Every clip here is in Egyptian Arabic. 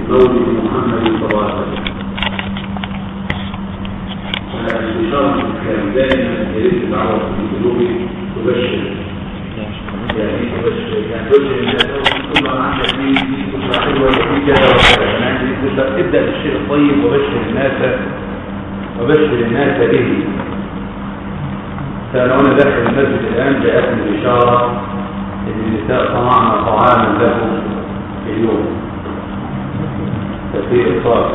بمولد محمد صلى الله عليه وسلم فالإشارة كان دائما يريد دعوة في قلوبه تبشر يعني تبشر يعني تبشر الناس كل ما عندك فيه فكرة حلوة وفي كذا وكذا يعني ابدأ بالشيء الطيب وبشر الناس وبشر الناس به فأنا وأنا داخل المسجد الآن جاءتني الإشارة إن النساء صنعنا طعاما له في اليوم ففي إفطار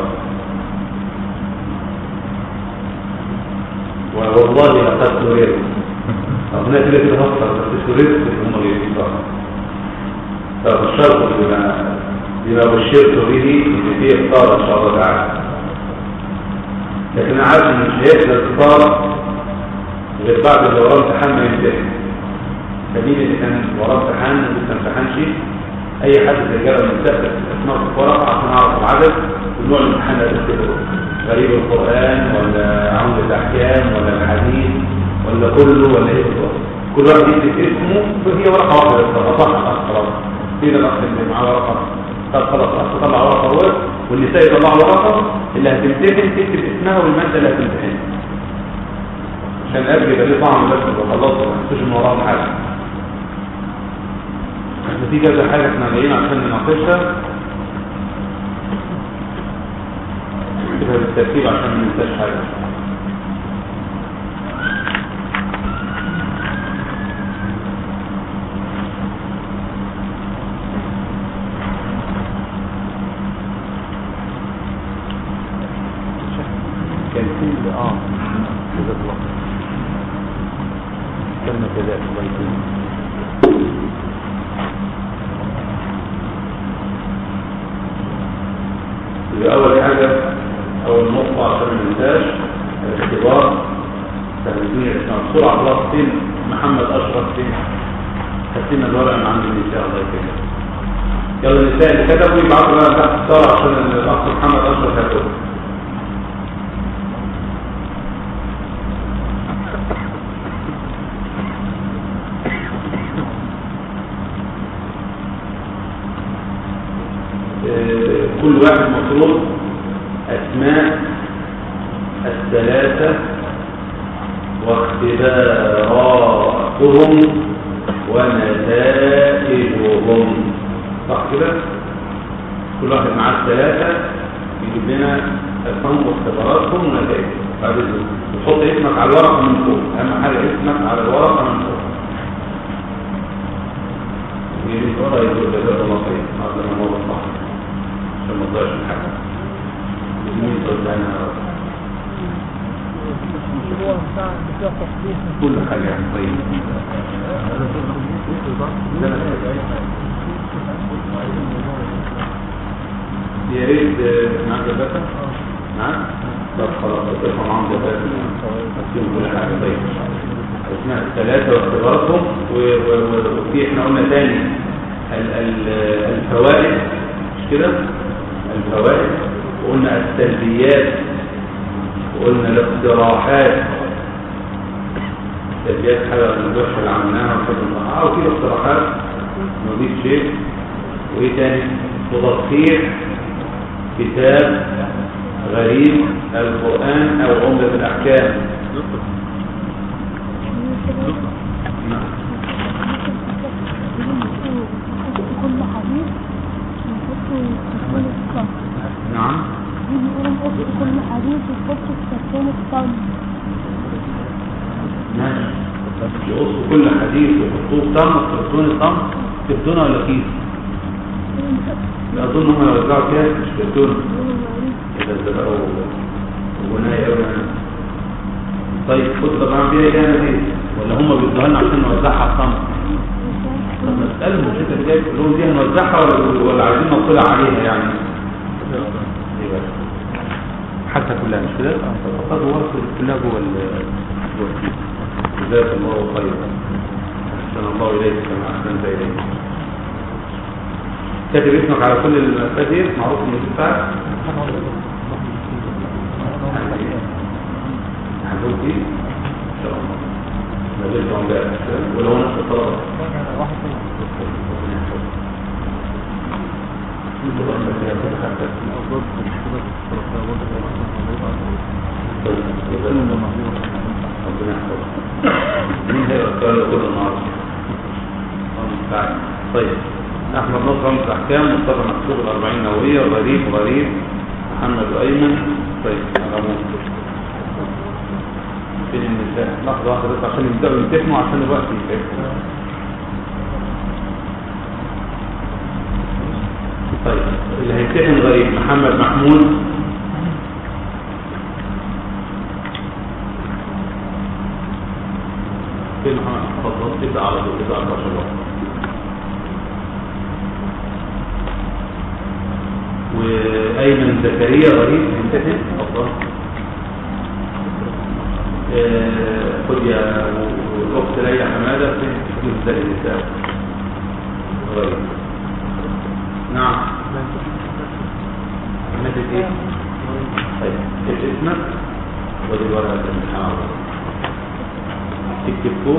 والله لقد سررت هناك التي تفكر بس سررت هم اللي يفكروا فبشرت بما بما بشرت به ان في افطار ان شاء الله تعالى لكن انا عارف ان مش هيحصل افطار غير بعد اللي وراه امتحان ما ينتهي سبيل اللي كان وراه امتحان ولسه ما امتحنش اي حد في الرجاله من سقف اسماء في الورقه عشان اعرف العدد ونوع الامتحان اللي هتكتبه غريب القران ولا عمده احكام ولا الحديث ولا كله ولا ايه بالظبط كل واحد يكتب اسمه فهي ورقه واحده بس اصح خلاص فين الاخ اللي معاه ورقه طب خلاص الاخ طلع ورقه هو والنساء يطلعوا ورقه اللي هتمتحن تكتب اسمها والماده اللي هتمتحن عشان الأرض يبقى ليه طعم بس وخلاص ما تنسوش ان وراهم حاجه احنا في كذا حاجه احنا جايين عشان نناقشها كده بالترتيب عشان ما ننساش حاجه كان في اه جزاك الله كلمة جزاك الله يكرمك يبقى اول حاجه اول نقطه عشان ما ننساش الاختبار تهديد الاسلام بسرعه خلاص فين محمد اشرف فين خدتنا الورقه من عند النساء الله يكرمك يلا النساء اللي كتبوا يبعتوا لنا تحت الصوره عشان الاخ محمد اشرف هياخدها آه، كل واحد مطلوب أسماء الثلاثة واختباراتهم ونتائجهم صح كده؟ كل واحد معاه الثلاثة يجيب لنا أسماء واختباراتهم ونتائجهم بعد إذنك وتحط اسمك على الورقة من فوق أهم حاجة اسمك على الورقة من فوق يجي الورقة يقول جزاك الله خير هذا ما هو الصح عشان ما تضيعش الحاجة مين تقول لنا يا رب كل حاجة يعني طيب يا ريت آه، معاك جبهة نعم طب خلاص ترفع معاهم جبهة هتكون كل حاجة طيب اسمها الثلاثة واختباراتهم و- و- و- وفي احنا قلنا تاني ال- ال- الفوائد مش كده الفوائد وقلنا السلبيات وقلنا الاقتراحات السلبيات حاجة من الوحشة اللي عملناها وحاجة الله وفي اقتراحات نضيف شيء وايه تاني وتصحيح كتاب غريب القرآن او عمدة الاحكام نعم. كل حديث نحطه في كل الصف نعم بيقولوا نحط كل حديث ونحطه في كرتون الصف ماشي يقصوا كل حديث ويحطوه تم كرتون التم كرتونه ولا كيس لا اظن هم يوزعوا كاس مش كرتون اذا ده بقى غناية قوي طيب خد طبعا بيها ايه انا دي ولا هم بيدوها لنا عشان نوزعها على الصمت طب نسالهم مش انت اللي جاي تقول لهم دي هنوزعها ولا ولا عايزين نطلع عليها يعني يبقى حتى كلها مش كده فقط ورث كلها جوه ال- جوه الكيس جزاك الله خيرا احسن الله اليك كما احسنت اليك كاتب اسمك على كل المفاتيح معروف ان تدفع هنقول ايه ان شاء الله نزلت عن بقى ولو نفس الطلبه ربنا يحفظك مين هيقرا الكلام ده كله النهارده؟ الله المستعان. طيب احمد نصر خمس احكام مصطفى محسوب الاربعين نوويه غريب غريب محمد ايمن طيب غموس فين النساء لحظه واحده بس عشان يبداوا يمتحنوا عشان الوقت يكفي طيب اللي هيمتحن غريب محمد محمود فين محمد اتفضل تبدا على طول تبدا على 12 وقت وايمن زكريا غريب يمتحن اتفضل آه، خد يا الاخت ليلى حماده فين تكون ازاي النساء غريب نعم مادة ايه؟ طيب ايش اسمك؟ ودي الورقة الامتحان تكتب فوق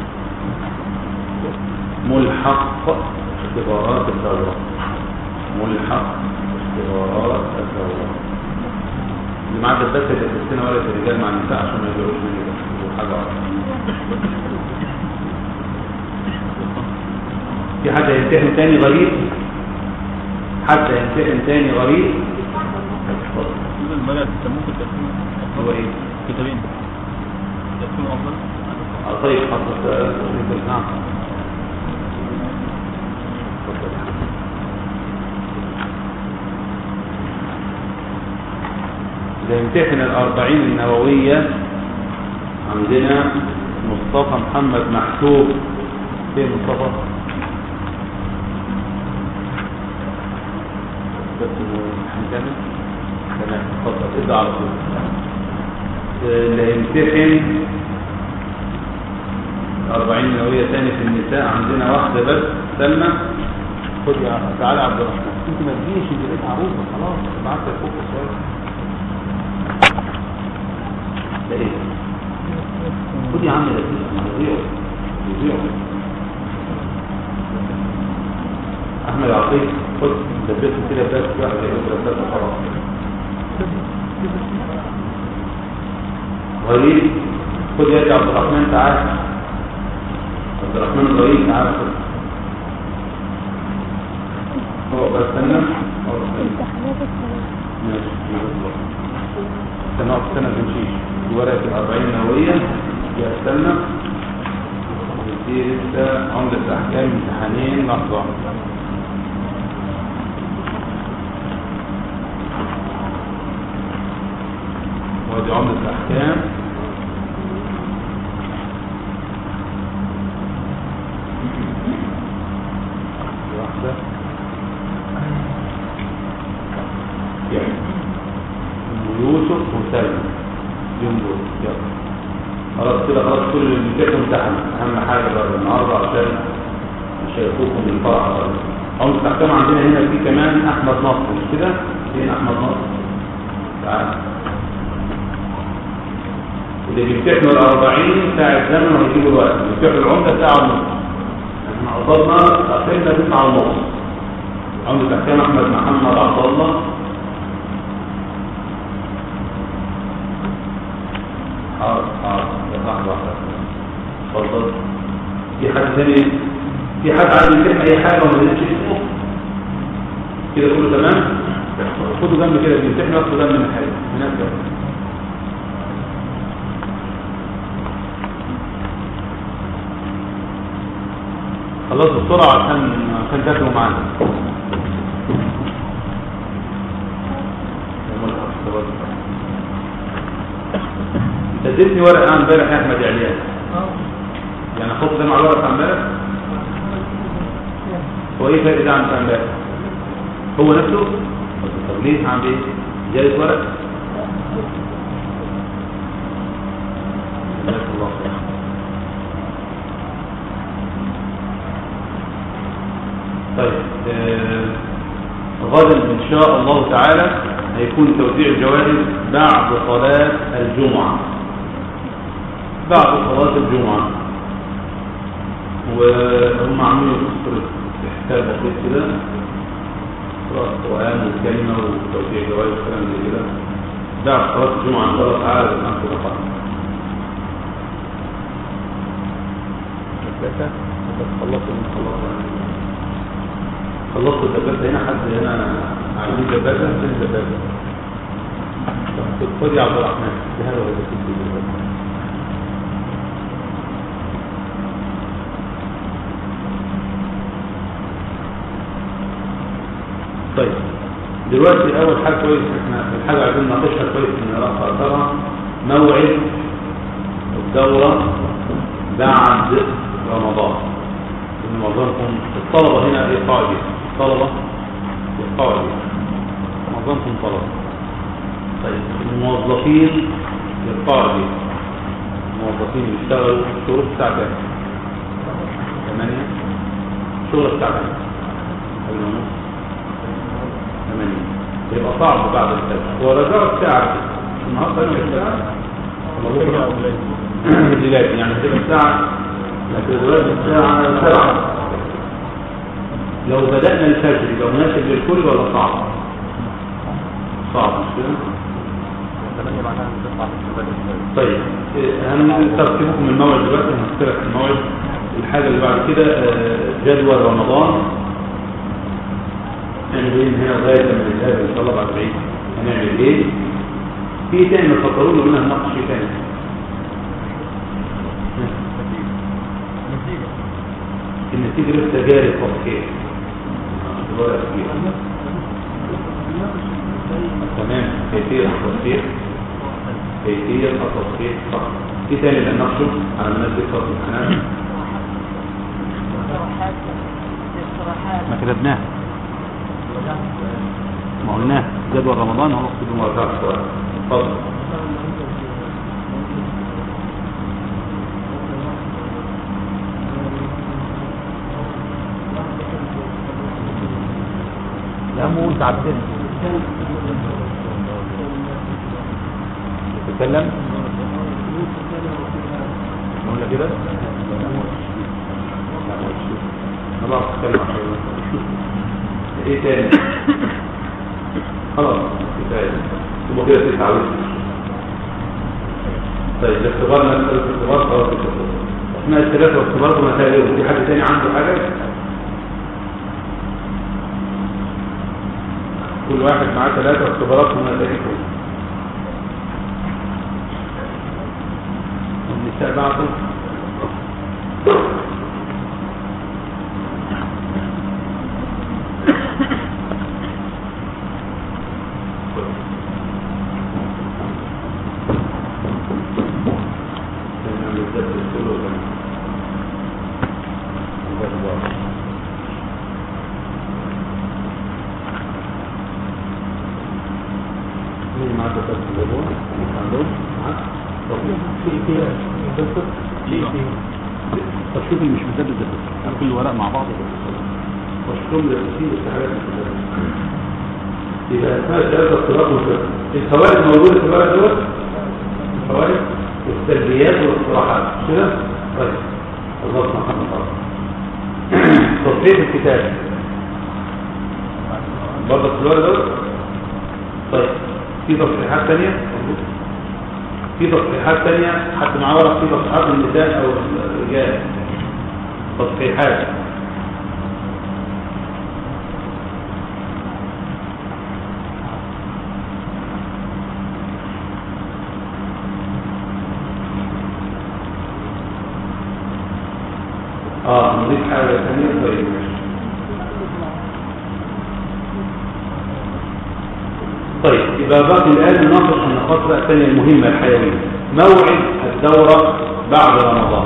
ملحق اختبارات الدورة ملحق اختبارات الدورة اللي معاه الدرس اللي تستنى ورقة الرجال مع النساء عشان ما يجروش مني بس حاجة واحدة في حد هيمتحن تاني غريب حد هيمتحن تاني غريب اتفضل. الملأ ممكن تكون هو ايه كتابين تكون أفضل آه، طيب حضرتك نعم اتفضل. اللي هيمتحن الأربعين النووية عندنا مصطفى محمد محسوب فين مصطفى؟ بس امتحان كامل؟ تمام اتفضل ابدا على طول اللي هيمتحن 40 نووية تاني في النساء عندنا واحدة بس سلمى خد يا تعالى يا عبد الرحمن انت ما تجيش انت بقيت عروسة خلاص بعت لك فوق السؤال ده ايه؟ خد يا عم ده يضيع يضيع احمد عطية خد دبيته كده بس واحد كده بس خلاص غريب خد يا عبد الرحمن تعال عبد الرحمن غريب تعال خد هو بس استنى هو استنى امتحانات الثلاث ماشي ماشي. استنى استنى ما تمشيش دي ورقة الأربعين نووية يا استنى دي لسه عمدة أحكام امتحانين لحظة واحدة. ودي عمدة الأحكام واحدة يعني يوسف وسلمى يوم دول يلا خلاص كده خلاص كل اللي بيتكلم امتحن اهم حاجه بقى النهارده عشان مش هيفوتكم بالفرح عمر التحكام عندنا هنا في كمان احمد نصر مش كده فين احمد نصر تعال اللي بيمتحنوا الأربعين ساعة زمن ويجيبوا الوقت بيمتحنوا العمدة ساعة ونص احنا قصدنا أخرنا تسعة ونص عمدة تحكام أحمد محمد عبد الله حاضر حاضر لحظة واحدة اتفضل في حد تاني في حد عايز يمتحن أي حاجة وما نزلش اسمه كده كله تمام خدوا جنب كده بيمتحنوا ياخدوا جنب من الحاجة هناك جنب. خلاص بسرعة عشان عشان تاكلوا معانا انت اديتني ورقة امبارح يا احمد عليان يعني احط ده مع الورقة امبارح هو ايه فرق ده عن بتاع امبارح هو نفسه طب ليه هعمل ايه جايز ورق جزاك الله خير طيب آه، غدا ان شاء الله تعالى هيكون توزيع الجوائز بعد صلاة الجمعة بعد صلاة الجمعة وهم عاملين يذكر حساب بسيط كده قراءة القرآن والكلمة وتوزيع جوائز والكلام زي كده بعد صلاة الجمعة إن شاء الله تعالى الآن في الأقل الزكاة انت خلصت من خلاص خلصت الدباسة هنا حد هنا عايزين دباسة فين دباسة طب خد يا عبد الرحمن هذا هو الزكاة طيب دلوقتي اول حاجه كويس احنا الحاجه عايزين نناقشها كويس ان رفع ترى موعد الدوره بعد رمضان ان معظمكم الطلبه هنا ايه قاعده الطلبه القاعده معظمكم طلبه طيب الموظفين القاعده الموظفين بيشتغلوا الشروط بتاع كام 8 شغل بتاع كام قبل ما نص 80 يبقى صعب بعد الفجر هو رجاء الساعة النهارده انا الساعة ولا بكره دلوقتي يعني تبقى الساعة لكن دلوقتي الساعة سبعة لو بدأنا الفجر يبقى مناسب للكل ولا صعب؟ صعب مش كده؟ ثمانية معناها بتطلع في الشباب طيب هنترتبكم الموعد دلوقتي هنختلف الموعد الحاجة اللي بعد كده آه، جدول رمضان هنعمل ايه من هنا لغاية لما نتقابل ان شاء الله بعد العيد هنعمل ايه في تاني مفكرون قلنا هنناقش فيه تاني النتيجة لسه جاري التصحيح الورقة كبيرة. تمام كيفية التصحيح كيفية التصحيح صح في تاني اللي نناقشه على مناسبة فصل الامتحانات ما كتبناه ما قلناه جدول رمضان هو بدون مرجع السؤال اتفضل لا مو انت عبدين تتكلم قلنا كده خلاص اتكلم عن ايه تاني خلاص كفايه ثم كده تتعود طيب الاختبار نفسه الاختبار خلاص اثناء الثلاثه واختبار ما تقلقوا في حد تاني عنده حاجه كل واحد معاه ثلاثه اختبارات ونتائجهم النساء بعضهم مين معاه كتاب في الجدول؟ عندهم؟ معاك؟ طب في في دكتور؟ في في طب شوف اللي مش مسدد ده هات كل ورق مع بعض مشكوم للتسيب استحالات يبقى اسمها ثلاثة اختلاط وفرق الفوائد موجودة في الورق دوت الفوائد والسلبيات والاقتراحات مش كده؟ طيب الله محمد طبعا تصفية الكتاب برضه في الورق دوت طيب في تصحيحات تانية في تصحيحات تانية حتى مع ورق في تصحيحات النساء او الرجال تصحيحات اه نضيف حاجة ثانية طيب طيب يبقى باقي الآن نناقش النقاط بقى الثانية المهمة الحيوية موعد الدورة بعد رمضان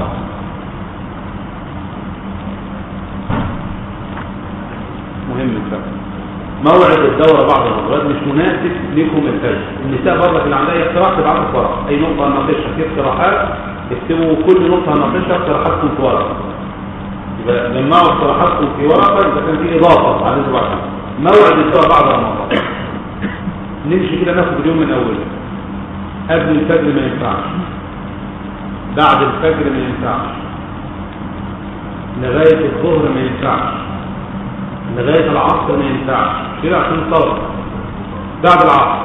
مهم الفرق موعد الدورة بعد رمضان مش مناسب لكم الفجر النساء برضك اللي عندها اقتراح تبعتوا في ورقة أي نقطة هنناقشها في اقتراحات اكتبوا كل نقطة هنناقشها اقتراحاتكم في ورقة يبقى جمعوا اقتراحاتكم في ورقة إذا كان في إضافة على بعد موعد الدورة بعد رمضان نمشي كده ناخد اليوم من اوله قبل الفجر ما ينفعش بعد الفجر ما ينفعش لغاية الظهر ما ينفعش لغاية العصر ما ينفعش كده عشان صلاة بعد العصر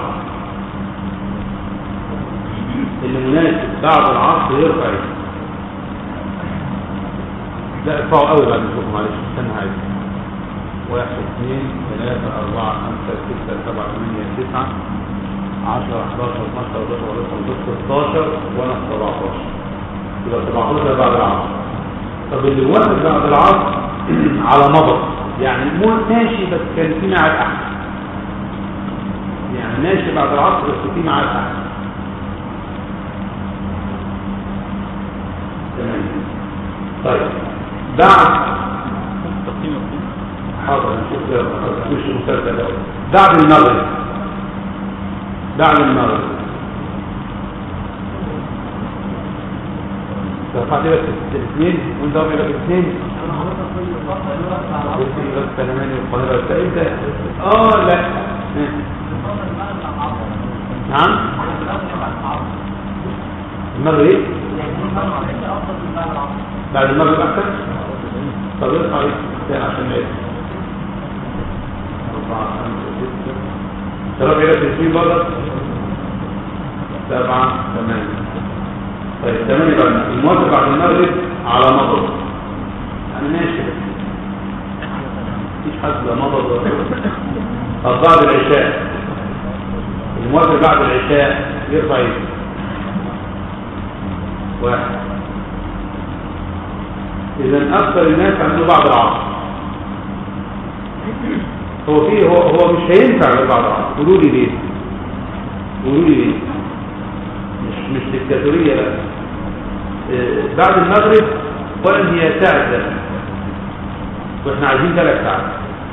اللي مناسب بعد العصر يرفع ايده لا ارفعوا قوي بعد الشوط معلش استنى عايز واحد اثنين ثلاثة أربعة خمسة ستة سبعة ثمانية تسعة عشرة 11 12 13 14 16 وانا 17 يبقى 17 بعد العصر طب اللي موافق بعد العصر على مضض يعني مو ماشي بس كان في ميعاد احسن يعني ماشي بعد العصر بس في ميعاد احسن تمام طيب بعد تقييم القيم حاضر نشوف مش المسلسل ده بعد المغرب بعد المغرب رفعت لك الاثنين وانت رافع لك الاثنين بس سلماني والقاهرة بس انت اه لا نعم المغرب ايه؟ بعد المغرب احسن طب ارفع ايه تاني عشان نعيد أربعة خمسة ستة ترى إلى تسوين برضه سبعة ثمانية طيب ثمانية بعد الموافق بعد المغرب على مضض أنا ماشي بس مفيش حد لا مضض ولا طب بعد العشاء الموافق بعد العشاء يرفع ايده واحد إذا أكثر الناس عنده بعد العصر هو فيه هو هو مش هينفع غير بعد العصر قولوا لي ليه قولوا لي ليه مش مش ديكتاتورية بقى آه، بعد المغرب ولن هي ساعة ده واحنا عايزين ثلاث ساعات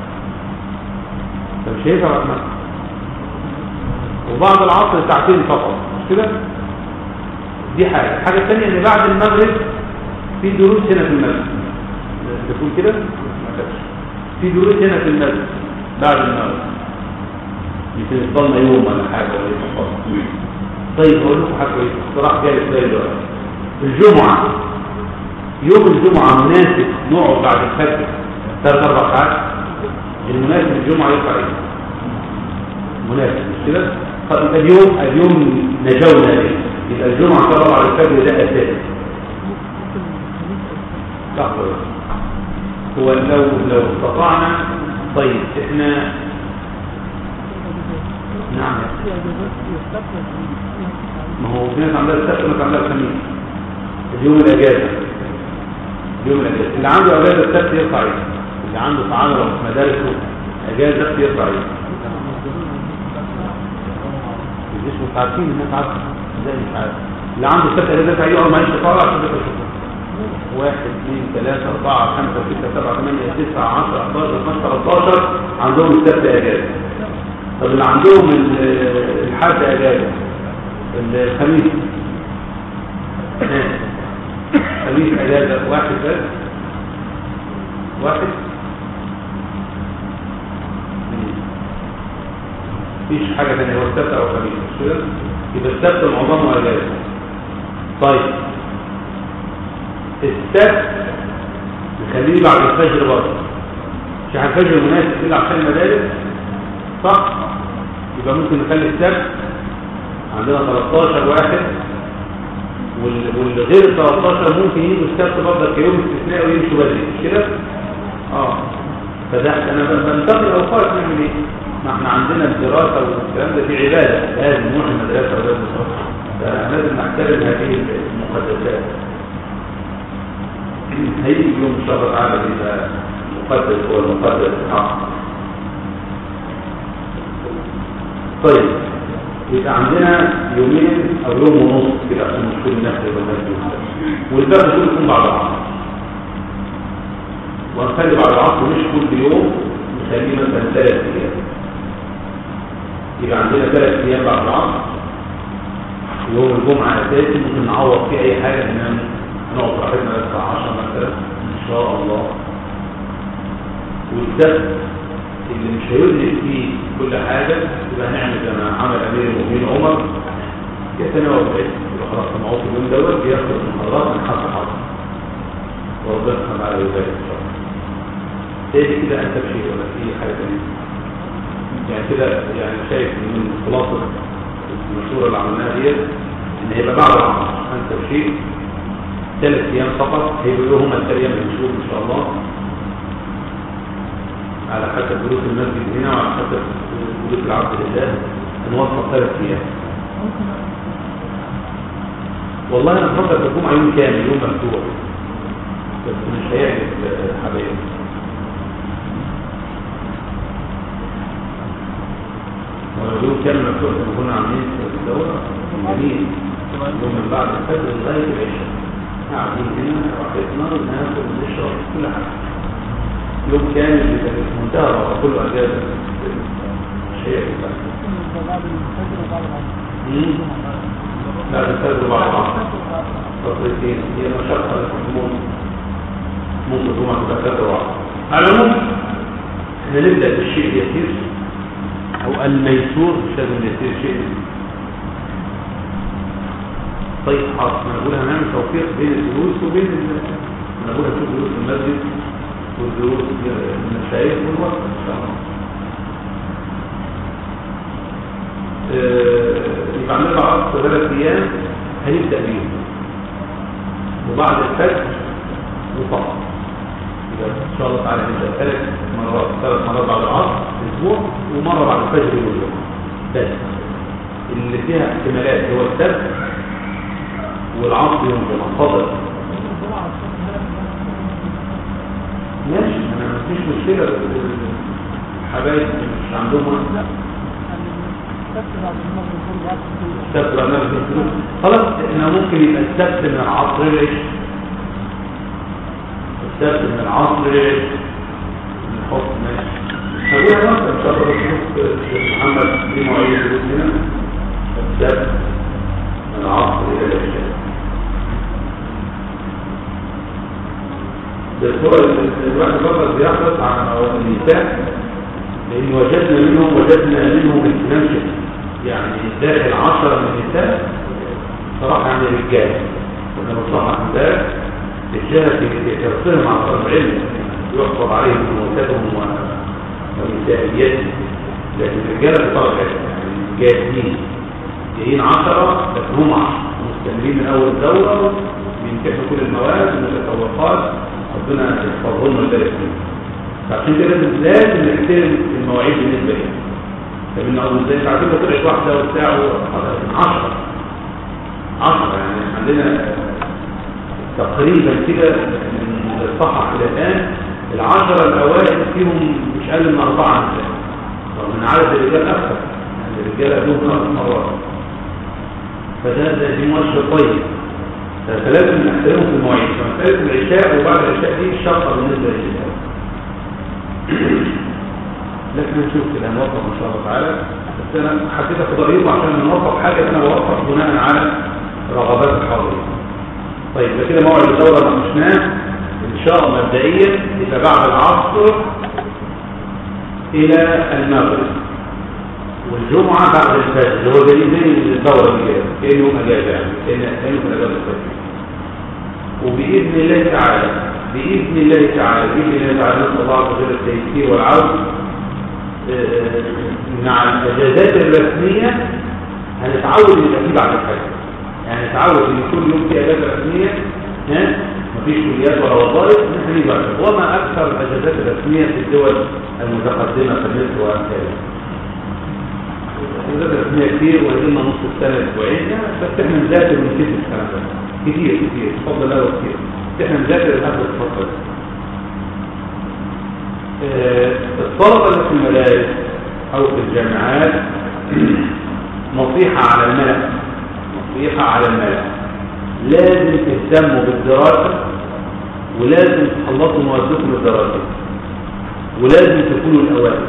فمش هينفع بعد المغرب وبعد العصر ساعتين فقط مش كده دي حاجة الحاجة الثانية ان بعد المغرب في دروس هنا في المسجد تكون كده ما كانش. في دروس هنا في المسجد بعد المغرب يمكن يفضلنا يوم ولا حاجة ولا يوم فضل. طيب هقول لكم حاجة كويسة اقتراح جالي في بالي دلوقتي الجمعة يوم الجمعة مناسب نقعد بعد الفجر ثلاث أربع ساعات المناسب الجمعة يرفع ايه؟ مناسب مش كده؟ طب يبقى اليوم اليوم نجونا به يبقى الجمعة طبعا على الفجر ده أساسي صح ولا لا؟ هو لو لو استطعنا طيب احنا نعم ما هو في ناس عندها السبت وناس عندها الخميس اليوم الاجازه اليوم الاجازه اللي عنده اجازه السبت يرفع ايده اللي عنده في عمله وفي مدارسه اجازه السبت يرفع ايده مش مش عارفين الناس عارفه ازاي مش عارف اللي عنده السبت اجازه يرفع ايده اول ما يشتغل عشان يبقى شكرا واحد اثنين ثلاثة أربعة خمسة ستة سبعة ثمانية تسعة عشرة 11 12 13 عندهم السبت أجازة طب اللي عندهم ال- الحد أجازة الخميس خميس أجازة واحد بس واحد مفيش حاجة تانية هو السبت أو الخميس مش كده؟ يبقى السبت معظمه أجازة طيب السبت نخليه بعد الفجر برضه مش الفجر مناسب كده عشان المدارس صح يبقى ممكن نخلي السبت عندنا 13 واحد وال- والغير 13 ممكن يجوا السبت برضه كيوم استثنائي ويمشوا بدري مش كده؟ اه فده انا ب- بنتقي الاوقات نعمل ايه؟ ما احنا عندنا الدراسه والكلام ده في عباده لازم نروح المدرسه ولازم نروح فلازم نحترم هذه المقدسات هيجي يوم ان شاء الله تعالى يبقى مقدس هو المقدس الحق طيب يبقى عندنا يومين او يوم ونص كده عشان مش كل الناس يبقى الناس والباقي كله يكون بعد العصر ونخلي بعد العصر مش كل يوم نخليه مثلا ثلاث ايام يبقى عندنا ثلاث ايام بعد العصر يوم الجمعة أساسي ممكن نعوض فيه أي حاجة إن نقعد براحتنا الساعة 10 مثلا إن شاء الله والسبت اللي مش هيدرك فيه كل حاجة يبقى هنعمل كما عمل أمير المؤمنين عمر يتناول بعيد يبقى خلاص سمعوه في اليوم دوت بياخد المحاضرات من حق حق وربنا سبحانه وتعالى يبارك إن شاء الله تاني كده انت بشيء ولا في حاجه ثانيه يعني كده يعني شايف من خلاصه المشهوره اللي عملناها ديت ان هيبقى بعد العصر انت بشيء ثلاث ايام فقط هيبقوا هما الثلاث ايام المشهور ان شاء الله على حسب دروس المسجد هنا وعلى حسب دروس العبد لله نوفق ثلاث ايام والله انا بفكر تكون يوم كامل يوم مفتوح بس مش هيعجب حبايبي ولو يوم كامل مفتوح زي ما كنا عاملين في الدورة جميل يوم من بعد الفجر لغاية العشاء قاعدين هنا راحتنا ناكل ونشرب كل حاجة يوم كامل بيبقى في منتهى الراحة كله اجازة مش هيعجب بقى مم. لا الفجر بعد العصر فترتين هي مشقة للحكومة ممكن تكون تبقى فجر وعصر على العموم احنا نبدأ بالشيء اليسير او الميسور مش لازم يسير شيء طيب حاضر انا بقول هنعمل توفيق بين الدروس وبين ال- انا بقول هشوف دروس المسجد والدروس المشايخ والوقت ان شاء الله آه، يبقى عندنا عصر ثلاث ايام هنبدا بيهم وبعد الفجر وفقط يبقى ان شاء الله تعالى نبدا ثلاث مرات ثلاث مرات بعد العصر اسبوع ومره بعد الفجر يوم اليوم بس اللي فيها احتمالات هو السبت والعصر يوم الجمعه فضل ماشي انا مفيش مشكله الحبايب مش عندهم وقت السبت بقى نفس الفلوس خلاص احنا ممكن يبقى السبت من العصر للعشاء السبت من العصر للعشاء نحط ماشي هقول انا مثلا ان شاء الله بشوف الشيخ محمد ليه مواعيد دروس هنا السبت من العصر الى العشاء بالصورة اللي الواحد فقط بيحرص على النساء لأن وجدنا منهم وجدنا منهم اهتمام شديد يعني داخل عشرة من النساء صراحة يعني رجال كنا بنصحح امبارح رجالة في ترسلهم على طلب العلم يحفظ عليهم موتاتهم ونسائياتهم لكن الرجالة في طلب العلم يعني جاهزين جايين عشرة لكن هم عشرة مستمرين من أول دورة بيمتحنوا كل المواد والمتفوقات ربنا يحفظهم ويبارك فيهم فعشان كده لازم لازم نحترم المواعيد بالنسبة لنا طب ان اول ازاي عارفين طلعت واحدة وبتاع 10 10 يعني عندنا تقريبا كده من الصحة الى الان العشرة الاوائل فيهم مش اقل من اربعة نساء رغم ان عدد الرجال اكثر يعني الرجال قدوم خمس مرات فده ده دي مؤشر طيب فلازم نحترمه في المواعيد فمسألة العشاء وبعد العشاء دي شقة بالنسبة للعشاء لكن نشوف كده نوفق ان شاء الله تعالى بس انا حبيت اخد رايكم عشان نوفق حاجه انا بوفق بناء على رغبات الحاضرين طيب ده كده موعد الدوره ناقشناه ان شاء الله مبدئيا يبقى بعد العصر الى المغرب والجمعه بعد الفجر اللي هو زي زي الدوره دي كده كانه يوم اجازه يعني كانه كانه في الاجازه الفجر وباذن الله تعالى باذن الله تعالى باذن الله تعالى نسال الله عز وجل التيسير والعون مع الاجازات الرسميه هنتعود ان يبقى في بعد الفجر يعني نتعود ان كل يوم في اجازه رسميه ها مفيش كليات ولا وظائف ان احنا نيجي وما اكثر الاجازات الرسميه في الدول المتقدمه في مصر وامثالها الاجازات الرسميه كتير وقلنا نص السنه اسبوعين بس احنا نذاكر ونكتب الكلام ده كتير كتير بفضل الله كتير احنا نذاكر لحد الفتره دي الطلبة اللي في المدارس أو في الجامعات نصيحة على الملأ نصيحة على الملأ لازم تهتموا بالدراسة ولازم تخلصوا موادكم الدراسية ولازم تكونوا الأوائل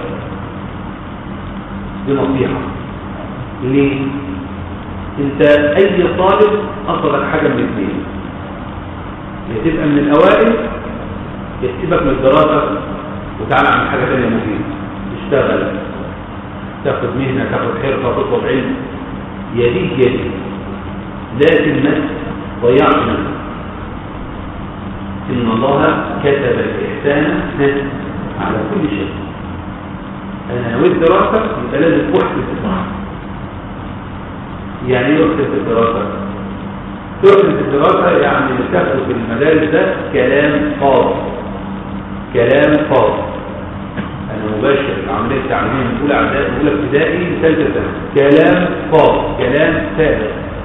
دي نصيحة ليه؟ انت اي طالب اصلك حاجة من الاثنين يا تبقى من الاوائل يسيبك من الدراسة وتعالى عن حاجة تانية مفيدة تشتغل تاخد مهنة تاخد حرفة تطلب علم يديك يديك لكن ما ضيعت نفسك إن الله كتب الإحسان على كل شيء انا نويت دراسه يبقى لازم احسن الدراسه يعني ايه احسن الدراسه تحسن الدراسه يعني اللي بتاخده في المدارس ده كلام فاضي كلام فاضي انا مباشر العمليه التعليميه من اولى اعدادي اولى ابتدائي لثالثه ثانوي كلام فاضي كلام فارغ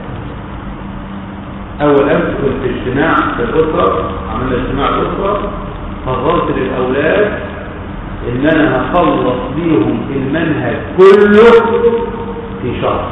اول امس كنت في اجتماع في الاسره عملنا اجتماع الاسره قررت للاولاد ان انا هخلص بيهم المنهج كله في شهر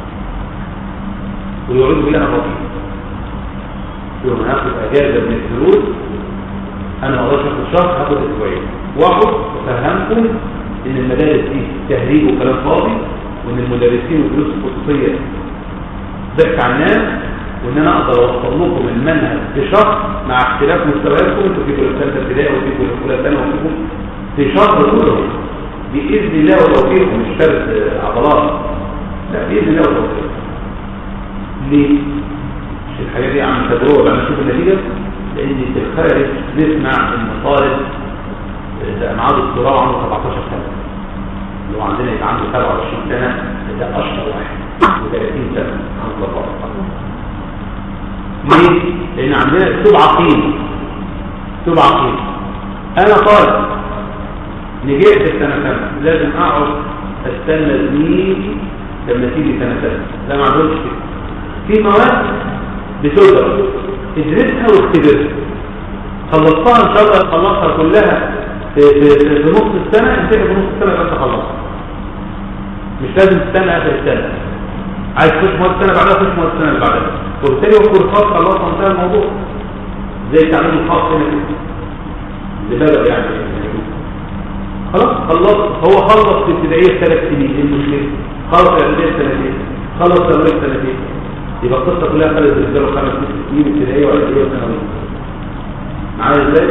ويقعدوا بيه انا بطيء يوم هاخد اجازه من الدروس انا ما اقدرش اخد شهر هاخد اسبوعين واقعد وافهمكم ان المدارس دي تهريج وكلام فاضي وان المدرسين والدروس الخصوصيه ضحك على الناس وان انا اقدر اوصل لكم المنهج في شهر مع اختلاف مستوياتكم انتوا فيكم الثالثه ابتدائي وفيكم الاولى ثانوي وفيكم في شهر كله باذن الله وتوفيق مش فرد عضلات لا باذن الله وتوفيق ليه؟ مش الحاجات دي عم تجربه بعد نشوف النتيجه لان في الخارج نسمع ان طالب ده معاه دكتوراه وعنده 17 سنه اللي هو عندنا يبقى عنده 27 سنه ده اشهر واحد و30 سنه عنده 14 ليه؟ لان عندنا اسلوب عقيم اسلوب عقيم انا طالب نجحت في سنه سنه لازم اقعد استنى زميلي لما تيجي سنه سنه لا ما عندهمش كده في مواد بتقدر ادرسها واختبرها خلصتها ان شاء الله تخلصها كلها في, في, في, في نص السنه انتهي في نص السنه يبقى انت خلصت مش لازم تستنى اخر السنه عايز تخش مواد السنه بعدها تخش مواد السنه اللي بعدها وبالتالي هو كورسات خلصها انتهى الموضوع زي التعليم الخاص هنا كده اللي بدأ يعني خلاص خلص هو خلص في ابتدائيه ثلاث سنين ايه المشكله خلص اعداديه سنتين خلص ثانويه سنتين يبقى القصه كلها خدت بالنسبه له خمس ست سنين ابتدائيه واعداديه وثانويه معايا ازاي؟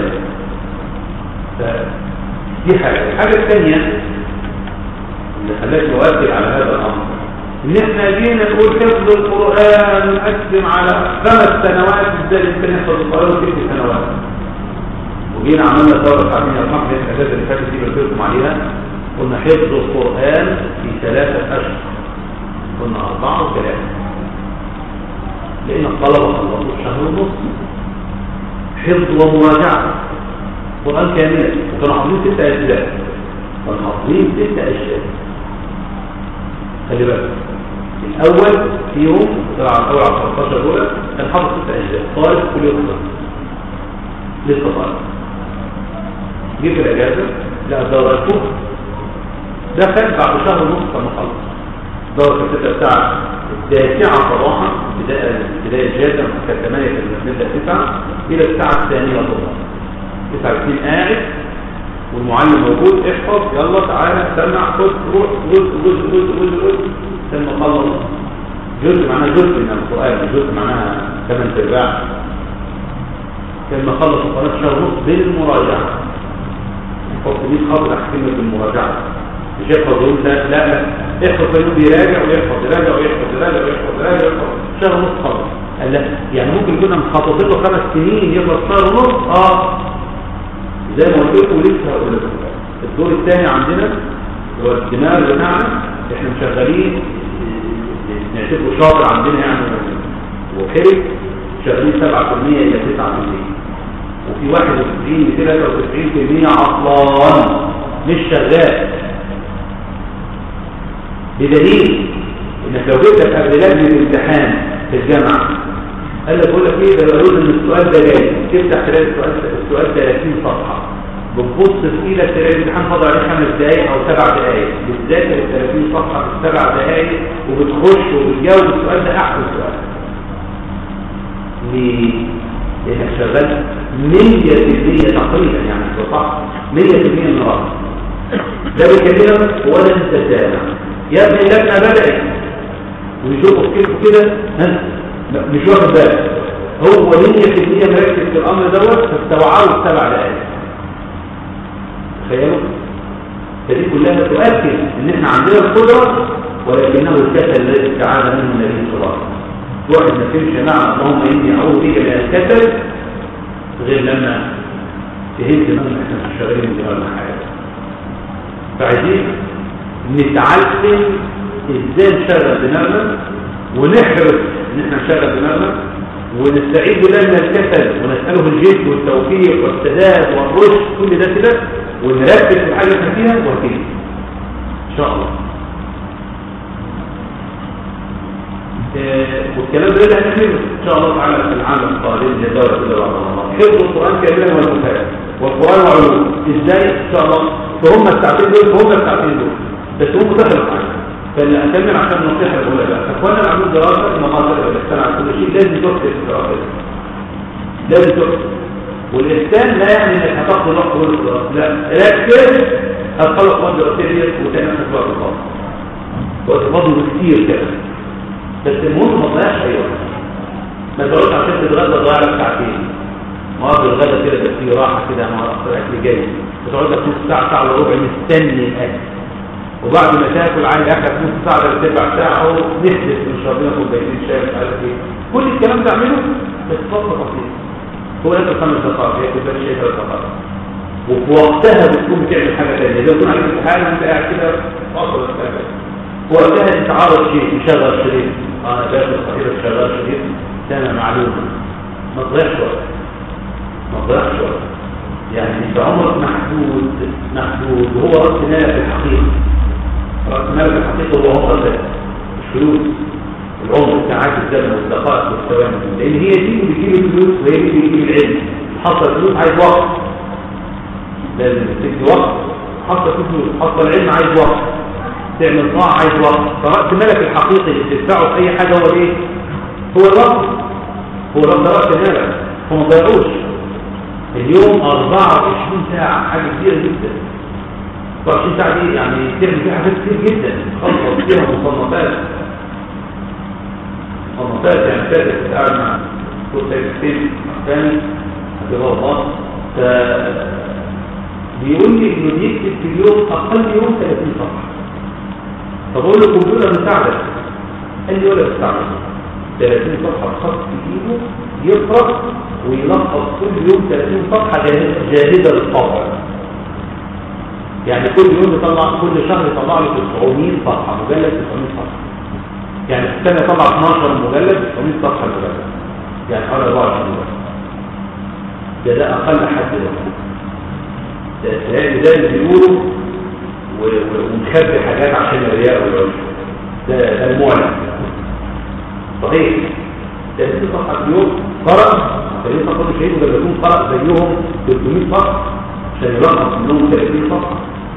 دي حاجه الحاجه الثانيه اللي خلاني اؤكد على هذا الامر ان احنا جينا نقول حفظ القران نقسم على خمس سنوات ازاي الانسان يحفظ القران ست سنوات وجينا عملنا دوره عارفين يا صاحبي الاجازه اللي فاتت دي قلت لكم عليها قلنا حفظ القران في ثلاثه اشهر قلنا اربعه وثلاثه لان الطلبه خلصوا شهر ونص حفظ ومراجعه قران كاملا وكانوا حافظين ست اجزاء كانوا حافظين ست اشياء خلي بالك الاول فيهم طلع الاول على 13 دول كان حافظ ست اجزاء طالب كل يوم لسه طالب جه في الاجازه لا الدوره الفوق دخل بعد شهر ونص كما خلص الدوره كانت تبدا الساعه التاسعه صباحا بدايه بدايه جاده كانت 8 كنا بنبدا 9 الى الساعه الثانيه ظهرا 29 قاعد والمعلم موجود احفظ يلا تعالى سمع خد روح جزء جزء جزء جزء جزء ثم خلص جزء معناها جزء من القران جزء معناها ثمان ارباع لما خلص القرآن في شهر ونص بالمراجعة يحفظ 100 خطر كلمة المراجعة مش يحفظ يقول لا لا لا يحفظ فيقول بيراجع ويحفظ يراجع ويحفظ يراجع ويحفظ يراجع ويحفظ شهر ونص خلص قال لا يعني ممكن كنا مخططين له خمس سنين يخلص شهر ونص اه زي ما قلت لكم لسه هقول لكم الدور الثاني عندنا هو الدماغ بتاعنا احنا مشغلين نعتبره شاطر عندنا يعني وخير شغالين 7% الى 9% وفي 91 ل 93% عطلان مش شغال بدليل انك لو جبت لك قبل لجنه الامتحان في الجامعه قال لك بقول لك ايه ده يقول ان السؤال ده جاي تفتح تلاقي السؤال السؤال 30 صفحه بتبص في ايدك تلاقي الامتحان فاضل عليه خمس دقائق او سبع دقائق بتذاكر ال 30 صفحه في السبع دقائق وبتخش وبتجاوب السؤال ده احسن سؤال ليه؟ لانك شغال 100% تقريبا يعني مش صح 100% من الرقم ده بيكلمك ولا انت سامع يا ابني اللجنه بدات ويشوفوا في كيفه كده ها مش واخد بالك هو 100% مركز في الامر دوت فاستوعبه في سبع دقائق تخيلوا فدي كلها تؤكد ان احنا عندنا القدره ولكنه الكسل الذي استعاذ منه النبي صلى الله عليه وسلم واحد ما فهمش معنى اللهم اني اعوذ بك من الكسل غير لما فهمت معنى احنا مش شغالين دماغنا حاجه فعايزين نتعلم ازاي نشغل دماغنا ونحرص ان احنا نشغل دماغنا ونستعيد لنا الكسل ونسأله الجد والتوفيق والسداد والرشد كل ده كده ونركز في الحاجة اللي احنا فيها وهكذا ان شاء الله آه، والكلام ده اللي هنعمله ان شاء الله تعالى في العام القادم لدورة كده بعد الله حفظ القرآن كاملا والكتاب والقرآن وعلوم ازاي ان شاء الله فهم الساعتين دول فهم الساعتين دول بس هم دخلوا في حاجه فاللي اكمل عشان نصيحه الاولى بقى فاخوانا اللي عاملين دراسه ان الله تعالى الاحسان على كل شيء لازم تكتب في الدراسه دي. لازم تكتب والاحسان لا يعني انك هتاخد وقت كل الدراسه لا ركز هتخلص وقت الدراسيه ديت وتاني نفسك وقت فاضي وقت فاضي كتير كده بس المهم ما تضيعش اي وقت ما تقعدش عشان تتغدى تضيع لك ساعتين مواقف الغدا كده بس في راحه كده مع الاكل جاي بتقعد لك نص ساعه ساعه الا ربع مستني الاكل وبعد ما تاكل عايز اكل نص ساعه ولا ربع ساعه اهو نحدث نشرب لنا كوبايتين شاي مش عارف ايه كل الكلام ده اعمله بس فتره بسيطه هو ياكل خمس دقائق هي كوبايه شاي ثلاث دقائق وفي وقتها بتكون بتعمل حاجه ثانيه لو يكون عليك امتحان انت قاعد كده فاصل وقتها انت عارض شيء مشغل شريط انا داخل صحيح شغال شريط سنه معلومه ما تضيعش وقت ما تضيعش وقت يعني انت عمرك محدود محدود وهو راس مالك في الحقيقه راس مالك في الحقيقه هو عمرك ده مش فلوس العمر ساعات الزمن والدقائق والثواني لان هي دي اللي بتجيب الفلوس وهي دي اللي بتجيب العلم حصل فلوس عايز وقت لازم تدي وقت حصل فلوس حصل علم عايز وقت تعمل طاعة عايز وقت فرأس مالك الحقيقي اللي بتدفعه في اي حاجة هو ايه هو الوقت هو الوقت ده رأس مالك هو ما ضيعوش اليوم 24 ساعة حاجة كبيرة جدا 24 ساعة دي يعني تعمل فيها حاجات كتير جدا خلص فيها مصنفات مصنفات يعني فاتت كنت قاعد مع دكتور سيد حسين ثاني حفظه الله ف بيقول لي انه بيكتب في اليوم اقل يوم 30 صفحة فبقول له الكمبيوتر مساعدك قال لي ولا مساعدك 30 صفحة خط في ايده يقرأ ويلخص كل يوم 30 صفحة جاهزة للطبع يعني كل يوم يطلع كل شهر يطلع له 900 صفحة مجلد 900 صفحة يعني في السنة يطلع 12 مجلد 900 صفحة مجلد يعني حوالي 24 مجلد ده ده أقل حد ده ده ده اللي بيقولوا ومخبي حاجات عشان الرياء والعجب ده ده المعلن صحيح 30 صفحة في اليوم قرأ 30 صفحة كل شيء وده يكون قرأ زيهم 300 صفحة عشان يلخص منهم 30 صفحة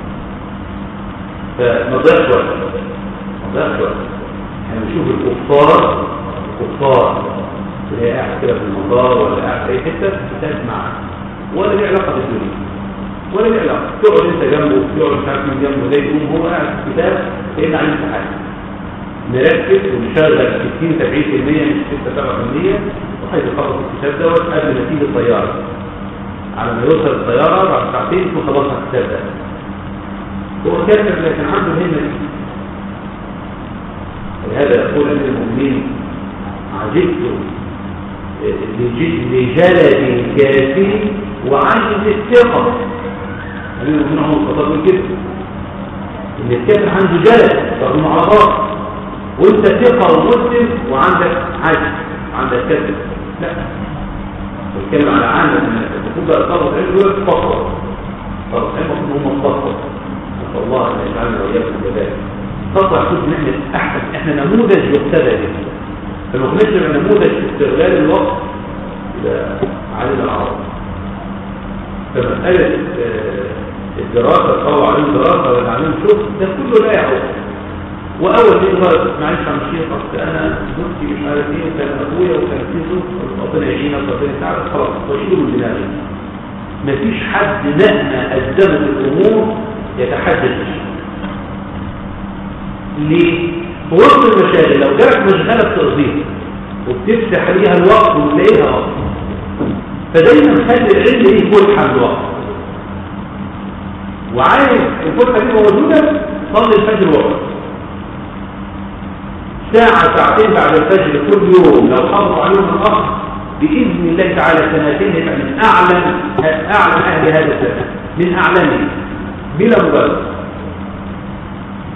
فما تضيعش وقت ما تضيعش وقت احنا بنشوف الكفار الكفار اللي هي قاعد كده في المطار ولا قاعد في اي حته بتسمع ولا ليه علاقه بالدنيا ولا ليه علاقه تقعد انت جنبه تقعد مش عارف مين جنبه زي يقوم هو قاعد في كتاب كأن عليه امتحان نركز ونشغل 60 70% مش 6 7% وحيث يخلص الكتاب دوت قبل ما تيجي الطياره على ما يوصل الطياره بعد ساعتين يكون خلصنا الكتاب ده هو كاتب لكن عنده همه دي ولهذا يقول امير المؤمنين عجبت لجلد الكافر وعجز الثقه امير المؤمنين عمر الخطاب يقول كده ان الكافر عنده جلد رغم على بعض وانت ثقه ومسلم وعندك عجز عندك كذب لا بتكلم على عامة الناس المفروض بقى طلب علم يقول لك فقط طلب علم المفروض هم فقط نسال الله ان يجعلنا واياكم كذلك فقط يكون ان احنا احسن احنا نموذج يقتدى به فلما بنشرع نموذج في استغلال الوقت الى علينا العرب فمسألة الدراسة طبعا عليهم دراسة ولا عليهم شغل ده كله لا يعود واول شيء هو معلش عم شيخ اصل انا زوجتي مش عارف ايه وكان ابويا وكان في زوج ربنا يعينك ربنا يساعدك خلاص وشيله من دماغي مفيش حد مهما قدمت الامور يتحدث بشيء ليه؟ في وسط المشاغل لو جالك مشغله بتقضيها وبتفتح ليها الوقت وتلاقيها وقت فدايما خلي العلم ليه فسحه الوقت وعايز الفسحه دي موجوده صلي الفجر وقت ساعة ساعتين بعد الفجر كل يوم لو حافظوا عليهم الأخ بإذن الله تعالى سنتين هيبقى من أعلم أعلم أهل هذا الزمان من أعلمه بلا مبالغة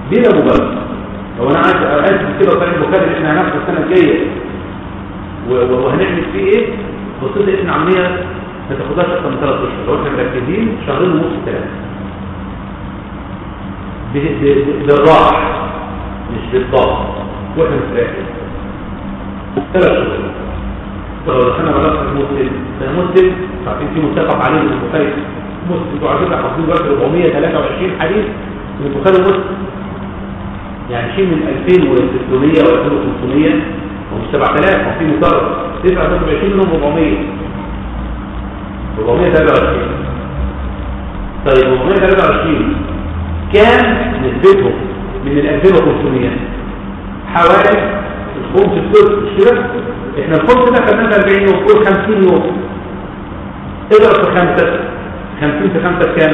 بلا مبالغه لو انا عايز اسف كده صحيح البخاري اللي احنا هناخده السنه الجايه و- و- وهنعمل فيه ايه بصيت لقيت العمليه ما تاخدهاش اكتر من ثلاث اشهر لو احنا مركزين شهرين ونص ثلاثه ب- ب- بالراحه مش بالضغط واحنا متراكز ثلاث شهور ولو دخلنا بلغة المسلم ده مسلم عارفين في متفق عليه من البخاري مسلم انتوا عارفين حافظين دلوقتي 423 حديث من البخاري ومسلم يعني شيء من 2600 او 2500 ومش 7000 وفي مجرد 29 منهم 400 423 طيب 423 كام نسبتهم من ال 2500 حوالي الخمس الثلث مش كده احنا الخمس ده خدناه في 40 يوم قول 50 يوم اضرب في خمسة 50 في خمسة كام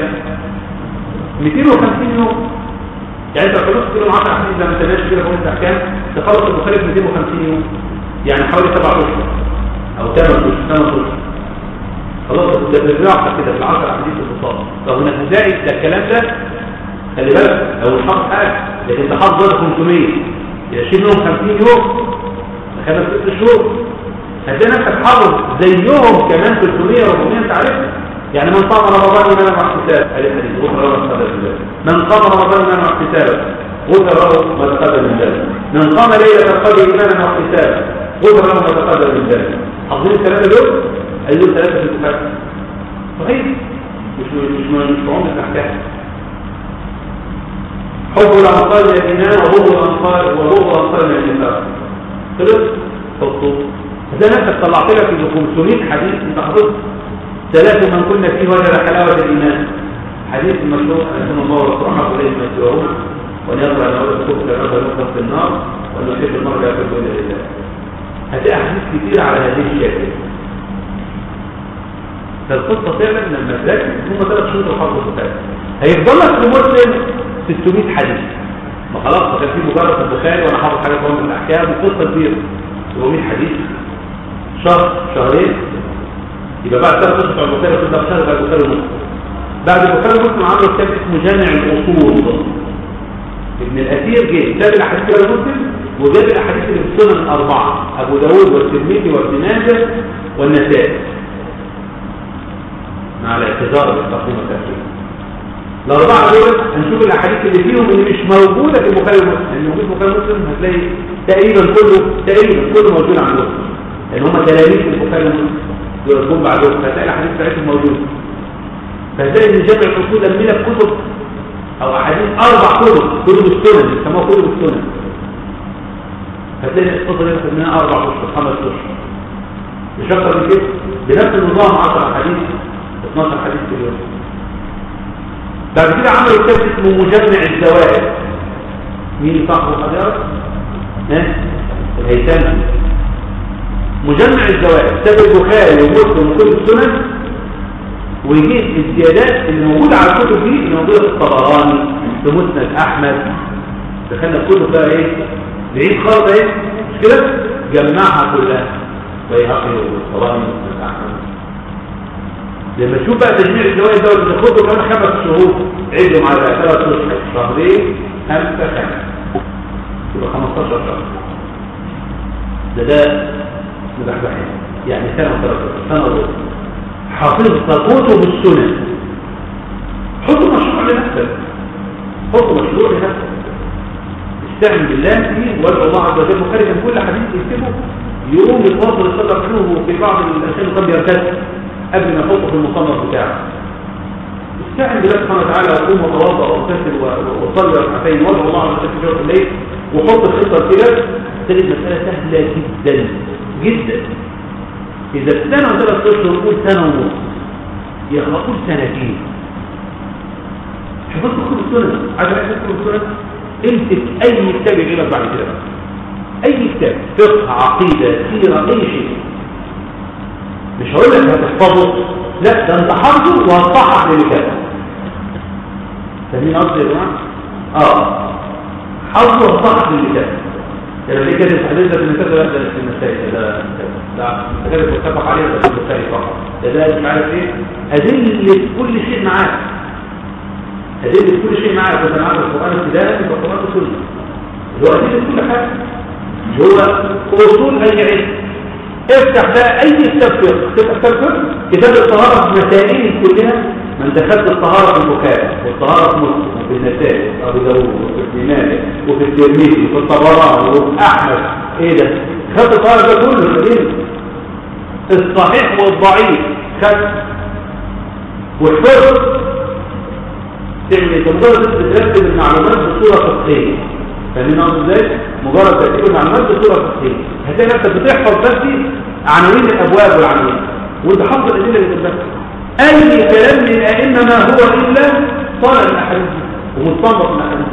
250 يوم يعني انت خلصت كده 10 حديث زي ما انت ماشي كده في احكام تخلص البخاري في 250 يوم يعني حوالي 7 اشهر او 8 اشهر 8 اشهر خلاص ده بالراحه كده في ال 10 حديث اتصال طب هنا هتلاقي ده الكلام ده خلي بالك لو مش حافظ حاجه لكن انت حافظ برضه 500 يشيل منهم 50 يوم دخلنا في 6 شهور هتلاقي نفسك حافظ زيهم كمان 300 400 انت عارفها يعني من صام رمضان ايمانا مع احتساب ادي حديث غفر له ما تقدم من ذنب من قام رمضان ايمانا مع احتساب غفر له ما تقدم من ذنب من قام ليله القدر ايمانا مع احتساب غفر له ما تقدم من ذنب حافظين الثلاثه دول ايوه ثلاثه في البخاري صحيح مش مش مش مش عمر الاحكام حب الأنصار من الإيمان وبغض الأنصار وبغض الأنصار من النفاق خلص حطه ده نفسك طلعت لك في 500 حديث انت حفظت ثلاثة من كنا فيه وجد حلاوة الإيمان حديث المشهور أن يكون الله ورسوله إليه ما يسيرون وأن يقرأ أن أولد الكفر كما يقرأ في النار وأن يحب المرء لا يحب إلا لله هتلاقي أحاديث كتير على هذه الشكل فالقصة فعلا لما تلاقي هم ثلاث شهور الحفظ البخاري هيفضل لك في مسلم 600 حديث ما خلاص ما كان في مجرد في البخاري وانا حافظ حاجه من الاحكام وقصه كبيره 700 حديث شهر شهرين يبقى بعد ثلاث اشهر البخاري كل شهر بقى البخاري مسلم بعد البخاري مسلم عملوا كتاب اسمه جامع الاصول ابن الاثير جه جاب الاحاديث كده مسلم وجاب الاحاديث اللي في السنن الاربعه ابو داوود والترمذي وابن ماجه والنسائي مع الاعتذار بالتقويم والتاخير الأربعة دول هنشوف الأحاديث اللي فيهم اللي مش موجودة في البخاري ومسلم اللي موجود في البخاري ومسلم هتلاقي تقريبا كله تقريبا كله موجود عندهم لأن هم تلاميذ في البخاري ومسلم دول بعدهم فهتلاقي الأحاديث بتاعتهم موجودة فهتلاقي إن جامع الأصول أمي لك كتب أو أحاديث أربع كتب كتب السنن يسموها كتب السنن هتلاقي القصة دي منها أربع أشهر خمس أشهر مش أكتر من كده بنفس النظام 10 حديث 12 حديث في اليوم بعد كده عملوا كتاب اسمه مجمع الزوائد مين صاحبه الحضارة؟ ها؟ الهيثمي مجمع الزوائد كتاب البخاري ومسلم وكل السنن ويجيب الزيادات اللي موجودة على الكتب دي اللي موجودة في الطبراني في مسند أحمد دخلنا الكتب بقى ايه؟ بعيد خالص ايه؟ مش كده؟ جمعها كلها بيهقي والطبراني ومسند أحمد لما تشوف بقى تجميع الزوايا ده اللي تاخده كمان خمس شهور عدوا مع بقى ثلاث اشهر شهرين خمسه خمسه يبقى 15 شهر ده ده مدحدحين يعني سنه وثلاث سنه ونص حافظت كتب السنن حط مشروع لنفسك حط مشروع لنفسك استعن بالله فيه وادعو الله عز وجل وخارج من كل حديث يكتبه يقوم يتوصل الصدر منه في بعض الاشياء اللي قد يرتد قبل ما يحطه في المصنف بتاعه استعن بالله سبحانه وتعالى وقوم وتوضا واغتسل وصلي ركعتين وادعو الله عز وجل في جوف الليل وحط الخطه كده تجد مساله سهله جدا جدا اذا السنه وثلاث اشهر قول سنه ونص يا اخي قول سنتين حفظت كتب السنه عايز احفظ كتب السنه امسك اي كتاب يجيبك بعد كده بقى اي كتاب فقه عقيده سيره اي شيء مش هقول لك هتحفظه لا ده انت حافظه وهتصحح للكتاب فاهمين قصدي يا جماعه اه حافظه وهتصحح للكتاب يعني ليه كده الحديث ده في الكتاب لا ده في المسائل ده ده ده كده متفق عليه ده في المسائل فقط ده ده مش عارف ايه ادله كل شيء معاك أدلة كل شيء معك إذا معك القرآن ابتداء فالقرآن سنة اللي هو أدلة كل حاجة اللي هو أصول أي علم افتح بقى أي كتاب فقه تفتح كتاب فقه كتاب الطهارة في مسائل كلها من دخلت الطهارة في البخاري والطهارة في مسلم وفي النسائي وفي أبو داوود وفي ابن مالك وفي الترمذي وفي الطبراني وفي أحمد إيه ده؟ خدت الطهارة ده كله الدين الصحيح والضعيف خد والحر تعمل انت مجرد ترتب المعلومات بصوره فقهيه فاهمين قصدي ازاي مجرد ترتيب المعلومات بصوره فقهيه هتلاقي نفسك بتحفظ بس عناوين الابواب والعناوين وانت حافظ الادله اللي قدامك اي كلام من الائمه ما هو الا طالع الاحاديث ومستنبط من الاحاديث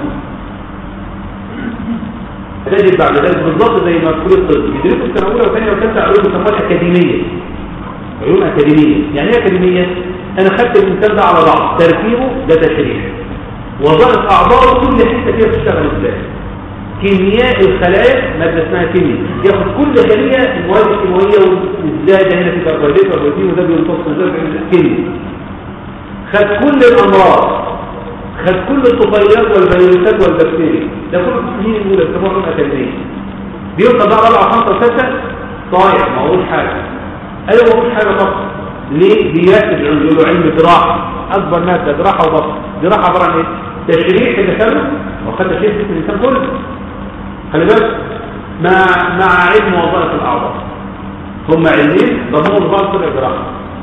تجد بعد ذلك بالضبط زي ما تقول الطب يدرسوا السنه الاولى والثانيه والثالثه علوم بيسموها الاكاديميه علوم اكاديميه يعني ايه اكاديميه انا خدت الانسان ده على بعض تركيبه ده تشريح وظائف اعضائه كل حته فيها بتشتغل ازاي كيمياء الخلايا ماده اسمها كيمياء ياخد كل خليه المواد الكيماويه وازاي ده هنا في كربوهيدرات وبروتين وده بيمتص وده بيعمل كيمياء خد كل الامراض خد كل الطفيلات والفيروسات والبكتيريا ده كله في السنين الاولى بيسموها علوم اكاديميه بيوصل بقى رابعه خمسه وسته طايع ما هوش حاجه ايوه ما هوش حاجه طبعا ليه بيركز عنده علم الجراحه اكبر ماده جراحه وبطن جراحه عباره عن ايه تشريح اللسان وخد تشريح جسم الانسان كله خلي بالك مع مع علم وظائف الاعضاء هم علمين ضمنوا لبعض كل الجراحه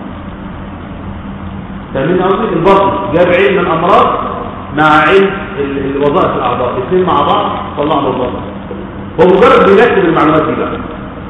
فاهمين قصدي البطن جاب علم الامراض مع علم ال- الوظائف الاعضاء الاثنين مع بعض طلعنا البطن هو مجرد بيرتب المعلومات دي بقى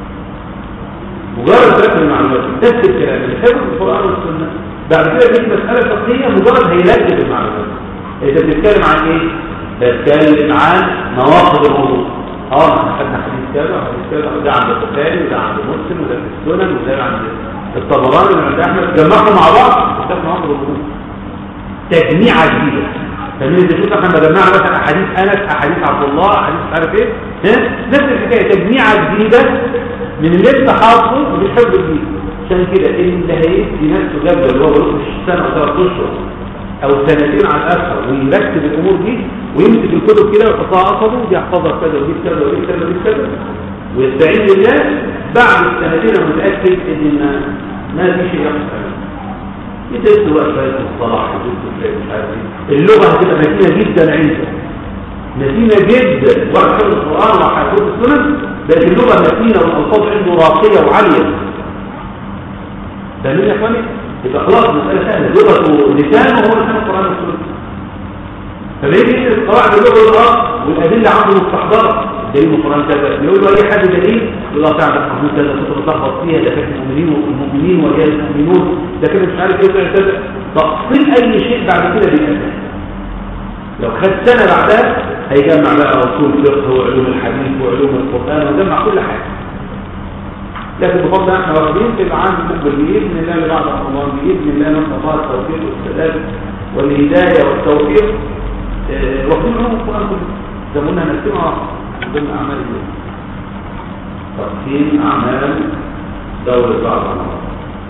مجرد رتب المعلومات نفس الكلام اللي حفظ القرآن والسنة بعد كده بيجي مسألة فقهية مجرد هيرتب المعلومات انت بتتكلم عن ايه؟ بتتكلم عن نواقض الوضوء اه احنا خدنا حديث كذا وحديث كذا وده عند البخاري وده عند مسلم وده في السنن وده عند الطبراني وده عند احمد جمعهم مع بعض كتاب نواقض الوضوء تجميعة جديدة فمن اللي تشوف احنا جمعنا مثلا احاديث انس احاديث عبد الله احاديث مش عارف ايه ها نفس الحكايه تجميعة جديدة من اللي انت حافظه وبتحب فيه عشان كده اللي هيدي نفسه جدول اللي هو بيروح سنه او ثلاث اشهر او سنتين على الاكثر ويرتب الامور دي ويمسك الكتب كده ويحطها قصده ودي يحفظها كذا ودي كذا ودي كذا ودي كذا ويستعين بالله بعد السنتين انا متاكد ان ما في شيء يحصل عليه يدرس بقى شويه مصطلح يدرس شويه مش عارف ايه اللغه هتبقى متينه جدا عندك متينه جدا واحد حفظ القران وحفظ السنن بقت اللغه متينه والالفاظ عنده راقيه وعاليه فاهمين يا اخواني يبقى خلاص مساله سهله لغته لسانه هو لسان القران والسنه فبيجي يدرس قواعد اللغه والارض والادله عنده مستحضره دليل القران كذا يقول له اي حد دليل يقول له فعلا القانون كذا كنت بتلخبط فيها ده كان المؤمنين والمؤمنين ورجال المؤمنون ده كان مش عارف ايه كذا تفصيل اي شيء بعد كده بيتأثر لو خد سنه بعدها هيجمع بقى اصول الفقه وعلوم الحديث وعلوم القران ويجمع كل حاجه لكن بفضل احنا واخدين في العام المقبل باذن الله اللي بعد رمضان باذن الله نسال الله التوفيق والسداد والهدايه والتوفيق آه، واخدين علوم القران كله زي ما قلنا هنقسمها من ضمن اعمال اليوم تقسيم اعمال دوله بعد رمضان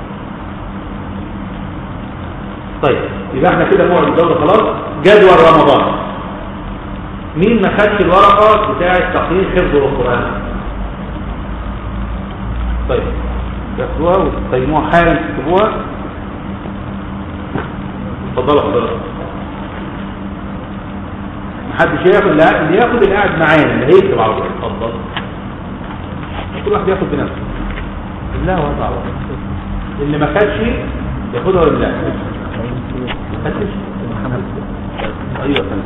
طيب يبقى احنا كده موعد الدوله خلاص جدول رمضان مين ما خدش الورقه بتاعه تقييم حفظ القران طيب ياخدوها وتقيموها حالا تكتبوها اتفضلوا حضرتك محدش ياخد لا اللي ياخد اللي قاعد معانا اللي هيكتب على طول اتفضل كل واحد ياخد بنفسه لا وضع على طول اللي ما خدش ياخدها ولا لا ما خدش ايوه فندم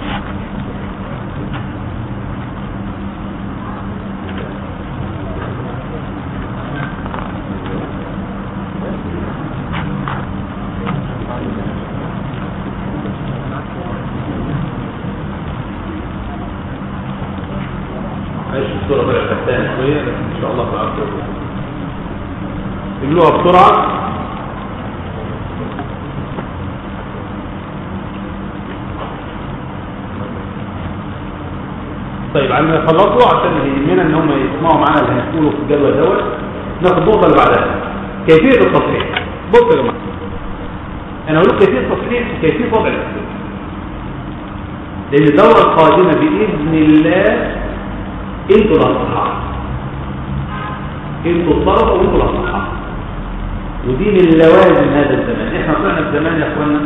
معلش الصورة بقى فتانة شوية لكن إن شاء الله في العصر اجلوها بسرعة طيب عم يخلصوا عشان يهمنا ان هم يسمعوا معانا اللي هنقوله في الجدول دوت ناخد النقطة اللي بعدها كيفية التصحيح بصوا يا جماعة انا اقول لكم كيفية التصحيح وكيفية وضع الاسئلة لان الدوره القادمه باذن الله انتوا اللي هتصححوا انتوا الطلبه وانتوا اللي هتصححوا ودي من لوازم هذا الزمان احنا طلعنا في زمان يا اخوانا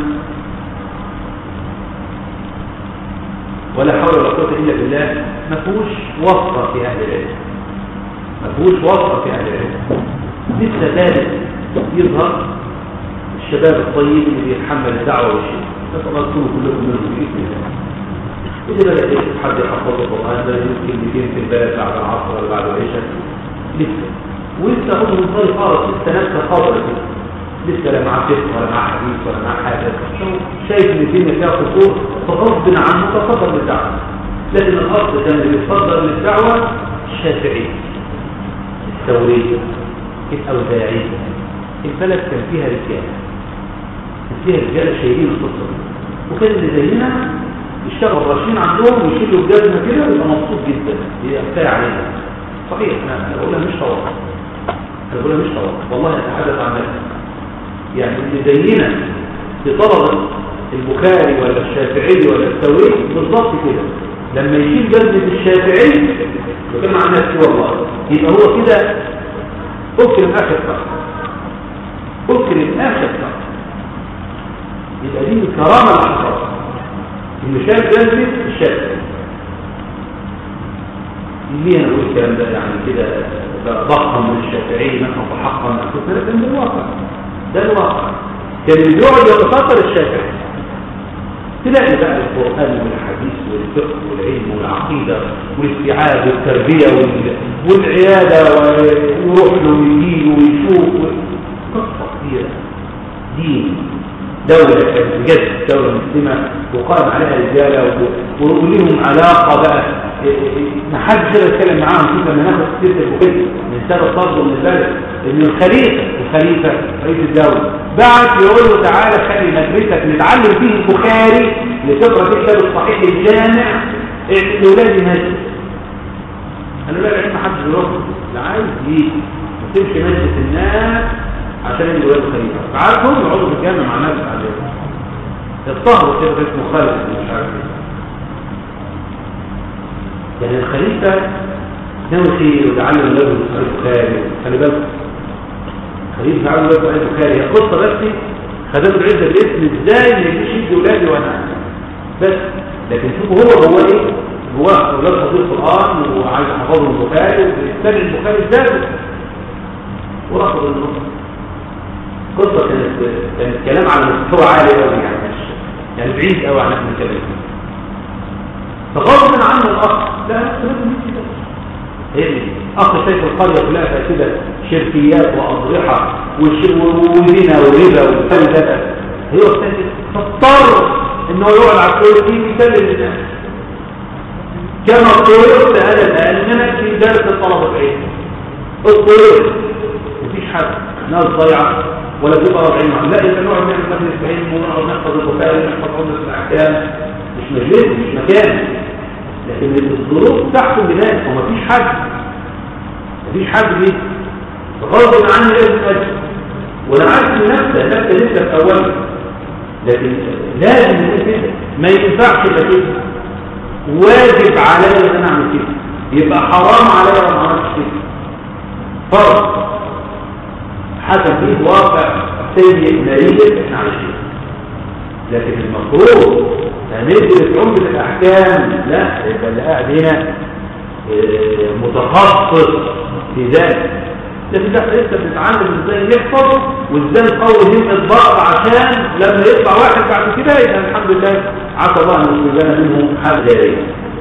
ولا حول ولا قوه الا بالله ما فيهوش وصفه في اهل العلم ما فيهوش وصفه في اهل العلم لسه بارد يظهر الشباب الطيب اللي بيتحمل الدعوه والشيء نسال الله تكونوا كلكم منهم باذن الله اللي بدأ يكتب حد يحفظ القرآن ده يمكن كلمتين في البلد بعد العصر ولا بعد العشاء لسه ولسه أظن من طريق خالص لسه نفسه خاطر كده لسه لا معاه فقه ولا معاه حديث ولا معاه حاجة شايف إن الدنيا فيها قصور فغصب عنه تصدر للدعوة لكن الأصل كان اللي بيتصدر للدعوة الشافعي الثوري الأوزاعي البلد كان فيها رجالة كان فيها رجالة شايلين القصة دي وكان اللي زينا يشتغل راشين عندهم ويشيلوا الجزمة كده ويبقى مبسوط جدا هي كفاية عليها صحيح انا بقولها مش طواف انا بقولها مش طواف والله اتحدث عن نفسي يعني اللي زينا في طلبة البخاري ولا الشافعي ولا الثوري بالضبط كده لما يشيل جزمة الشافعي وكان عن نفسي والله يبقى هو كده اكرم اخر فرق اكرم اخر فرق يبقى دي الكرامة اللي حصلت انه شاف جنبه الشافعي ليه انا بقول الكلام ده يعني كده ضخم من الشافعي مثلا فحقا من ده ده الواقع ده الواقع كان اللي بيقعد يتفكر الشافعي تلاقي بقى القرآن والحديث والفقه والعلم والعقيدة والاستيعاب والتربية وال... والعيادة ويروح له ويجي ويشوف قصة كبيرة دين دولة كانت بجد دولة مسلمة وقام عليها رجالة ولهم علاقة بقى ما حدش يقدر يتكلم معاهم كيف لما ناخد سيرة البخاري من سبب برضه من البلد ان الخليفة الخليفة رئيس الدولة بعت يقول له تعالى خلي مدرسك نتعلم فيه البخاري لتقرا فيه كتاب الصحيح الجامع لاولاد مسجد انا لا ما حدش يروح لا عايز يجي ما تمشي مجلس الناس عشان يجي ولاد الخليفة عارفهم يقعدوا في الجامع مع ناس عليهم الطهر كده اسمه خالد مش عارف ايه يعني الخليفة ناوي خير وتعلم له صحيح البخاري خلي بالك خليفة تعلم له صحيح البخاري هي قصة بس خدمت عزة الاسم ازاي ما يجيش يدي ولادي وانا بس لكن شوفوا هو هو ايه هو اولاد حفظ القرآن وعايز يحفظهم البخاري ويستمع البخاري ازاي ورفض النص قصة كانت كانت كلام على مستوى عالي قوي يعني مش يعني بعيد قوي عن احنا نتكلم فغصبا عنه الاخ لا لازم كده هي اخ شايف القريه كلها فيها كده شركيات واضرحه وزنا وربا وفلسفه هي فاضطر ان هو يقعد على الكرسي ويسلم للناس كما اضطررت انا الان في درس الطلبه العلم اضطررت مفيش حد ناس ضايعه ولا تبقى 40 عام لا يبقى نقعد نعمل مجلس علم ونقعد نحفظ البخاري ونحفظ عمده الاحكام مش مجلس مش مكان لكن الظروف تحكم بذلك ومفيش حد مفيش حد ليه غصب عني لازم اجي وانا عارف ان نفسه نفسه لسه في اوله لكن لازم يكون كده ما ينفعش الا كده واجب عليا ان انا اعمل كده يبقى حرام عليا لو ما عملتش كده فرض حسب فيه واقع سيء مريض احنا عايشين لكن المفروض هندرس عمدة الأحكام لا يبقى اللي قاعد هنا متخصص في ذلك لكن ده لسه بنتعلم ازاي نحفظ وازاي نقوي همة الضغط عشان لما يطلع واحد بعد كده يبقى الحمد لله عسى الله ان يصيبنا منهم حاجه جاريه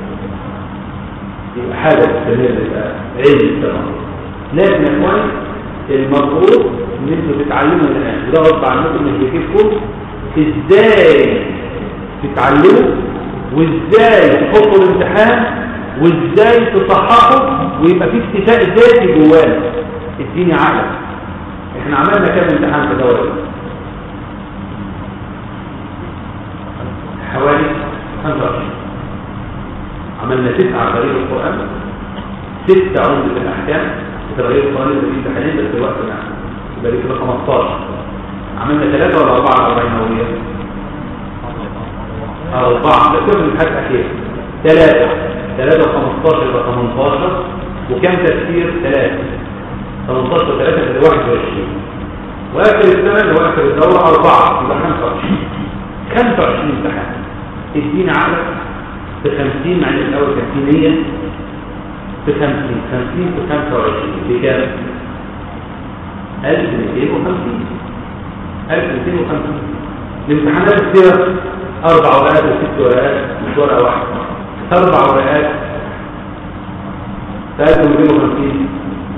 يبقى حاجه تستمر يبقى علم تمام لكن يا اخوان المفروض ان انتوا تتعلموا الان وده غصب عنكم مش بكيفكم ازاي تتعلموا وازاي تحطوا الامتحان وازاي تصححوا ويبقى في اكتفاء ذاتي جوانا اديني عقلك احنا عملنا كام امتحان في الدوره حوالي 25 عملنا تسعة غريب القرآن ستة عمدة الأحكام تغيير القرآن اللي فيه امتحانين بس الوقت معنا يبقى دي كده 15 عملنا ثلاثة ولا أربعة أربعين نووية أربعة لا كم الحاجة الأخيرة ثلاثة ثلاثة وخمستاشر يبقى 18 وكم تفسير ثلاثة 18 وثلاثة يبقى 21 وآخر السنة اللي هو آخر الدورة أربعة يبقى 25 25 امتحان ادينا عدد في 50 مع ان الأول كان في 100 في 50 50 في 25 بكام؟ 1250 1250 الامتحانات السيرة أربع ورقات وست ورقات مش ورقة واحدة أربع ورقات 1250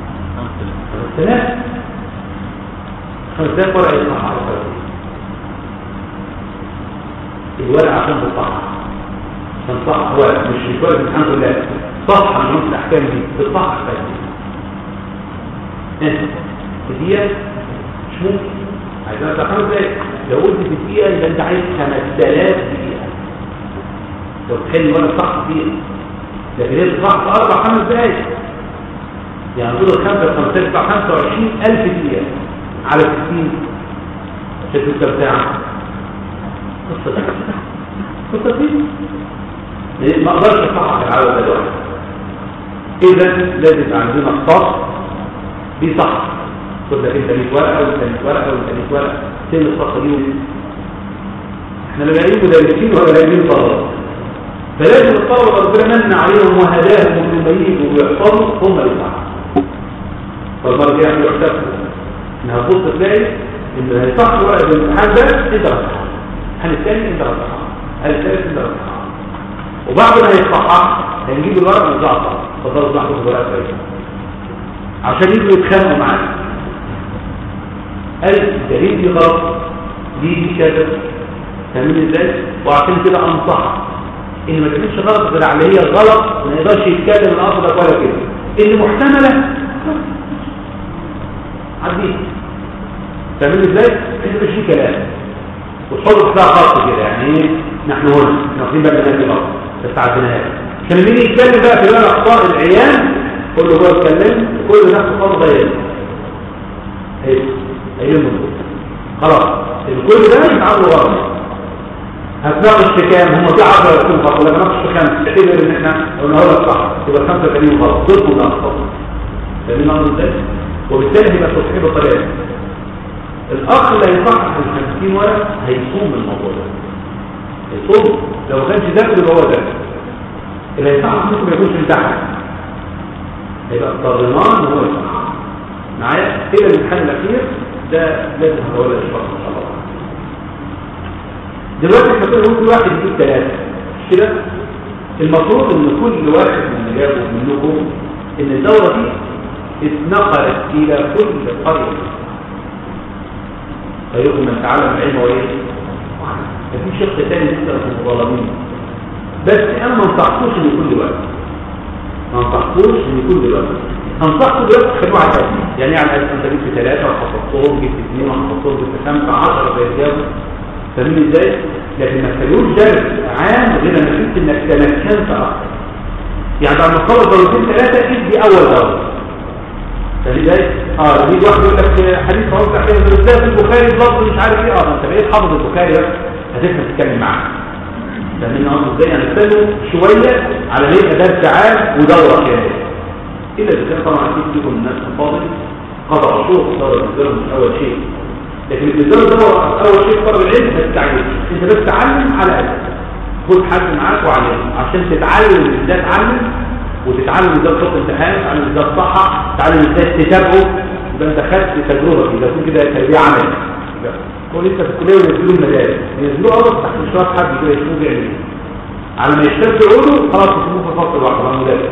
ثلاث خمسات ورقة يصنع على الورقة عشان تطلع عشان تطلع ورقة مش مش ورقة الحمد لله صفحة من نص الأحكام دي تطلع أحكام دي انت دي مش ممكن عايزين تفهم ازاي لو قلت في دقيقة يبقى انت عايز 5000 دقيقة لو تحل ورقة صح دقيقة لكن هي تصح في أربع خمس دقايق يعني دول الخمسة خمسة تدفع 25000 دقيقة على 60 شكل الساعة قصة دي قصة دي ما اقدرش اصحح العدد دلوقتي اذا لازم يبقى عندنا الصف دي صح خد لك انت 100 ورقه وانت 100 ورقه وانت 100 ورقه فين الصفه دي احنا لا لاقيين مدرسين ولا لاقيين طلبه فلازم الطلبه ربنا من عليهم وهداهم ومبين ويحفظوا هم اللي صح فالمره الجايه يعملوا حسابهم ان هتبص تلاقي ان اللي هيصح ورقه الامتحان ده انت رصحها هل الثاني انت رصحها هل الثالث انت رصحها وبعد ما هيصحها هنجيب الورقه ونزعها فضلوا تحت الورقه كويسه عشان يجوا يتخانقوا معاك قال الدليل دي غلط دي دي كذا فاهمين ازاي وعشان كده انصحك ان ما تكونش غلط غير على هي غلط ما يقدرش يتكلم من قصدك ولا كده اللي محتمله عديه فاهمين ازاي انت مش في كلام وتحط فيها خط كده يعني ايه نحن هنا احنا واخدين بالنا من غلط بس عديناها عشان لما يجي يتكلم بقى في بقى اخطاء العيان كله هو يتكلم كل نفسه خط ضيق ايه ايهم خلاص الكل ده يتعامل غلط هتناقش في كام هم في 10 يكون خط ولا بناقش في كام اعتبر ان احنا قلنا هو صح يبقى 85 غلط ضدهم ده اخطاء فاهمين قصدي ازاي وبالتالي يبقى التصحيح بطريقه الاخ اللي هيصحح ال 50 ورق هيصوم الموضوع ده هيصوم لو ما كانش ذاكر يبقى هو ذاكر اللي هيصحح ممكن ما يكونش امتحن هيبقى اضطرناه ان هو يصحح معايا كده الامتحان الاخير ده لازم هتولى الاشخاص ان شاء الله دلوقتي احنا كل كل واحد يجيب ثلاثه مش كده المفروض ان كل واحد من اللي جابوا منكم ان الدوره دي اتنقلت الى كل قريه خيركم من تعلم العلم وايه ففي شق تاني لسه في المظالمين بس انا ما انصحكوش ان كل وقت ما انصحكوش ان كل وقت انصحكم دلوقتي خلوها على الاساس يعني يعني انت جبت ثلاثه وحفظتهم جبت اثنين وحفظتهم جبت خمسه 10 زي الجو فاهمين ازاي؟ لكن ما تخلوش درس عام غير لما تحس انك تمكنت اكتر يعني بعد ما تخلص دورتين ثلاثه ادي اول دوره فاهم ازاي؟ اه يجي واحد يقول لك حديث رواه صحيح بالذات البخاري لفظ مش عارف ايه اه انت بقيت حافظ البخاري بس هتفهم تتكلم معاه فاهمين قصدي ازاي؟ يعني استنوا شويه على ما يبقى درس عام ودوره كامله الا اذا كان طبعا اكيد فيكم الناس الفاضل قطع الشوط صار الانسان مش اول شيء لكن الانسان ده اول شيء طلب العلم ما تستعجلش انت بس تعلم على قدك خد حد معاك وعلمه عشان تتعلم ازاي تعلم وتتعلم ازاي تحط امتحان تتعلم ازاي تصحح تتعلم ازاي تتابعه يبقى انت خدت تجربه اذا كنت كده تربيه عملي هو لسه في الكليه وينزلوا المدارس ينزلوا اول تحت اشراف حد كده يشوفوا بيعمل ايه على ما يشتغل عوده خلاص يسيبوه في فصل واحد مع المدرس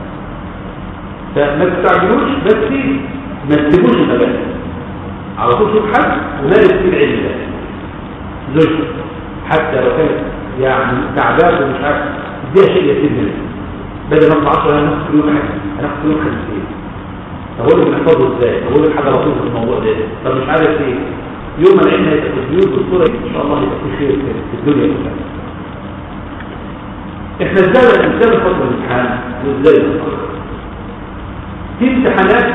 فما تستعجلوش بس ما تسيبوش المدارس على طول شوف حد ومارس فيه العلم ده زوجته حتى لو كانت يعني تعبان ومش عارف اديها شيء يسير منه بدل ما 10 انا ناخد كيلو حاجه انا ناخد كيلو 50 طب اقول لك نحفظه ازاي طب اقول لك حاجه لطيفه في الموضوع ده طب مش عارف ايه يوم ما العلم هيبقى في البيوت بالصوره دي ان شاء الله هيبقى في خير في الدنيا كلها احنا ازاي ازاي نفضل الامتحان وازاي في امتحانات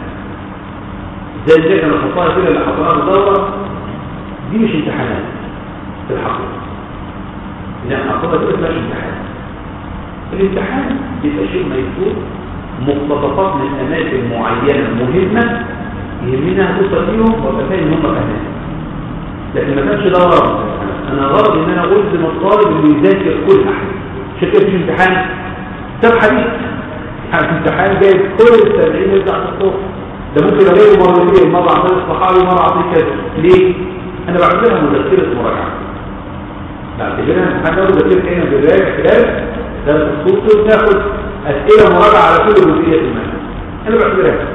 زي اللي احنا نحطها كده اللي حطيناها في الدوره دي مش امتحانات في الحقيقه لا عقوبة دي اسمها امتحان الامتحان بيبقى شيء ميسور مقتطفات من اماكن معينه مهمه يهمنا توصل فيهم وابقى فاهم ان هم فاهمين لكن ما كانش ده غرض انا غرض ان انا الزم الطالب انه يذاكر كل حاجه عشان كده في امتحان كتاب حديث الامتحان جايب كل السبعين يرجع في الصوت ده ممكن الاقيه مرتين مره عن الصحابي مره عن كذا ليه؟ انا بعتبرها مذكره مراجعه بعتبرها امتحان ده مذكره هنا بالراجع خلال درس الصوت وتاخد اسئله مراجعه على كل جزئيه في المنهج انا بعتبرها كده.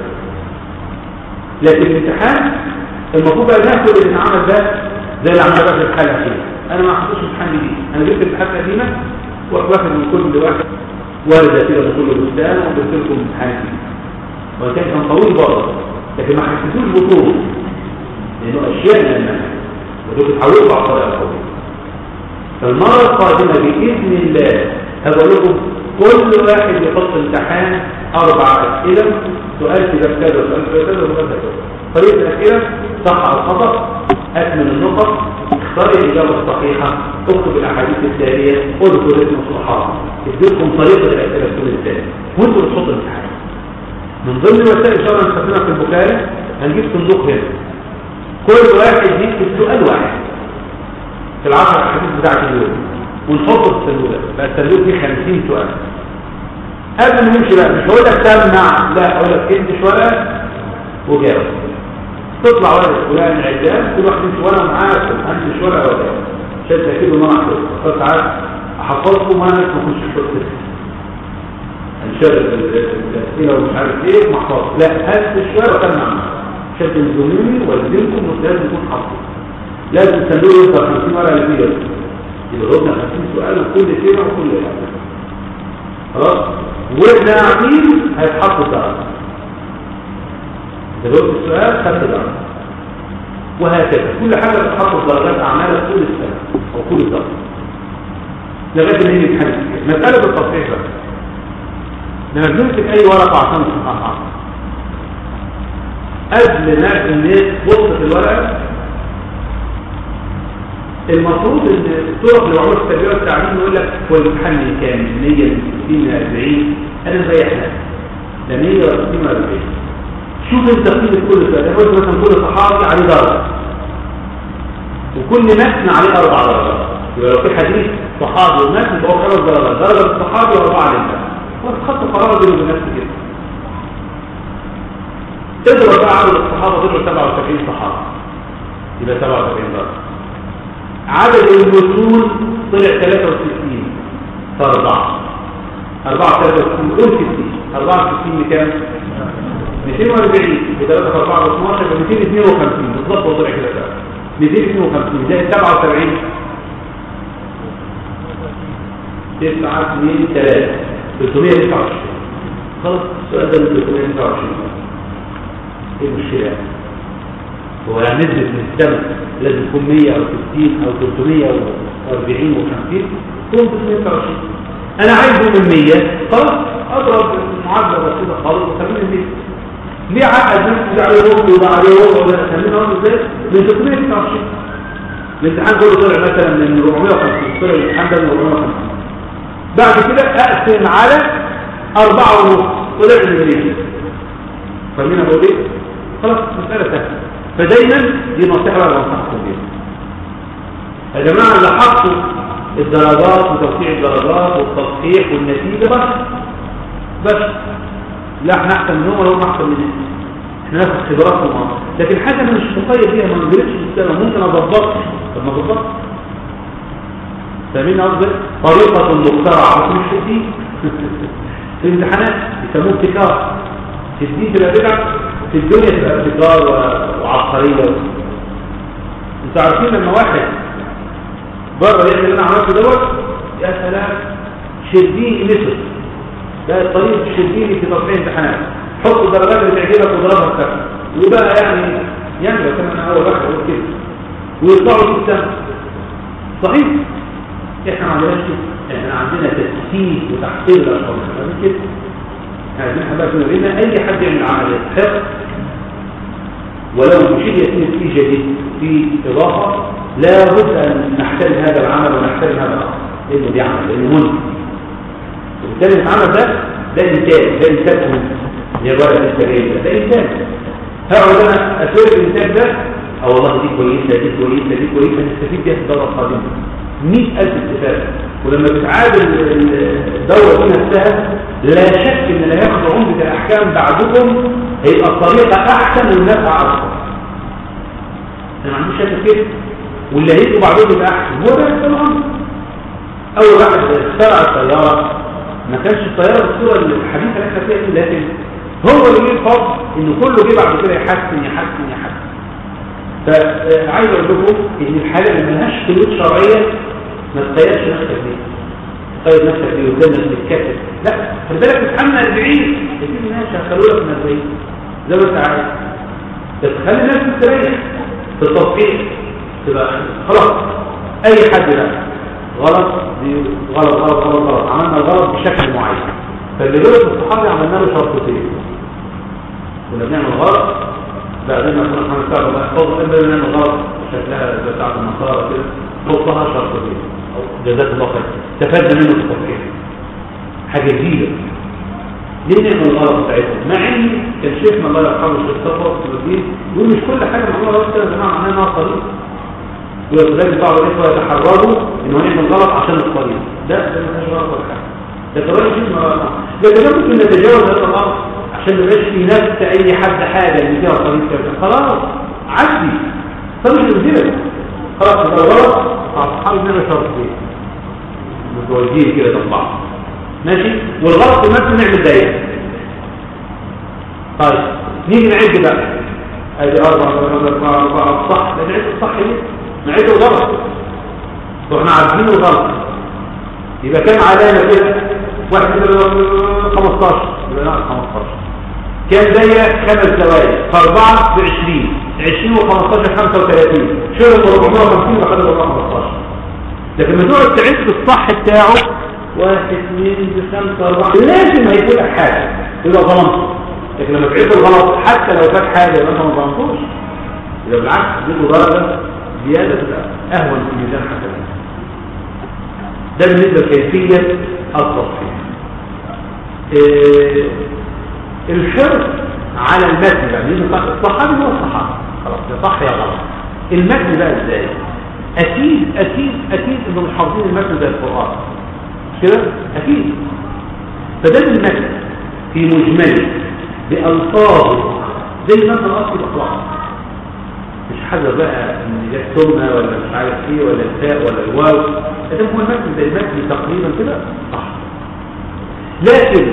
لكن الامتحان المفروض بقى ناخد اللي اتعمل ده زي اللي عملها بقى في الحاله الاخيره انا ما حطيتش امتحان جديد انا جبت امتحان قديمه واخد من كل واحد ورده كده بكل بستان وقلت لكم امتحان جديد وكان كان طويل برضه لكن ما حسيتوش بطول لانه اشياء من المنهج ودول اتعودوا على الطريقه الطويله فالمره القادمه باذن الله هقول لكم كل واحد يحط امتحان اربع اسئله سؤال في باب كذا وسؤال في باب كذا وسؤال في باب كذا طريقه الاسئله صح او خطا اكمل النقط اختار الاجابه الصحيحه اكتب الاحاديث التاليه اذكر اسم الصحابه اديكم طريقه الاسئله السؤال الثاني وانتوا بتحطوا الامتحان من ضمن وسائل ان شاء الله نستخدمها في البخاري هنجيب صندوق هنا كل واحد يكتب سؤال واحد في العشر احاديث بتاعت اليوم ونحطه في الصندوق ده بقى الصندوق فيه 50 سؤال قبل ما نمشي بقى مش هقول لك سمع لا هقول لك انت ورقه وجاوب تطلع ورقه فلان عدام كل واحد يمشي ورقه معاه انت ورقه وجاوب عشان تاكدوا ان انا حفظت ساعات احفظكم وانا ما كنتش حفظت هنشغل الاسئله ومش عارف ايه محفظ لا هات الشويه وكان معانا عشان تلزموني والزمكم لازم يكون حافظ لازم تخلوه يوصل 50 ورقه اللي فيه يبقى ضربنا 50 سؤال وكل سنه وكل حاجه خلاص واحنا قاعدين هيتحط الدرجه جاوبت السؤال خدت درجه وهكذا كل حاجه بتحط درجات اعمالك طول السنه او كل الدرجه لغايه ما يجي الامتحان مساله التصحيح بقى لما بنمسك اي ورقه عشان نصححها قبل ما الناس تبص في الورقه المفروض ان الطرق اللي معموله في التربيه والتعليم يقول لك هو الامتحان من كام؟ من 100 من 60 من 40 انا مريح لك لا 100 ولا 60 ولا 40 شوف انت قيمه كل سؤال انا قلت مثلا كل صحابي عليه درجه وكل متن عليه اربع درجات يبقى لو في حديث صحابي ومتن يبقى هو خمس درجات درجه للصحابي واربعه للمتن وتخط قرار بينه وبين نفسه كده اضرب بقى عدد الصحابه طلعوا 77 صحابه يبقى 77 درجه عدد المتون طلع 63 فاربعه 4 63 قول 60 64 بكام 240 بثلاثة في 4 ب 12 ب 252 بالظبط وطلع كده فعلا 252 زائد 77 9 2 3 329 خلاص السؤال ده من 329 ايه المشكلة هو يعني نسبة من السنة لازم تكون 100 او 60 او 340 و 50 تكون 329 انا عايزه من 100 خلاص اضرب المعادلة بسيطة خالص وخليني 100 ليه عقد نفسي ده عليه ربع وده عليه ربع وده خلينا نقول ازاي من 329 الامتحان كله طلع مثلا من 450 طلع الامتحان ده من 450 بعد كده اقسم على أربعة ونص طلع المريض فاهمين أقول إيه؟ خلاص مسألة سهلة فدايما دي نصيحة بقى بنصحكم بيها يا جماعة اللي حطوا الدرجات وتوسيع الدرجات والتصحيح والنتيجة بس بس لا احنا احسن منهم ولا هم احسن مننا احنا ناخد خبرات ومعرفة لكن حاجة انا مش مقيد فيها ما نجربش في السنة ممكن اضبطها طب ما اضبطها فاهمين قصدي طريقة مخترعة بس مش في الدين في الامتحانات يسموه ابتكار في الدين تبقى بدعة في الدنيا تبقى ابتكار وعبقرية انتوا عارفين لما واحد بره يعمل اللي انا عملته دوت يا سلام شربيني مصر ده الطريق الشربيني في تصحيح امتحانات حط الدرجات اللي تعجبك واضربها في كفر وبقى يعني يعني لو كان انا اول واحد اقول كده ويطلعوا في السنه صحيح احنا ما عندناش كده احنا عندنا تسهيل وتحصيل الاشخاص فاهمين كده عايزين حبايب نورينا اي حد يعمل عمليه حفظ ولو بشيء يتم فيه جديد في اضافه لا بد ان نحترم هذا العمل ونحترم هذا الامر لانه بيعمل لانه منتج وبالتالي اللي اتعمل ده ده انتاج ده انتاج مهم اللي هي الورقه الانتاجيه ده ده انتاج هقعد انا اسوي الانتاج ده اه والله دي كويسه دي كويسه دي كويسه نستفيد بيها في الدوره القادمه 100000 استفاده ولما بتعادل الدوره دي نفسها لا شك ان اللي هياخد عمده الاحكام بعدكم هيبقى الطريقه احسن والنفع اكثر انا ما عنديش شك كده واللي هيجوا بعدهم يبقى احسن هو ده الامر اول واحد اخترع الطياره ما كانش الطياره بالصوره الحديثه اللي احنا فيها دي لكن هو اللي جه الفضل انه كله جه بعد كده يحسن يحسن يحسن فعايز اقول لكم ان الحاجه اللي ملهاش شروط شرعيه ما تقيدش نفسك بيها تقيد نفسك بيه وتنزل تتكتب لا خلي بالك تتحمل 40 يجيب ناس هيخلوا لك من 40 زي ما انت عايز بس خلي الناس تستريح في التطبيق تبقى خلاص اي حد لا غلط دي غلط غلط غلط غلط عملنا الغلط بشكل معين فاللي غلط الصحابي عملنا له شرطتين كنا بنعمل غلط بعدين احنا هنستعرض بقى فضل الا بنعمل غلط شكلها زي بتاعت النصارى كده حطها شرطتين جزاك الله خير استفدنا منه في التفكير حاجه جديده ليه نعمل الغلط بتاعتهم مع ان كان شيخنا الله يرحمه الشيخ صفوت الدين يقول مش كل حاجه معموله غلط كده يا جماعه معناها انها طريق ولذلك بعض الاخوه يتحرروا ان هو يعمل غلط عشان الطريق ده ده ما فيهاش غلط ولا حاجه ده كمان شيء ما ده كمان ممكن نتجاوز هذا الامر عشان ما يبقاش في نفس اي حد حاجه اللي فيها طريق كذا خلاص عدي طريق الزبد خلاص ده غلط اصحاب مننا شرطين متوجهين كده تطبع ماشي والغلط في المثل نعمل دايره طيب نيجي نعد بقى ادي اربعه اربعه اربعه صح نعد الصح ليه نعد الغلط واحنا عارفين الغلط يبقى كام علامه كده واحد كده 15 يبقى ناقص 15 كام دايره خمس زوايا فاربعه ب 20 20 و15 35 شغل 450 وخد 415 لكن لما تقعد تعد بالصح بتاعه واحد اثنين بخمسة أربعة لازم هيكون لك حاجة يبقى ظلمت لكن لما تعد الغلط حتى لو فات حاجة يبقى انت ما ظلمتوش يبقى بالعكس اديله درجة زيادة تبقى أهون في ميزان حسنات ده بالنسبة لكيفية التصحيح إيه الحرص على المتن بقى لأن الصحابي هو الصحابي خلاص ده صح يا غلط المتن بقى ازاي اكيد اكيد اكيد انهم مش حافظين المتن زي القران مش كده اكيد فده المتن في مجمله بالفاظه زي مثلا اصل الاطلاق مش حاجه بقى ان جت سنه ولا مش عارف ايه ولا التاء ولا الواو ده هو المتن زي المتن تقريبا كده صح لكن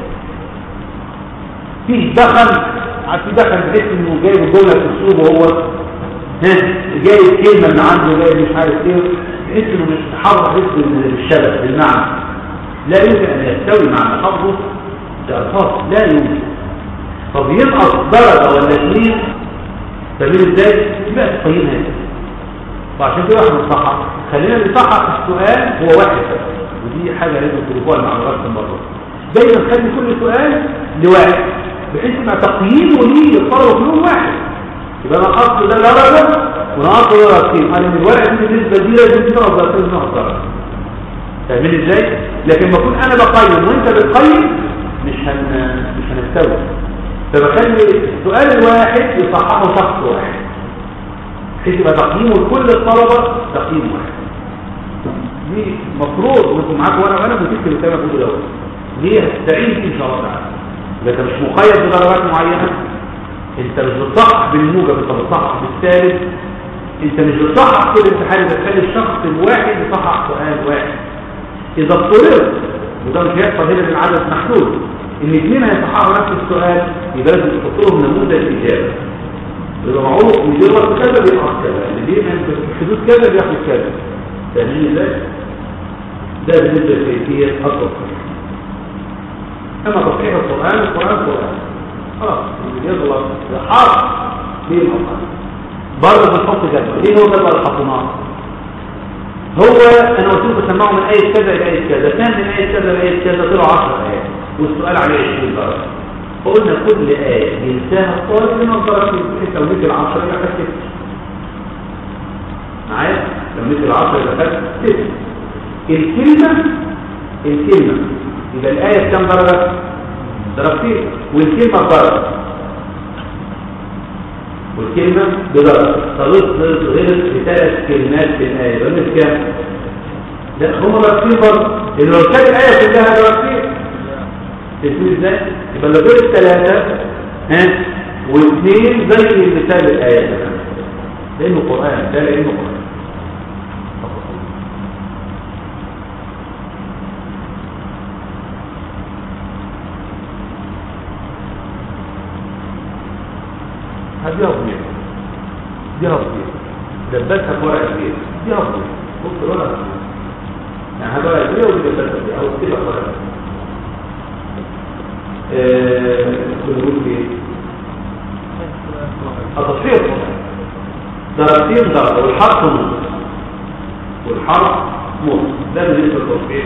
فيه دخل في دخل بحيث انه جايب الجمله في اسلوبه هو ها جايب كلمه من عنده جايب مش عارف ايه بحيث انه مش حافظ حس بالشبه بالمعنى لا يمكن ان يستوي مع حفظه بألفاظ لا يمكن طب ينقص درجه ولا اثنين تعمل ازاي يبقى تقييم هذا وعشان كده احنا نصحح خلينا نصحح السؤال هو واحد ودي حاجه لازم تضيفوها مع الغرس المره دايما خلي كل سؤال لواحد بحيث يبقى تقييمه ليه للطلبه كلهم واحد يبقى انا قصد ده درجه وانا قصد ده درجتين انا من الورقه دي بالنسبه دي لازم تنقص درجتين نقص درجه فاهمين ازاي لكن بكون انا بقيم وانت بتقيم مش هن مش هنستوي فبخلي السؤال الواحد يصححه شخص واحد بحيث يبقى تقييمه لكل الطلبه تقييم واحد دي مفروض انكم معاكم ورقه وقلم وتكتب الكلام اللي بقوله دوت دي هتستعين فيه ان شاء الله تعالى انت مش مقيد بدرجات معينه انت مش بتصحح بالموجب انت بتصحح بالثالث انت مش بتصحح كل امتحان انت تخلي الشخص الواحد يصحح سؤال واحد اذا اضطررت وده مش هيحصل هنا من عدد محدود ان اثنين هيصححوا نفس السؤال يبقى لازم تحط لهم نموذج اجابه يبقى معروف ان دي غلط كذا بيقع كذا اللي دي في حدود كذا بياخد كذا فاهمين ازاي؟ ده بالنسبه لكيفيه التصحيح اما تصحيح القران القران قران خلاص اللي يغلط يحط ليه المقام برضه بنحط جدول ليه هو جدول الحكومات هو انا قلت لكم سمعوا من ايه كذا الى ايه كذا كان من ايه كذا الى ايه كذا طلعوا 10 ايات والسؤال عليه 20 درجه فقلنا كل ايه ينساها الطالب من درجه بحيث لو نزل 10 يبقى خد ست معايا لو نزل 10 يبقى خد ست الكلمة الكلمة يبقى الآية كم درجة؟ درجتين والكلمة درجة والكلمة بدرجة طريق غير بثلاث كلمات في الآية يبقى كام؟ لا هم درجتين برضه لأن لو كانت الآية كلها درجتين تسمي ازاي؟ يبقى لو دول الثلاثة ها واثنين زي مثال الآيات لأنه قرآن ده لأنه قرآن هذه أضمية دي أضمية دبتها في ورقة كبير دي أضمية بص الورقة كبير يعني هذا ورقة كبير ودي دبتها فيها أو كتبها في ورقة كل نقول ايه التصفير درجتين درجة والحرف نص والحرف نص ده بالنسبة للتصفير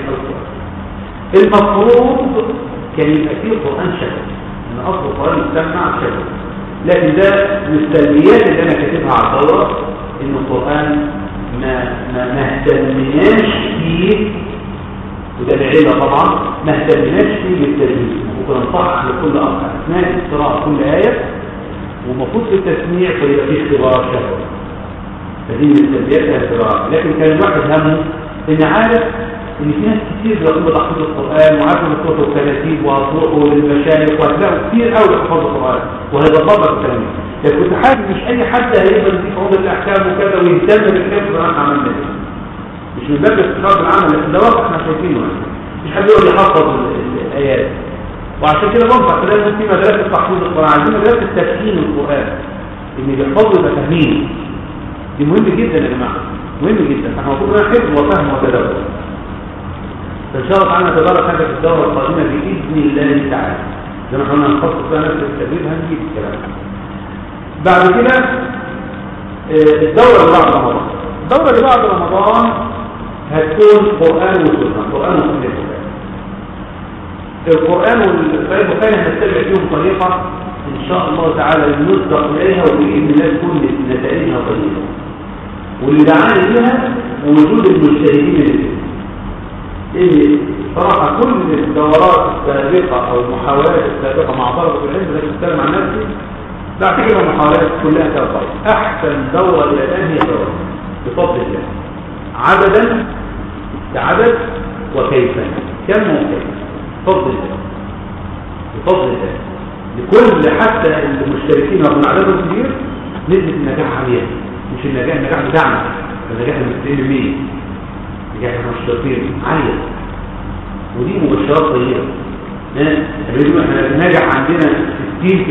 المفروض كان يبقى فيه قرآن شكل ان اصل القرآن يسمع شكل لكن ده من السلبيات اللي انا كاتبها على الدورة ان القرآن ما ما ما اهتمناش فيه وده العلة طبعا ما اهتمناش فيه بالتدريس ممكن ننصح لكل أمر أثناء قراءة كل آية ومفروض في التسميع فيبقى فيه اختبار شهوي فدي من السلبيات القراءة لكن كان الواحد همه إن عارف إن في ناس كتير بيقوموا بتحفيظ القرآن وعارفوا الصوت والتراتيب وهتروحوا للمشايخ وهتلاقوا كتير قوي يحفظوا القرآن وهيتطبق الكلام ده لكن كنت حاسس مش أي حد هيقبل في فروض الأحكام وكذا ويهتم بالحفظ زي ما احنا عملنا مش من باب الاستقرار بالعمل لكن ده واقع احنا شايفينه مش حد يقول لي حفظ الآيات وعشان كده بنصح لازم في مدرسة تحفيظ القرآن عايزين مدرسة تفهيم القرآن ان بيحفظوا يبقى فاهمين دي مهم جدا يا جماعة مهم جدا احنا المفروض نحن حفظ وفهم وتدبر فان شاء الله تعالى نتدرج حاجة في الدورة القادمة بإذن الله تعالى زي ما احنا هنخصص بقى نفس التدريب هنجيب الكلام بعد كده الدورة اللي بعد رمضان الدورة اللي بعد رمضان هتكون قرآن وسنة قرآن وسنة القرآن والصحيح البخاري هنتبع فيهم طريقة إن شاء الله تعالى نصدق إليها وبإذن الله تكون نتائجها طيبة واللي دعاني لها وجود المجتهدين اللي إن صراحة كل الدورات السابقة أو المحاولات السابقة مع طلبة العلم اللي بتتكلم عن نفسي بعتبر المحاولات كلها كانت طيبة أحسن دورة إلى الآن هي دورة بفضل الله عددا كعدد وكيفا كم وكيف بفضل الله بفضل الله لكل حتى المشتركين رغم عددهم كبير نسبة النجاح عالية مش النجاح النجاح بتاعنا النجاح المسلمين 100 نجاح المشتركين عالية ودي مبشرات طيبة بيقولوا احنا النجاح عندنا 60% 70%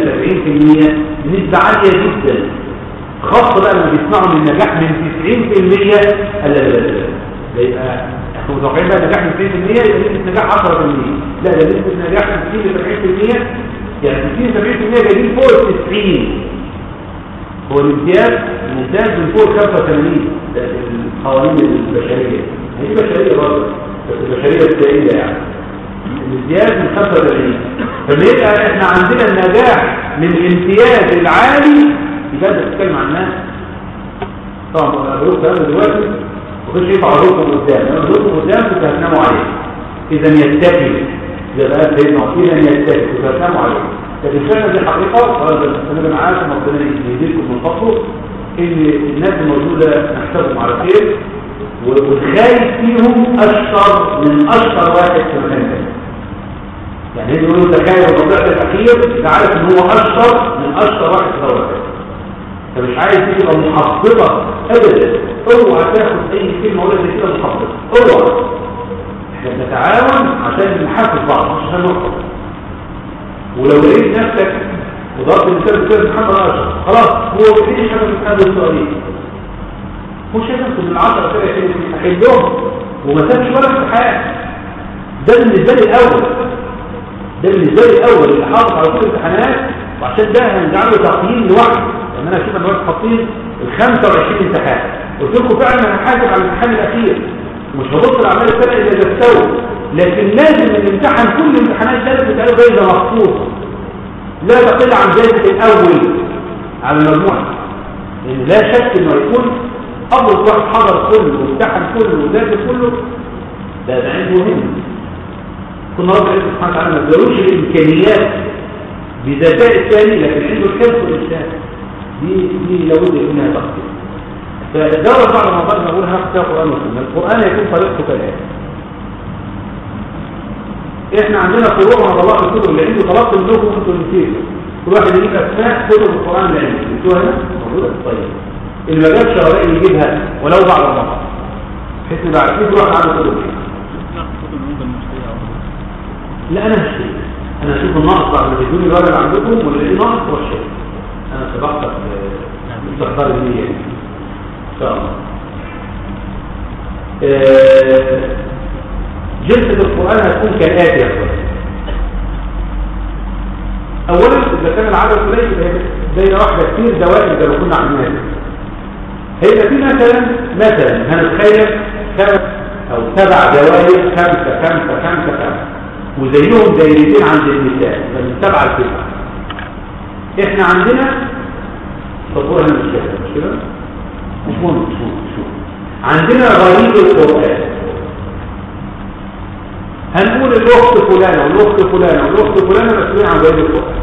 نسبة عالية جدا خاصة بقى لما بيسمعوا من النجاح من 90% لا لا لا لا ده يبقى احنا متوقعين بقى نجاح من 90% يبقى نسبة نجاح 10% لا ده نسبة نجاح من 60 ل 70% يعني 60 70% جايين فوق ال 90 هو الامتياز الممتاز من فوق ال 85 ده القوانين البشرية هي بشرية برضه بس البشرية السائلة يعني الامتياز من 85 فما يبقى احنا عندنا النجاح من الامتياز العالي يبقى انت بتتكلم عن الناس طبعا انا بقول كلام دلوقتي ما كنتش ينفع اقولكم قدام انا بقولكم قدام كنت هتناموا عليه اذا يتكل اذا بقى سيدنا اذا يتكل كنت هتناموا عليه لكن فعلا دي حقيقه انا معاك ربنا يهديكم من فضله ان الناس الموجوده نحسبهم على خير والخايف فيهم اشطر من اشطر واحد في المكان ده يعني انت يقولوا تخيل الربيع الاخير انت عارف ان هو اشطر من اشطر واحد في الدوله انت مش عايز تبقى محبطه ابدا اوعى تاخد اي كلمه ولا زي كده محبطه اوعى احنا بنتعاون عشان نحفز بعض مش عشان نحبط ولو لقيت نفسك وضربت مثال مثال محمد اشرف خلاص هو مفيش حاجه في هذا السؤالين هو شايف نفسه من العشرة كده يحلهم وما سابش ولا امتحان ده بالنسبه لي الاول ده بالنسبه لي الاول اللي حاطط على كل الامتحانات وعشان ده هنجعله تقييم لوحده لان انا اشوف ان دلوقتي حاطين ال 25 امتحان قلت لكم فعلا انا حاسب على الامتحان الاخير مش هبص الاعمال السنه الا اذا استوى لكن لازم الامتحان كل الامتحانات لازم تبقى جايزه مخصوصه لا تقل عن جائزه الاول على المجموعه لان لا شك انه يكون افضل واحد حضر كله وامتحن كله وذاكر كله ده ده عنده مهم كنا رب العزة سبحانه وتعالى ما ادالوش الامكانيات بذكاء الثاني لكن عنده الكلف والإنسان دي دي لابد يكون لها تقدير فالدورة بعد ما بدنا نقول هناخد فيها قرآن وسنة القرآن هيكون طريقته كالآتي احنا عندنا فروع مع الله في الكتب اللي عنده طلبت منكم انتوا نسيتوا كل واحد يجيب اسماء كتب القرآن اللي عنده انتوا هنا موجودة طيب اللي ما جابش شهرين يجيبها ولو بعد رمضان بحيث يبقى عارفين كل واحد عنده كتب ايه لا خد الموجة المشترية أو لا انا هشتري انا اشوف النقص بعد ما تدوني الورق عندكم واللي ليه نقص واشتري انا سبقت في استحضار النية دي. ان شاء الله آه، جلسة القرآن هتكون كالآتي يا اخوان اولا اذا كان العدد قليل يبقى هي دايره واحده كتير دوائر زي ما كنا عاملينها هيبقى في مثلا مثلا هنتخيل خمس او سبع دوائر خمسه خمسه خمسه خمسه وزيهم دايرتين عند النساء فمن سبعه لتسعه احنا عندنا تطور هنا مش كده مش كده مش مهم مش مهم مش مهم عندنا غريب القران هنقول الاخت فلانه والاخت فلانه والاخت فلانه مسؤولين عن غريب القران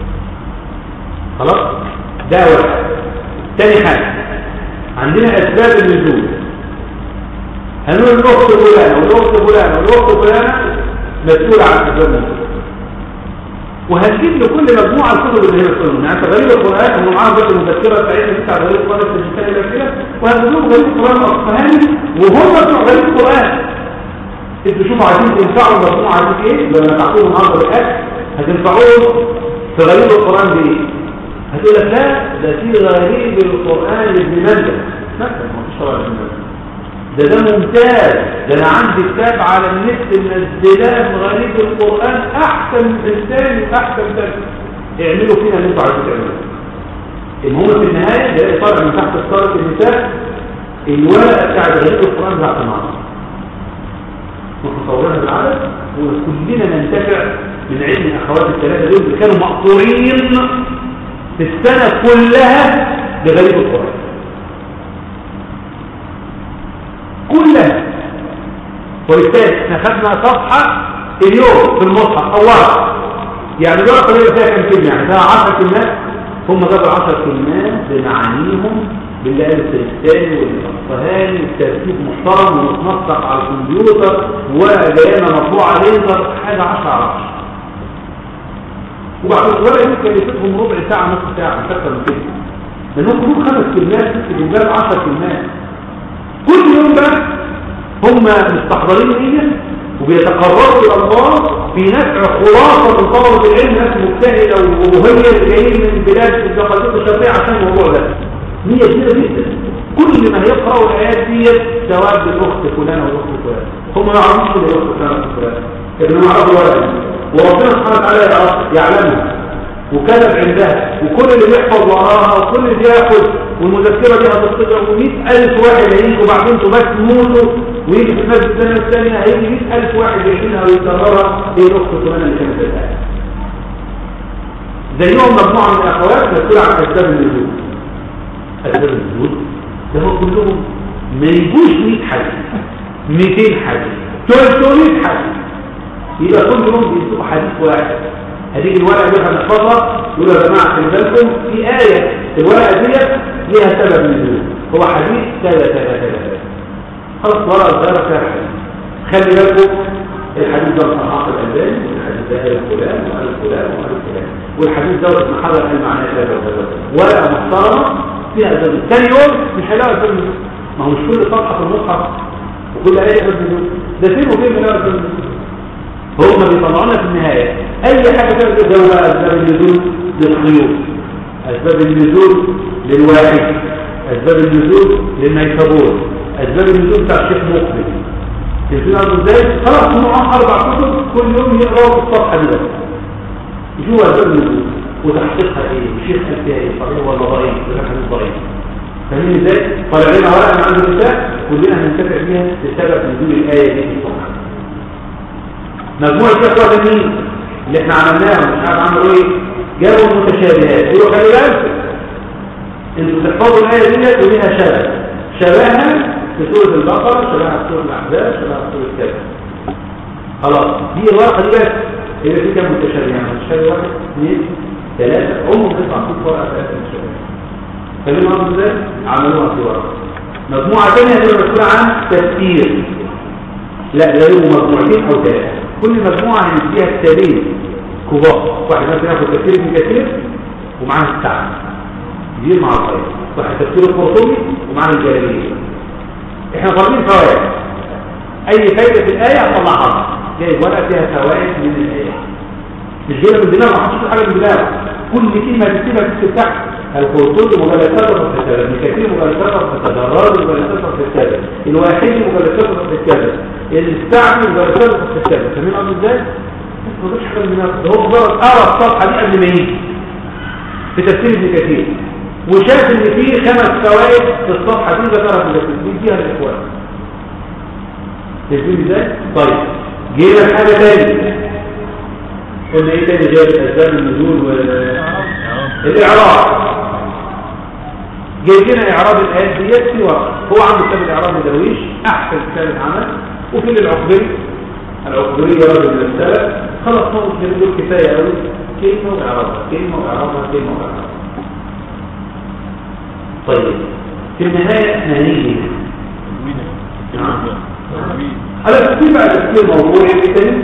خلاص ده اول حاجه تاني حاجه عندنا اسباب النزول هنقول الاخت فلانه والاخت فلانه والاخت فلانه مسؤوله عن اسباب النزول وهنجيب لكل مجموعه الكتب اللي هي بتقولهم يعني انت غريب القران هم معاهم بس المذكره بتاعتنا بتاع غريب القران في الانسان الى كده وهنقول غريب القران الاصفهاني وهم بتوع غريب القران انتوا شوفوا عايزين تنفعوا المجموعه دي ايه لما تعطوهم النهارده بالاكل هتنفعوهم في غريب القران بايه هتقول لك لا ده في غريب القران لابن مندى مثلا ما فيش طبعا ابن مندى ده ده ممتاز ده انا عندي كتاب على النت منزلاه غريب القران احسن انسان احسن ترجمه اعملوا فينا اللي انتوا عايزين تعملوه المهم في النهايه ده طالع من تحت ستاره النساء الورقه بتاعت غريب القران بتاعت النهارده متصورها بالعدد وكلنا ننتفع من علم الاخوات الثلاثه دول اللي كانوا مقطورين في السنه كلها بغريب القران كلها وبالتالي احنا خدنا صفحه اليوم في المصحف او ورقه يعني الورقه اللي فيها كام كلمه يعني فيها 10 كلمات هم جابوا 10 كلمات بمعانيهم بالالف الثاني والاصفهاني الترتيب محترم ومتنسق على الكمبيوتر وجاينا مطبوعه ليزر حاجه 10 على 10 وبعد الورقه دي كلفتهم ربع ساعه نص ساعه مش اكتر من كده لانهم كلهم خمس كلمات ست كلمات 10 كلمات كل يوم بقى هم مستحضرين نية وبيتقربوا الى الله في نفع خلاصه من طلبه العلم ناس مجتهده ومهيه جايين من بلاد الزقازيق الشرقيه عشان الموضوع ده نية كبيرة جدا كل ما يقرأوا الآيات دي ثواب للأخت فلانة والأخت فلانة هم ما يعرفوش الأخت فلانة والأخت فلانة لكن ما يعرفوا ولا وربنا سبحانه وتعالى يعرف- يعلمها وكتب عندها وكل اللي بيحفظ وراها وكل اللي بياخد والمذكرة دي هتطلع و100 ألف واحد هيجي وبعدين تبات تموتوا ويجي في نفس السنة الثانية هيجي 100 ألف واحد يعيشينها ويكررها هي الأخت فلانة اللي كانت في الآية زيهم مجموعة من الأخوات مسؤولة عن أسباب النزول أسباب النزول ده هو كلهم ما يجوش 100 حديث 200 حديث 300 حديث يبقى كل يوم بيسوق حديث واحد هتيجي الورقه دي هنحفظها يقول يا جماعه خلي بالكم في ايه الورقه ديت ليها سبب نزول هو حديث كذا كذا كذا كذا خلاص ورقه صغيره فيها حديث خلي بالكم الحديث ده صحاح الالباني والحديث ده قال فلان وقال فلان وقال فلان والحديث ده ابن حجر قال معناه كذا وكذا ورقه محترمه فيها اسباب ثاني يوم مش هيلاقي اسباب النزول ما هو مش كل صفحه في المصحف وكل ايه اسباب النزول ده فين وفين بنلاقي اسباب النزول هم بيطلعونا في النهاية أي حاجة كانت تدور أسباب النزول للخيوط أسباب النزول للواحد أسباب النزول للميكابول أسباب النزول بتاع الشيخ مقبل تنسين أرض ازاي؟ خلاص هم معاهم أربع كتب كل يوم يقرأوا في الصفحة دي بس يشوفوا أسباب النزول وتحقيقها إيه؟ الشيخ قال فيها إيه؟ صحيح ولا ضعيف؟ ولا حديث ضعيف فاهمين ازاي؟ طالع لنا ورقة من عند الكتاب كلنا هننتفع بيها لسبب نزول الآية دي في الصفحة مجموعة اخوة مين اللي احنا عملناهم مش عارف عملوا ايه جابوا المتشابهات يقولوا خلي بالك انتوا تحفظوا الايه ديت وليها شبه شبهها في سورة البقرة شبهها في سورة الأحزاب شبهها في سورة كذا خلاص دي الورقة دي بس هي في كام متشابه يعني متشابه واحد اثنين ثلاثة عمر تطلع فيك ورقة ثلاثة متشابه فاهمين قصدي ازاي؟ عملوها في ورقة مجموعة ثانية هي مسؤولة عن تفسير لا ده له مجموعتين أو ثلاثة كل مجموعة هنديها كتابين كبار واحد مثلا ياخد تفسير ابن كثير ومعاه السعد كبير مع الخير واحد تفسير القرطبي ومعاه الجلالية احنا طالبين فوائد اي فايدة في الآية هطلعها جايب ورقة فيها فوائد من الآية مش جايبه من دماغه ما حطش حاجة من دماغه كل كلمة تكتبها تكتب تحت القرطبي مجلسات في الكتابة ابن كثير مجلسات في الكتابة الرازي مجلسات في الكتابة الواحدي مجلسات في الكتابة السعدي مجلسات في الكتابة فاهمين قصدي ازاي؟ ما فيش حاجة من دماغه ده هو مجرد قرا الصفحة دي قبل ما يجي في تفسير ابن كثير وشاف ان فيه خمس فوائد في الصفحة دي ذكرها في الكتاب بيديها للاخوان تفهمين ازاي؟ طيب جينا حاجة تاني قلنا ايه تاني غير اسباب النزول والاعراب جايبين اعراب الايات ديت في ورقه هو عنده كتاب الاعراب لدرويش احسن كتاب اتعمل وفي للعقبري العقبري راجل من السلف خلاص هو بيقول كفايه قوي كلمه واعرابها كلمه واعرابها كلمه واعرابها طيب في النهايه احنا هنيجي نعم على تفكير بقى تفكير موضوعي جدا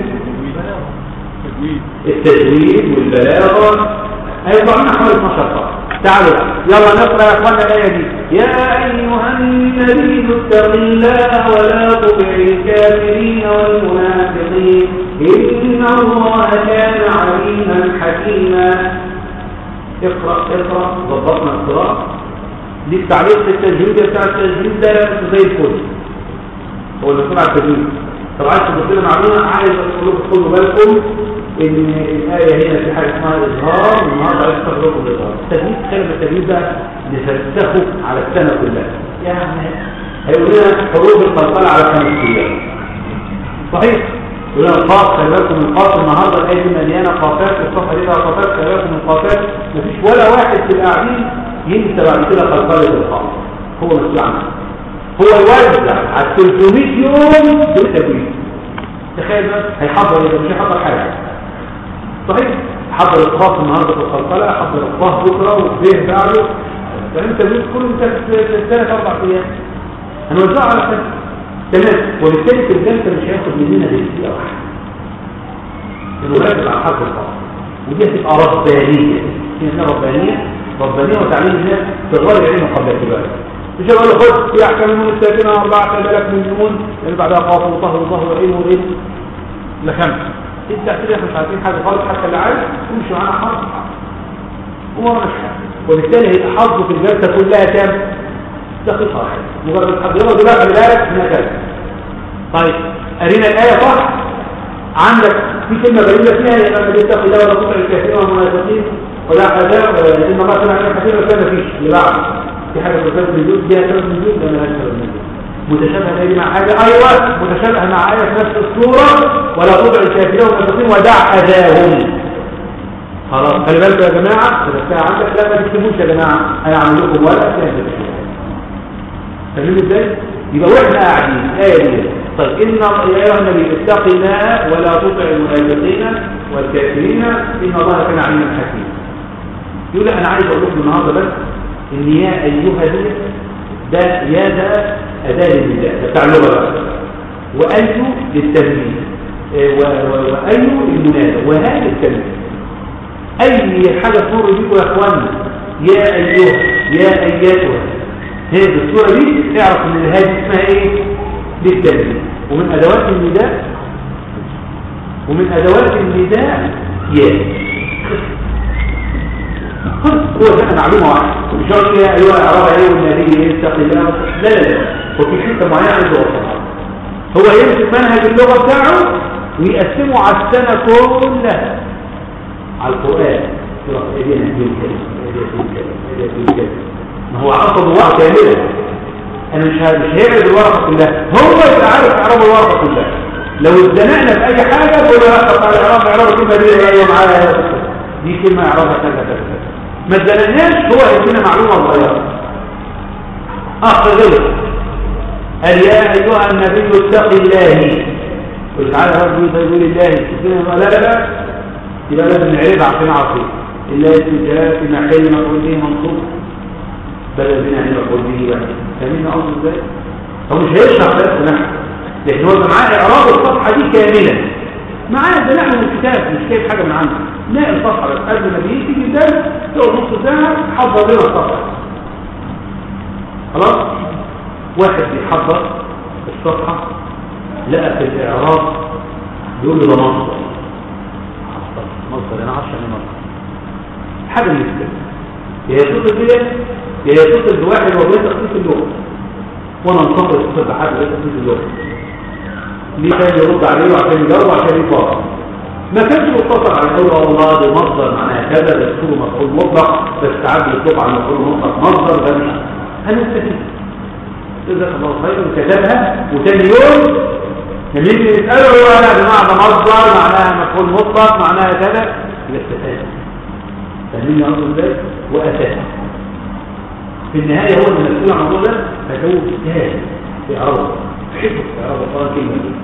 التجويد والبلاغه هيطلع لنا حوالي 12 صفحه تعالوا يلا نقرا يا اخوانا الايه دي يا ايها النبي اتق الله ولا تطع الكافرين والمنافقين ان الله كان عليما حكيما اقرا اقرا ضبطنا القراءه دي التعليق في التجويد بتاع التجويد ده زي الفل هو المسؤول على التجويد طب عايز تبص لنا معلومه عايز اقول لكم خدوا بالكم ان الايه هنا في حاجه اسمها الاظهار والنهارده عايز تخرجوا بالاظهار التجويد كلمه التجويد ده نفسخه على السنه كلها يعني هيقول لنا حروف القلقله على خمس ايام صحيح يقول لنا القاف خلي بالكم من القاف النهارده الايه دي مليانه قافات الصفحه دي فيها قافات خلي بالكم من القافات مفيش ولا واحد في القاعدين ينسى بعد كده قلقله القاف هو مسؤول عنها هو يوزع على 300 يوم بالتجويد تخيل بس هيحضر ايه مش هيحضر حاجه صحيح حضر القاف النهارده في القلقله حضر القاف بكره والبيه بعده فانت التجويد كله انت في ثلاث اربع ايام هنوزعه على سنه تمام وبالتالي في الجلسه مش هياخد مننا دقيقه واحده نركز على حرف القاف ودي هتبقى ربانيه في ربانيه ربانيه وتعليم الناس تغير العلم قبل اعتباره مش هقول له خد في احكام النون الساكنه اربعه خلي بالك من النون اللي بعدها قاف وطه وظه وعين وغين لخمسه انت اعتبر احنا مش عارفين حاجه خالص حتى اللي عارف تمشي معانا حرف حرف وما مش وبالتالي هيبقى حظه في الجلسه كلها كام؟ دقيقه واحده مجرد حد يلا دلوقتي خلي بالك انها كذا طيب قرينا الايه صح عندك في كلمه غريبه فيها يا اما بيتقي الله ولا تطع الكافرين والمنافقين ولا حذاء ان الله سمع عليك كثير بس ما فيش اللي بعده في حاجه بسبب النزول دي سبب النزول ده مالهاش سبب النزول متشابهه دي مع حاجه ايوه متشابهه مع ايه في نفس الصوره ولا تطع الكافرين والمنافقين ودع اذاهم خلاص خلي بالكم يا جماعه الساعه عندك لا ما تكتبوش يا جماعه هيعمل لكم ورقه فيها فاهمين ازاي يبقى واحنا قاعدين الايه دي طيب ان يا ايها النبي اتق الله ولا تطع المنافقين والكافرين ان الله كان عليما حكيما يقول انا عايز اقول لكم النهارده بس ان يا ايها دي ده يا ده اداه للنداء ده بتاع اللغه بقى واي للتنبيه واي للمنادى وهذا التنبيه اي حاجه تمر بيكم يا اخوانا يا ايها يا ايتها هذه الصوره دي اعرف ان هذه اسمها ايه للتنبيه ومن ادوات النداء ومن ادوات النداء يا هو ده معلومه واحده مش شرط يا ايها الاعراب ايه والنبي يتق الله لا لا لا وفي حته معينه عايز اوصلها هو يمسك منهج اللغه بتاعه ويقسمه على السنه كلها على القران ما هو عقد ورقه كامله انا مش مش هيعرض الورقه كلها هو يبقى عارف اعراب الورقه كلها لو اتزنقنا في اي حاجه تقول له اقطع الاعراب اعراب الكلمه دي ايوه معايا دي كلمه اعرابها كذا كذا كذا ما اتزنقناش هو هيدينا معلومه صغيره اه غلط قال يا ايها النبي اتق الله قل تعالى رب يقول الله لا لا لا يبقى لازم نعرفها عشان عصير إلا اسم جلالة في محل مفعول به منصوب بدل من يعني مفعول به واحد فاهمين قصدي ازاي؟ هو مش هيشرح بس نحن لكن هو معاه اعراب الصفحه دي كاملا معاه ده نحن من الكتاب مش جايب حاجه من عنده نقل الصفحه بس قبل ما بيجي تيجي ده تقعد نص ساعه حضر لنا الصفحه خلاص واحد بيحضر الصفحه لقى في الاعراب يقول له ده مصدر مصدر انا عارف يعني مصدر حاجه من كده يا يتصل بيا يا يتصل بواحد وهو تخصيص اللغه وانا انتظر يتصل بحد وهو تخصيص اللغه ليه كان يرد عليه وعشان يجاوب وعشان يطلع ما كانش متصل على يقول والله ده مصدر معناها كذا ده اسمه مفعول مطلق بس ساعات بيطلق على مفعول مطلق مصدر ده مش هنستفيد جزاك الله خيرا وكتبها وتاني يوم لما يجي يساله هو انا يا جماعه ده مصدر معناها مفعول مطلق معناها كذا يبقى استفاد فاهمين قصدي ازاي واتاه في النهايه هو اللي مسؤول عن الموضوع ده فهو كتاب في عرض حفظ في عرض القران كلمه دي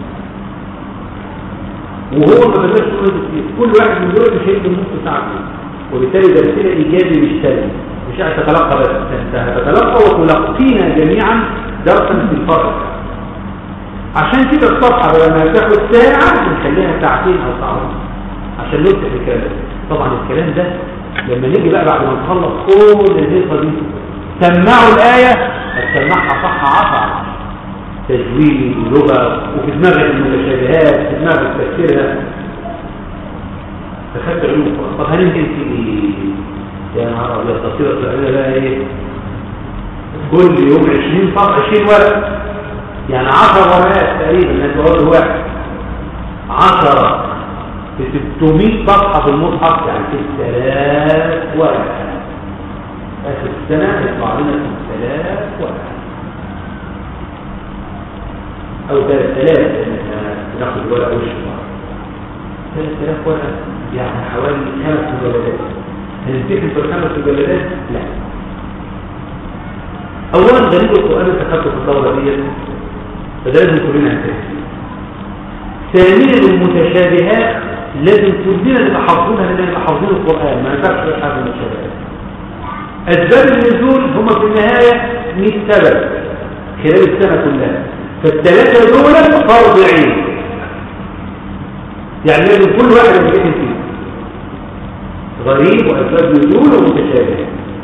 وهو ما بدأش كل كتير كل واحد من دول مش هيدي نص ساعه فيه وبالتالي درسنا ايجابي مش سلبي مش هتتلقى بس انت هتتلقى وتلقينا جميعا درسا في الفرق عشان كده الصفحه بدل ما تاخد ساعه نخليها ساعتين او ساعتين عشان نفتح الكلام ده طبعا الكلام ده لما نيجي بقى بعد ما نخلص كل الهيصه دي سمعوا الايه هتسمعها صح عشرة تجويد ولغه وفي دماغك المتشابهات في دماغك تفسيرها فخدت علوم القران طب هننزل في ايه يا نهار ابيض تصير العلم بقى ايه كل يوم 20 صفحه 20 ورقه يعني 10 ورقات تقريبا الناس بقول واحد 10 في 600 صفحة في المصحف يعني 6000 ورقة آخر السنة يطلع لنا 6000 ورقة أو 3000 لأن احنا بناخد ورقة وش بعض 3000 ورقة يعني حوالي خمس مجلدات هنمتحن في الخمس مجلدات؟ لا أولا غريب القرآن اللي أخذته في الدورة دي فده لازم كلنا ننتهي ثانيا المتشابهات لازم كلنا نبقى حافظينها لان نبقى حافظين القران ما ينفعش غير حافظ المتشابهات اسباب النزول هم في النهايه 100 سبب خلال السنه كلها فالثلاثه دول فرض عين يعني لازم كل واحد يمتحن فيه غريب واسباب نزول ومتشابه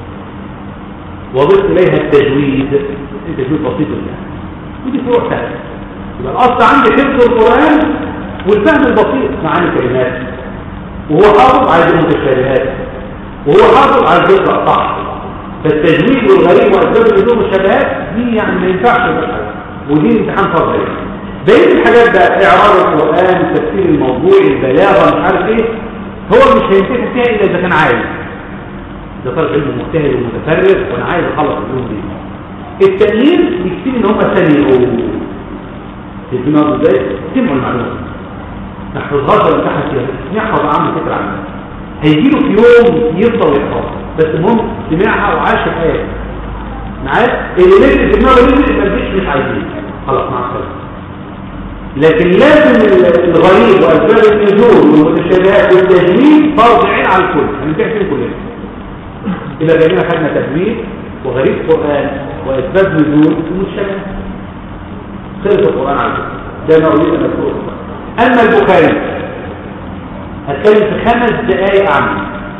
وضفت اليها التجويد التجويد بسيط يعني ودي فروع سهله يبقى الاصل عندي حفظ القران والفهم البسيط معاني الكلمات وهو حافظ عايز المتشابهات وهو حافظ عايز يقرا صح فالتجويد والغريب واسباب اللزوم والشبهات دي يعني ما ينفعش ودي امتحان فرض عليه بقيه الحاجات بقى اعراب القران التفسير الموضوعي البلاغه مش عارف ايه هو مش هيمتحن فيها الا اذا كان عايز ده طالب علم مجتهد ومتفرغ وانا عايز اخلص العلوم دي التانيين يكفيني ان هم سمعوا تسمعوا ازاي؟ سمعوا المعلومه نحفظهاش ولا نمتحن فيها نحفظ عنه فكره عنها هيجي له في يوم يفضل يحفظ بس المهم سمعها وعاش الايه معايا اللي نزل في دماغه نزل ما تجيش مش عايزين خلاص مع السلامه لكن لازم الغريب واسباب النزول والمتشابهات والتجويد فرض عين على الكل هنمتحن فيهم كلنا يبقى جميعا خدنا تجويد وغريب قران واسباب نزول ومتشابهات خلص القران على الكل ده ما اريد ان اذكره اما البخاري هتكلم في خمس دقائق عنه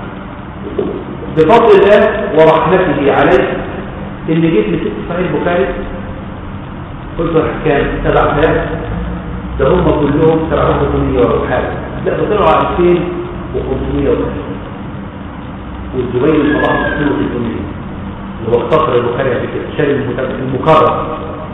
بفضل الله ورحمته عليه ان جيت مسكت صحيح البخاري قلت له كام 7000 ده هم كلهم 700 وحاجه لا ده طلعوا على 2500 وحاجه والزبير طلعوا 2300 اللي هو اختصر البخاري قبل كده شال المكرر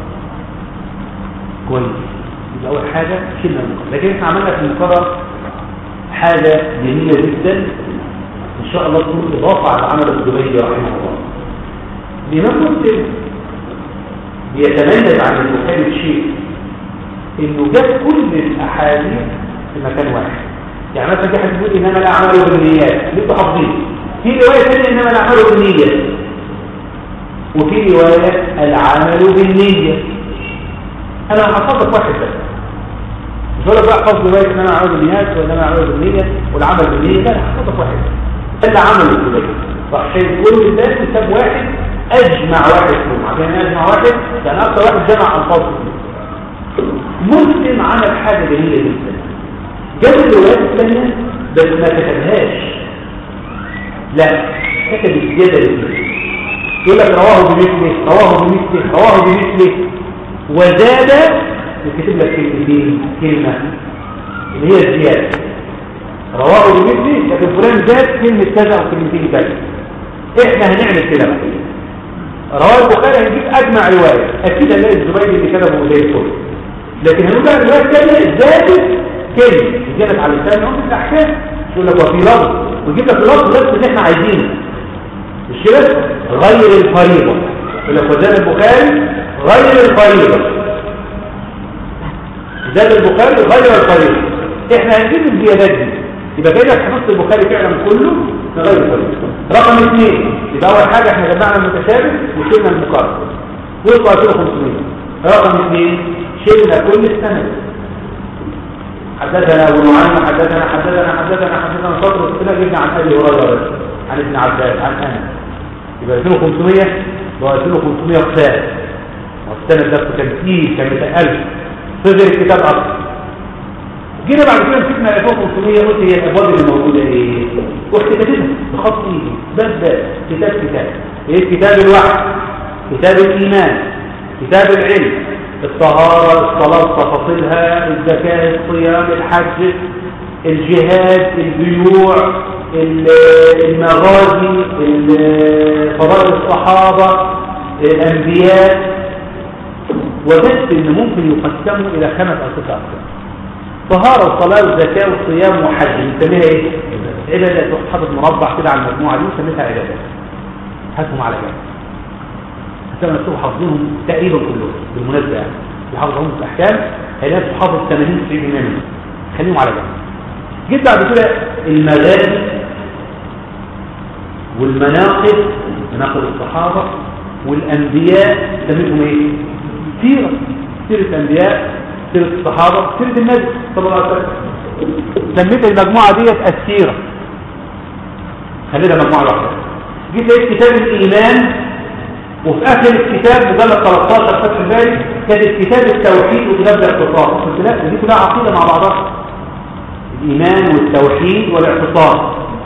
كويس يبقى اول حاجه شلنا المكرر لكن احنا عملنا في المكرر حاجه جميله جدا ان شاء الله تكون اضافه على عمل الزبير رحمه الله الامام مسلم بيتميز عن البخاري بشيء انه جاب كل الاحاديث في مكان واحد يعني مثلا في حد بيقول انما الاعمال بالنيات انتوا حافظين في روايه ثانيه انما الاعمال بالنيه وفي روايه العمل بالنيه انا هحفظك واحد بس مش هقول لك بقى حفظ روايه ان انا اعوذ بالنيات وان انا اعوذ بالنيه والعمل بالنيه لا هحفظك واحد بس ده اللي عمله الكليه راح شايل كل الناس وساب واحد اجمع واحد فيهم عشان اجمع واحد يعني اكثر واحد جمع الفاظ مسلم عمل حاجه جميله جدا جاب الروايات الثانيه بس ما كتبهاش لا كتب الزياده اللي يقول لك رواه بمثله رواه بمثله رواه بمثله وزاد يكتب لك كلمتين كلمه اللي هي الزياده رواه بمثله لكن فلان زاد كلمه كذا او كلمتين كذا احنا هنعمل كده بقى رواه البخاري هنجيب اجمع روايه اكيد هنلاقي الزبيدي اللي كتبه زي الفل لكن هنقول بقى الروايه الثانيه زادت كلمه زادت على لسان يوم الاحكام يقول لك وفي لفظ ويجيب لك اللفظ بس اللي احنا عايزينه مش كده غير الفريضه يقول لك وزاد البخاري غير الفريضه زاد البخاري غير الفريضه احنا هنجيب الزيادات دي يبقى كده حفظت البخاري فعلا كله غير الفريضه رقم اثنين يبقى اول حاجه احنا جمعنا المتشابه وشلنا المقارنه ويطلع 2500 رقم اثنين شلنا كل السند حدثنا ابو نعيم حدثنا حدثنا حدثنا حدثنا سطر كده جبنا عن ابي هريره بس عن ابن عباس عن انس يبقى 2500 يبقى 2500 قتال والسند ده كان كتير كان 100000 صغر الكتاب اكتر جينا بعد كده مسكنا 2500 قلت هي الابواب اللي موجوده ايه رحت كاتبها بخط ايدي بس بس كتاب كتاب ايه كتاب الوحي كتاب الايمان كتاب العلم الطهارة الصلاة تفاصيلها الزكاة الصيام الحج الجهاد البيوع المغازي فضائل الصحابة الأنبياء وجدت ان ممكن يقسموا الى خمس او ست اقسام طهارة وصلاة وزكاة وصيام وحج نسميها ايه؟ عبادات حاطط مربع كده على المجموعة دي وسميتها عبادات هاتهم على جنب هتلاقي نفسهم حافظينهم تقريبا كلهم بالمناسبة يعني يحافظهم في الأحكام هيلاقي حافظ 80 90 منهم خليهم على جنب جيت بعد كده المغازي والمناقب مناقب الصحابة والأنبياء سميتهم ايه؟ سيرة سيرة الأنبياء سيرة الصحابة سيرة النبي صلى الله عليه وسلم سميت المجموعة ديت السيرة خلينا مجموعة واحدة جيت لقيت كتاب الإيمان وفي آخر الكتاب مجلد 13 فتح الباري كانت كتاب التوحيد وكتاب الاعتصام قلت لا دي كلها عقيدة مع بعضها الإيمان والتوحيد والاعتصام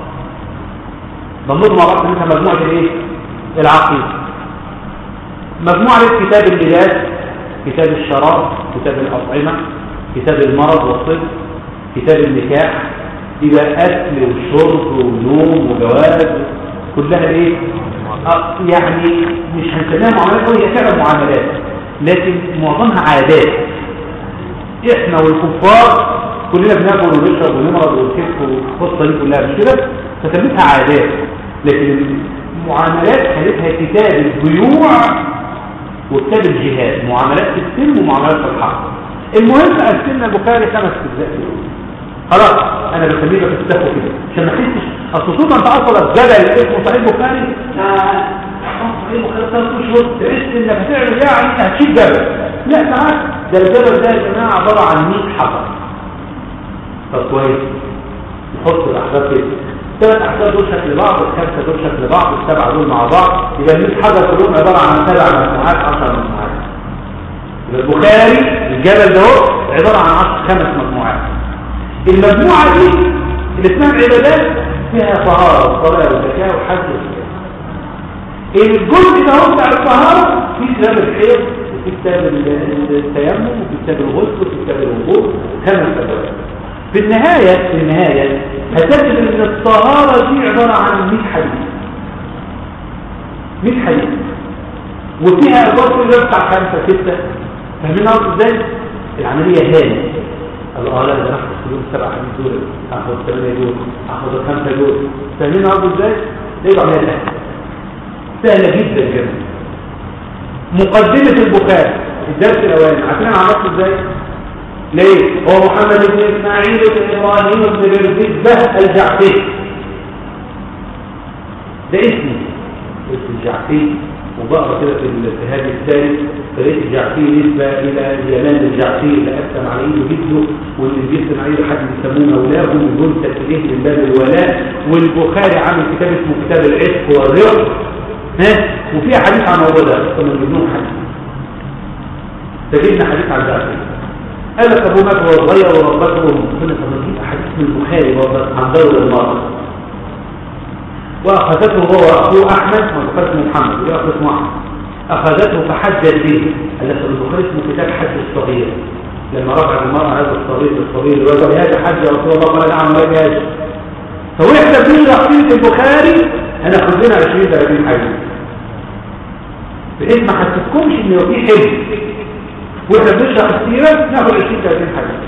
ضمنوا مع بعض سميتها مجموعة الايه؟ العقيدة مجموعة كتاب اللباس كتاب الشراب كتاب الأطعمة كتاب المرض والطب كتاب النكاح يبقى أكل وشرب ونوم وجواز كلها ايه آه يعني مش هنسميها معاملات قوي هي فعلا معاملات لكن معظمها عادات احنا والكفار كلنا بناكل ونشرب ونمرض ونكف والقصه دي كلها مش كده فسميتها عادات لكن المعاملات خليتها كتاب البيوع وكتاب الجهاد معاملات في السلم ومعاملات في الحرب المهم قسمنا البخاري خمس اجزاء خلاص انا بسميه بقى تستخدم كده عشان ما تحسش اصل صوت انت اصلا جدل اسمه صحيح البخاري آه، صحيح البخاري ثلاث اشهر تحس انك هتعمل يعني هتشيل جبل لا تعال ده الجبل ده يا جماعه عباره عن 100 حجر طب كويس نحط الاحزاب كده ثلاث احزاب دول شكل بعض الخمسه دول شكل بعض السبعه دول مع بعض يبقى 100 حجر كلهم عباره عن سبع مجموعات 10 مجموعات يبقى البخاري الجبل ده هو عباره عن 10 خمس مجموعات المجموعة دي اللي اسمها العبادات فيها طهارة وصلاة وزكاة وحج وصيام الجزء ده هو بتاع الطهارة في كتاب الحيض وفي كتاب التيمم وفي كتاب الغسل وفي كتاب الوضوء خمس أدوات في النهاية في النهاية هتجد ان الطهارة دي عبارة عن 100 حديث 100 حديث وفيها أبواب كده بتاع خمسة ستة فاهمين قصدي ازاي؟ العملية هانية قال اه لا ده اخد السلوك سبع حديث دول اخد الثمانية دول اخد الخمسة دول فاهمين قصدي ازاي؟ ليه بعملها سهلة سهلة جدا جدا مقدمة البخاري الدرس الاولاني عارفين انا عملته ازاي؟ ليه؟ هو محمد بن اسماعيل بن ابراهيم بن برزبة الجعفي ده اسمه اسم الجعفي وبقرا كده في الهادي الثالث فلقيت الجعفي نسبة إلى اليمان الجعفي اللي أسلم على إيده جده واللي بيسلم على إيده حد بيسموه مولاه ومن تكليه من باب الولاء والبخاري عامل كتاب اسمه كتاب العشق والرق ها وفيها حديث عن الموضوع ده كنا نجيب لهم حديث فجبنا حديث عن الجعفي قال لك أبوه مات وهو صغير وربته أمه قلنا طب نجيب حديث من البخاري برضه عن دور المرأة وأخذته هو أخوه أحمد وأخذته محمد وده أخوه اسمه أحمد أخذته فحجت به قال لك البخاري اسمه كتاب حج الصغير لما رفع المرأة هذا الصغير الصغير وقال هذا حج يا رسول الله قال نعم ولا هذا فوإحنا بنيجي في البخاري هناخد لنا 20 30 حديث بحيث ما حسسكمش ان في حج واحنا بنشرح السيره ناخد 20 30 حديث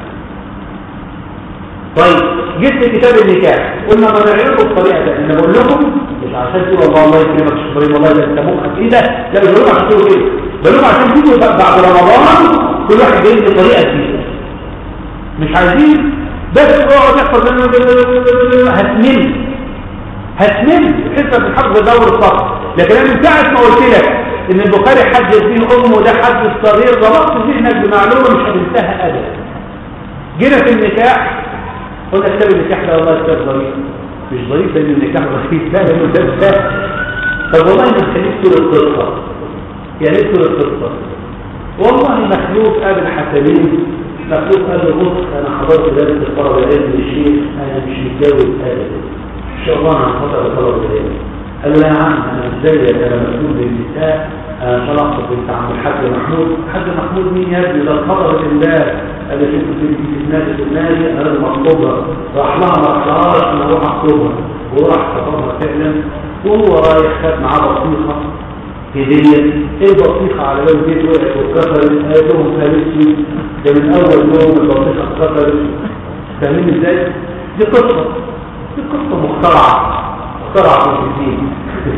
طيب جبت كتاب النكاح قلنا ما نعرفه بالطريقه ده انا بقول لكم مش عشان تقولوا الله الله يكرمك يا شيخ والله ده انت مخك ايه ده لا مش بقول عشان تقولوا كده بقول عشان تيجوا بعد رمضان كل واحد جاي بطريقه جديده مش عايزين بس اقعد تحفظ هتمل هتمل تحس بتحفظ دور الصف لكن انا من ساعه ما قلت لك ان البخاري حجز فيه امه ده حج الصغير ربطت ذهنك بمعلومه مش هتنساها ابدا جينا في النكاح قلنا كتاب النكاح ده والله كتاب ظريف مش ظريف لان النكاح ظريف لا لانه كتاب سهل طب والله ما نخليك طول القصه يعني ايه طول القصه والله مخلوق قابل حسنين مخلوق قابل بص انا حضرت درس الطلبه العلم الشيخ انا مش متجوز ابدا ان شاء الله انا هحضر طلبه العلم قال له يا عم انا مش زيك انا مسؤول للنساء انا شرحت بنت عم الحاج محمود الحاج محمود مين يا ابني ده الخبر الله قال لي شوف في نادي النادي انا المخطوبه راح لها ما راحلهاش انا اروح اخطبها وراح خطبها فعلا وهو رايح خد معاه بطيخه هديه ايه البطيخه على باب البيت وقعت واتكسرت قال لهم فلسي ده من اول يوم البطيخه اتكسرت فاهمين ازاي؟ دي قصه دي قصه مخترعه مخترعه في الدين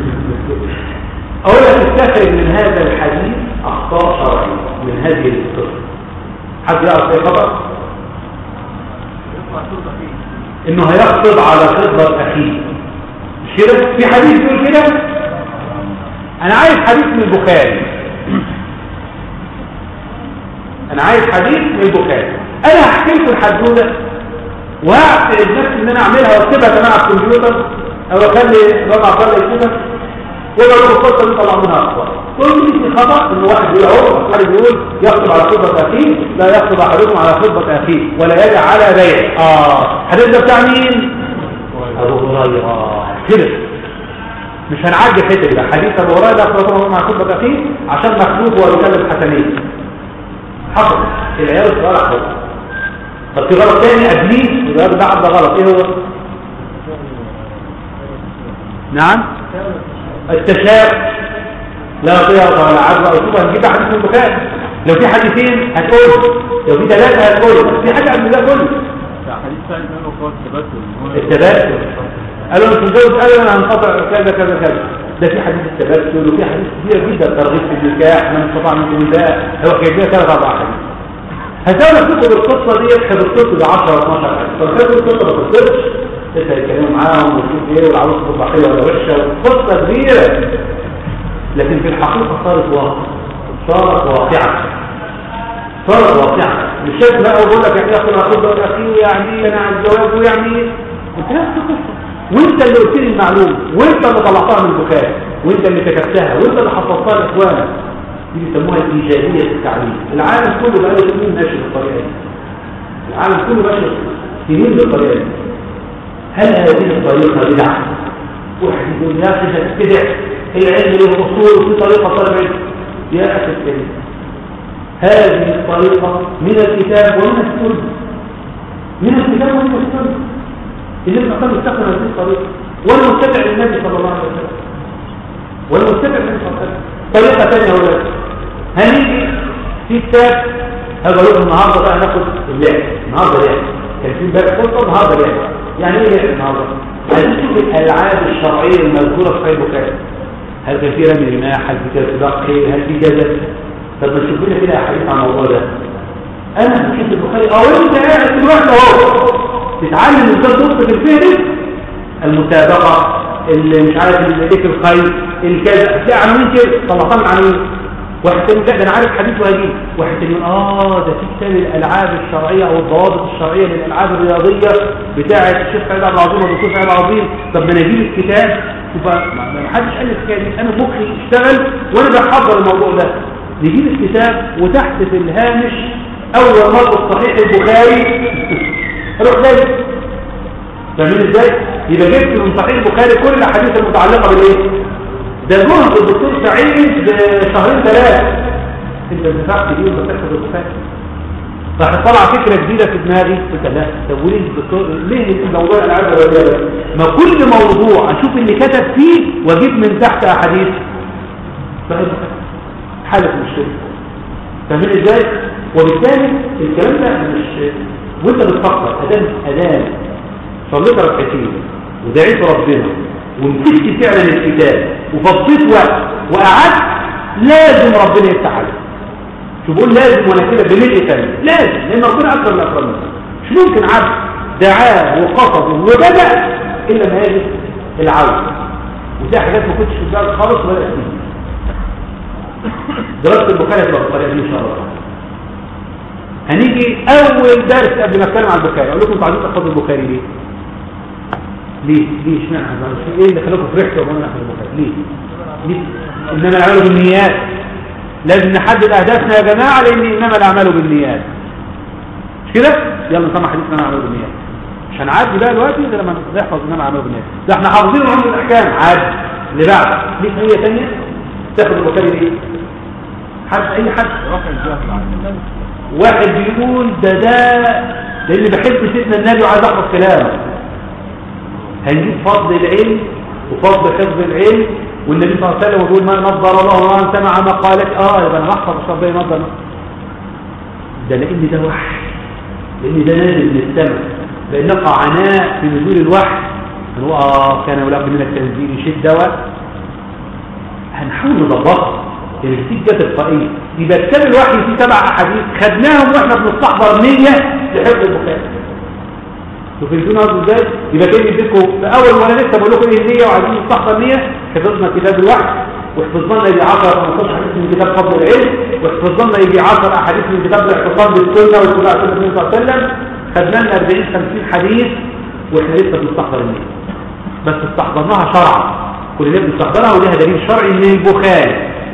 اولا تستخرج من هذا الحديث اخطاء شرعيه من هذه القصه حد يعرف ايه خطأ انه هيخطب على خطبة اخيه مش كده في حديث يقول كده انا عايز حديث من البخاري انا عايز حديث من البخاري انا هحكي لكم الحدوته وهعتقد نفسي ان انا اعملها واكتبها كمان على الكمبيوتر او اخلي ربع عبد الله يكتبها ولا له الخطه اللي طلع منها اخبار كل دي خطا ان واحد يقول اهو حد يقول يخطب على خطبه اخيه لا يخطب احدكم على خطبه اخيه ولا يدع على بيع اه الحديث ده بتاع مين ابو هريره كده مش هنعدي الحته دي حديث ابو هريره يخطب مع خطبه اخيه عشان مخلوق هو بيكلم حسنين حصل العيال الصغار حصل طب في غلط تاني ابليس وده ده ده غلط ايه هو نعم التشاؤم لا طيرة ولا عدوى أو شوف هنجيب حديث من البخاري لو في حديثين هتقول لو في ثلاثة هتقول بس في حاجة قبل ده كله حديث ثاني منه هو التبتل التبتل قالوا انت متجوز قالوا انا هنقطع كذا كذا كذا ده في حديث التبتل وفي حديث كتير جدا ترغيب في النكاح من استطاع منكم النساء هو كيف ثلاث اربع حديث هتعمل كتب القصه دي حفظت ب 10 12 حديث فكتب القصه ما تقصرش تسال الكلام معاهم وتشوف ايه والعروس تطلع حلوه ولا وحشه قصه كبيره لكن في الحقيقة صارت واقع صارت واقعة صارت واقعة مش شايف لا أقول لك يعني أخي أخذ أخي يعني أنا عن الجواز ويعني أنت نفس القصة وانت اللي قلت لي المعلومة وانت اللي طلعتها من البكاء وانت اللي كتبتها وانت اللي حفظتها لاخوانك دي بيسموها الايجابيه في التعليم العالم كله بقى له سنين ماشي بالطريقه دي العالم كله ماشي سنين بالطريقه دي هل هذه الطريقه بدعه واحد يقول يا اخي هتبدع العلم له اصول وفي طريقه طلب علم يا اخي الكريم هذه الطريقه من الكتاب ومن السنه من الكتاب ومن السنه اللي ابن قتيبة استخدم هذه الطريقه والمتبع للنبي صلى الله عليه وسلم والمتبع للنبي صلى الله عليه وسلم طريقه ثانيه ولا هنيجي في كتاب هذا يقول النهارده بقى ناخد اللعب النهارده لعب كان في امبارح فرصه النهارده لعب يعني ايه لعب النهارده؟ هنشوف الالعاب الشرعيه المذكوره في صحيح البخاري هل كان في رمي رماح هل في سباق خيل هل في جدل طب ما تشوف لنا كده احاديث عن الموضوع ده انا بشوف البخاري او انت قاعد دلوقتي اهو تتعلم ازاي تضبط الفهرس المسابقه اللي مش عارف اللي ذكر الخير الكذا في عناوين كده طلعتها من عناوين واحد تاني لا ده انا عارف حديث وهجيب واحد تاني يقول اه ده في كتاب الالعاب الشرعيه او الضوابط الشرعيه للالعاب الرياضيه بتاعه الشيخ سعيد عبد العظيم والدكتور سعيد عبد العظيم طب ما انا اجيب الكتاب يبقى ما ما حدش قال لي الحكايه دي انا مخي اشتغل وانا بحضر الموضوع ده نجيب الكتاب وتحت في الهامش اول مره صحيح البخاري اروح جاي فاهمين ازاي يبقى جبت من صحيح البخاري كل الاحاديث المتعلقه بالايه ده جهد الدكتور سعيد شهرين ثلاثه انت بتفعل دي وانت بتحفظ البخاري راح طلع فكره جديده في دماغي قلت لا طب وليه الدكتور ليه الموضوع الالعاب الرياضيه ده ما كل موضوع اشوف اللي كتب فيه واجيب من تحت احاديث صحيح البخاري حاله مشكله فاهمين ازاي وبالتالي الكلام ده مش وانت بتفكر ادام ادام صليت ركعتين ودعيت ربنا ومسكت فعلا الكتاب وفضيت وقت وقعدت لازم ربنا يفتح عليك شو بقول لازم وانا كده بملء ثاني لازم لان ربنا اكثر من اكرم مش ممكن عبد دعاه وقصد وبدا الا ما يجد العون ودي حاجات ما كنتش في دماغي خالص ولا فيها دراسه البخاري هتبقى بالطريقه دي ان شاء الله هنيجي اول درس قبل ما اتكلم عن البخاري اقول لكم انتوا عايزين تحفظوا البخاري ليه ليه ليه اشمعنى ايه اللي خلاكم فرحتوا وانا نحفظ البخاري ليه ليه انما الاعمال بالنيات لازم نحدد اهدافنا يا جماعه لان انما الاعمال بالنيات مش كده يلا نسمع حديث انما الاعمال بالنيات مش هنعدي بقى دلوقتي غير لما نحفظ انما الاعمال بالنيات ده احنا حافظين عمر الاحكام عادي اللي بعد ليه قضيه ثانيه تاخد البخاري ليه حد اي حد رفع الجهل عن واحد بيقول ده ده لاني بحب سيدنا النبي وعايز احفظ كلامه هنجيب فضل العلم وفضل حفظ العلم والنبي صلى الله عليه وسلم يقول ما نظر الله وان سمع مقالك اه يبقى انا بحفظ مش ربنا ينظر ده لان ده وحي لان ده نازل من السماء لان نقع عناء في نزول الوحي هنقول اه كان يلقى من التنزيل شده و هنحاول نضبطها الكتاب ده تلقائيا يبقى كتاب الوحي فيه سبع احاديث خدناهم واحنا بنستحضر نيه لحفظ البخاري تفهمون قصدي ازاي يبقى كان يديكم في اول وانا لسه بقول لكم ايه النيه وعايزين نستحضر نيه حفظنا كتاب الوحي وحفظنا لنا يجي 10 15 حديث من كتاب فضل العلم وحفظنا لنا يجي 10 احاديث من كتاب الاعتصام بالسنه والاتباع سنه النبي صلى الله عليه وسلم خدنا لنا 40 50 حديث واحنا لسه بنستحضر النيه بس استحضرناها شرعا كلنا بنستحضرها ولها دليل شرعي من البخاري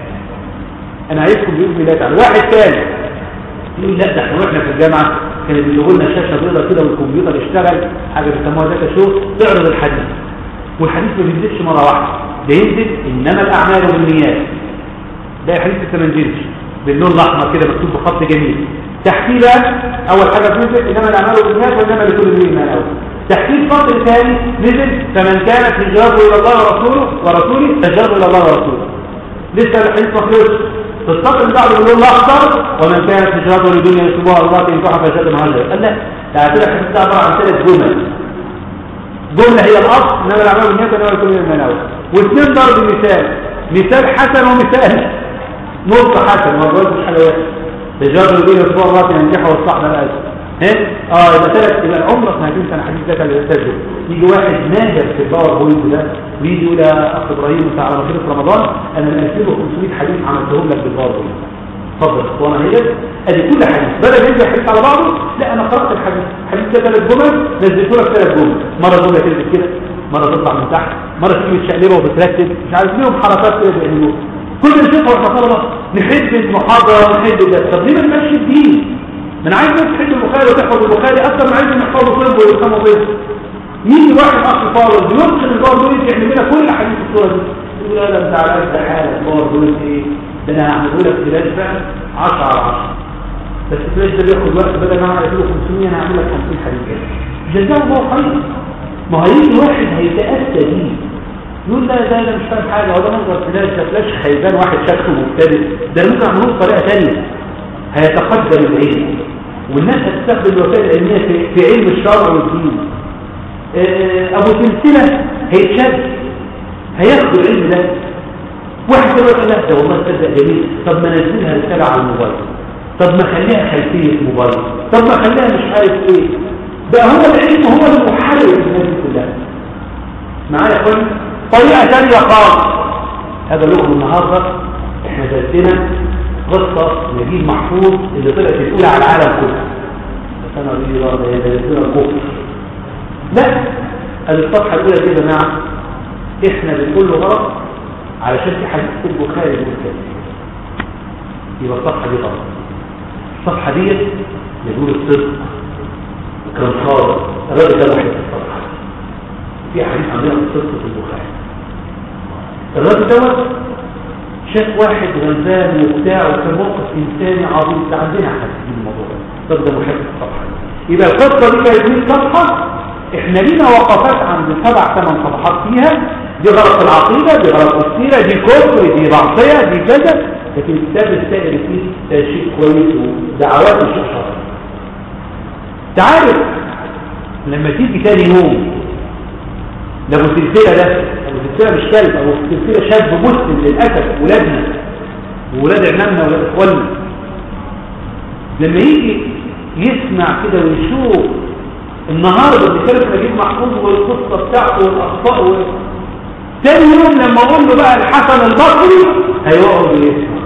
انا عايزكم باذن الله تعالى واحد ثاني يقول لا ده احنا واحنا في الجامعه كانوا بيجيبوا لنا شاشه بيضاء كده والكمبيوتر يشتغل حاجه بيسموها ذاك شو تعرض الحديث والحديث ما بينزلش مره واحده ده ينزل انما الاعمال بالنيات ده الحديث لسه ما نزلش باللون الاحمر كده مكتوب بخط جميل تحتيه بقى اول حاجه بتنزل انما الاعمال بالنيات وانما لكل امرئ ما نوى تحتيه الفصل الثاني نزل فمن كانت هجرته الى الله ورسوله ورسوله فهجرته الى الله ورسوله لسه الحديث ما خلصش في السطر اللي بعده باللون الاخضر ومن كانت هجرته لدنيا يصيبها الله تنفعها فهجرته مهاجر قال لا ده كده الحديث ده عباره عن ثلاث جمل جمله هي الاصل انما الاعمال بالنيات وانما لكل امرئ ما نوى واثنين ضرب مثال مثال حسن ومثال نص حسن ما بقولش حاجه وحشه هجرته لدنيا يصيبها الله تنجحها والصحبه بقى ها اه يبقى ثلاث يبقى عمرك ما هتنسى الحديث ده كان يستجد يجي واحد ناجح في الباوربوينت ده ويجي يقول يا اخ ابراهيم انت على مصير رمضان انا من 2500 حديث عملتهم لك بالباوربوينت اتفضل اخوانا هي ادي كل حديث بدل ينزل حديث على بعضه لا انا قرات الحديث حديث ده ثلاث جمل نزلت لك ثلاث جمل مره جمله تنزل كده مره تطلع من تحت مره تيجي متشقلبه وبترتب مش عارف ليهم حركات كده بيعملوها كل اللي نشوفها واحنا طلبه نحب المحاضره ونحب ده طب ليه ما نمشي الدين ما انا عايز ناس تحب البخاري وتحفظ البخاري اكتر من عايز نحفظه طب ويفهمه طب مين واحد اخ فاضل بينقل الباور بوينت يعمل لنا كل حديث الصوره دي يقول لا ده انت على قد حالك الباور بوينت ايه ده انا هعمله لك فلاش بقى 10 على 10 بس الفلاش ده بياخد وقت بدل ما انا اعمل له 500 انا هعمل لك 50 حديث كده جزاه الله خير ما هيجي واحد هيتاتى بيه يقول لا ده انا مش فاهم حاجه هو ده منظر فلاش ده فلاش خيبان واحد شكله مبتدئ ده ممكن اعمله بطريقه ثانيه هيتقدم العلم والناس هتستخدم الوسائل العلميه في, في علم الشرع والدين ابو سلسله هيتشد هياخد العلم ده واحد يقول لك لا ده والله تصدق جميل طب ما نزلها رساله على الموبايل طب ما خليها خلفيه موبايل طب ما خليها مش عارف ايه بقى هو العلم هو المحرر الناس كلها معايا يا اخوان طريقه ثانيه خالص هذا لكم النهارده احنا درسنا قصة نجيب محفوظ اللي طلعت الأولى على العالم كله بس أنا أريد الله ده يدرسنا الكفر لا الصفحة الأولى دي يا جماعة إحنا بنقول له غلط علشان في حديث في البخاري بيقول كده يبقى الصفحة دي غلط الصفحة دي يقول الصدق وكان صادق الراجل ده واحد في الصفحة في حديث عندنا في الصدق في البخاري الراجل دوت شاف واحد غلبان وبتاع وكان موقف انساني عظيم ده عندنا حديث في الموضوع ده ده محب الصفحة دي يبقى القصة دي كانت 100 صفحة احنا لينا وقفات عند سبع ثمان صفحات فيها دي غلط العقيدة دي غلط السيرة دي كفر دي معصية دي كذا لكن الكتاب السائر فيه شيء كويس ودعوات وشيء شرعي تعرف لما تيجي تاني يوم لو السلسلة ده لو السلسلة مش كلب او السلسلة شاب مسلم للأسف ولادنا وولاد عمامنا وولاد اخواننا لما يجي يسمع كده ويشوف النهارده بيتكلم نجيب محفوظ والقصه بتاعته والاخطاء و... تاني يوم لما اقول له بقى الحسن البصري هيقعد يسمع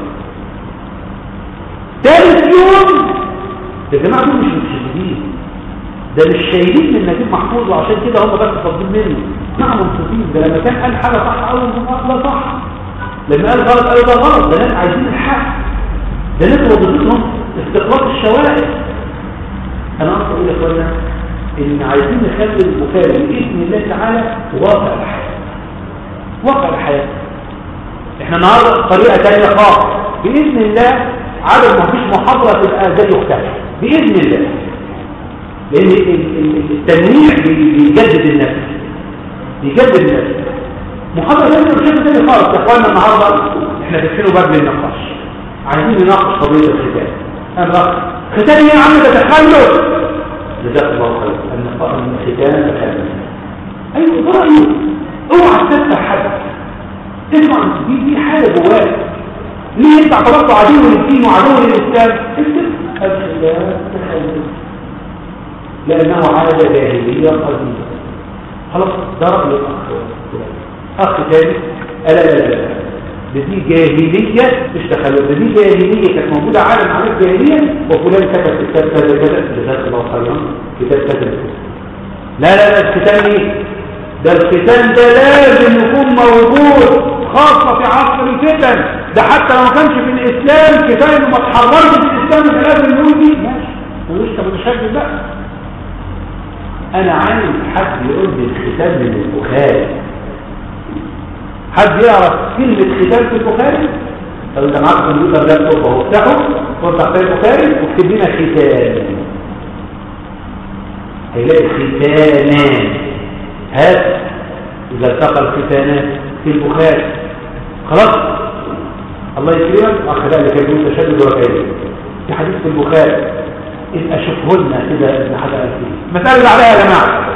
تالت يوم يا جماعه دول مش متشددين ده مش شايلين من نجيب محفوظ وعشان كده هم بس فاضيين منه نعم منصفين ده لما كان قال حاجه صح اول مره لا صح لما قال غلط قالوا ده غلط ده ناس عايزين الحق ده ناس وظيفتهم استقراط الشوارع انا اقصد اقول يا اخوانا ان عايزين نخلي البخاري باذن الله تعالى واقع الحياه واقع الحياه احنا النهارده طريقه ثانيه خالص باذن الله عدد ما فيش محاضره تبقى زي اختها باذن الله لان التنويع بيجدد النفس بيجدد النفس محاضره ثانيه بشكل ثاني خالص يا اخوانا النهارده احنا فاتحينه باب للنقاش عايزين نناقش قضيه الختان انا ختان ايه يا عم ده تخلف جزاك الله خير ان الختان تخلف ايوه ده رايي اوعى تفتح حد تسمع دي دي حاجه جواك ليه انت اعتبرته عدو للدين وعدو للاسلام اكتب الخلاف تخلف لانه عاده جاهليه قديمه خلاص ده راي الاخ اخ ثاني الا لا لا لا ده دي جاهلية مش تخلف ده دي جاهلية كانت موجودة عالم على الجاهلية وفلان كتب كتاب كذا كذا جزاك الله خيرا كتاب كذا لا لا لا الختان ايه ده الختان ده لازم يكون موجود خاصة في عصر الفتن ده حتى لو ما كانش في الإسلام كفاية انه ما تحررش في الإسلام يبقى لازم نقول دي ماشي ملوش متشدد بقى أنا عايز حد يقول لي الختان من البخاري حد يعرف كلمة ختان في البخاري طب انت معاك كمبيوتر لابتوب اهو افتحه وافتح في البخاري واكتب لنا ختان هيلاقي ختانان هات اذا التقى الختانان في البخاري خلاص الله يكرمك اخ ده اللي كان متشدد وكاذب في حديث في البخاري إن أشوفه لنا كده ابن حجر فيه مسألة اللي عليها يا جماعة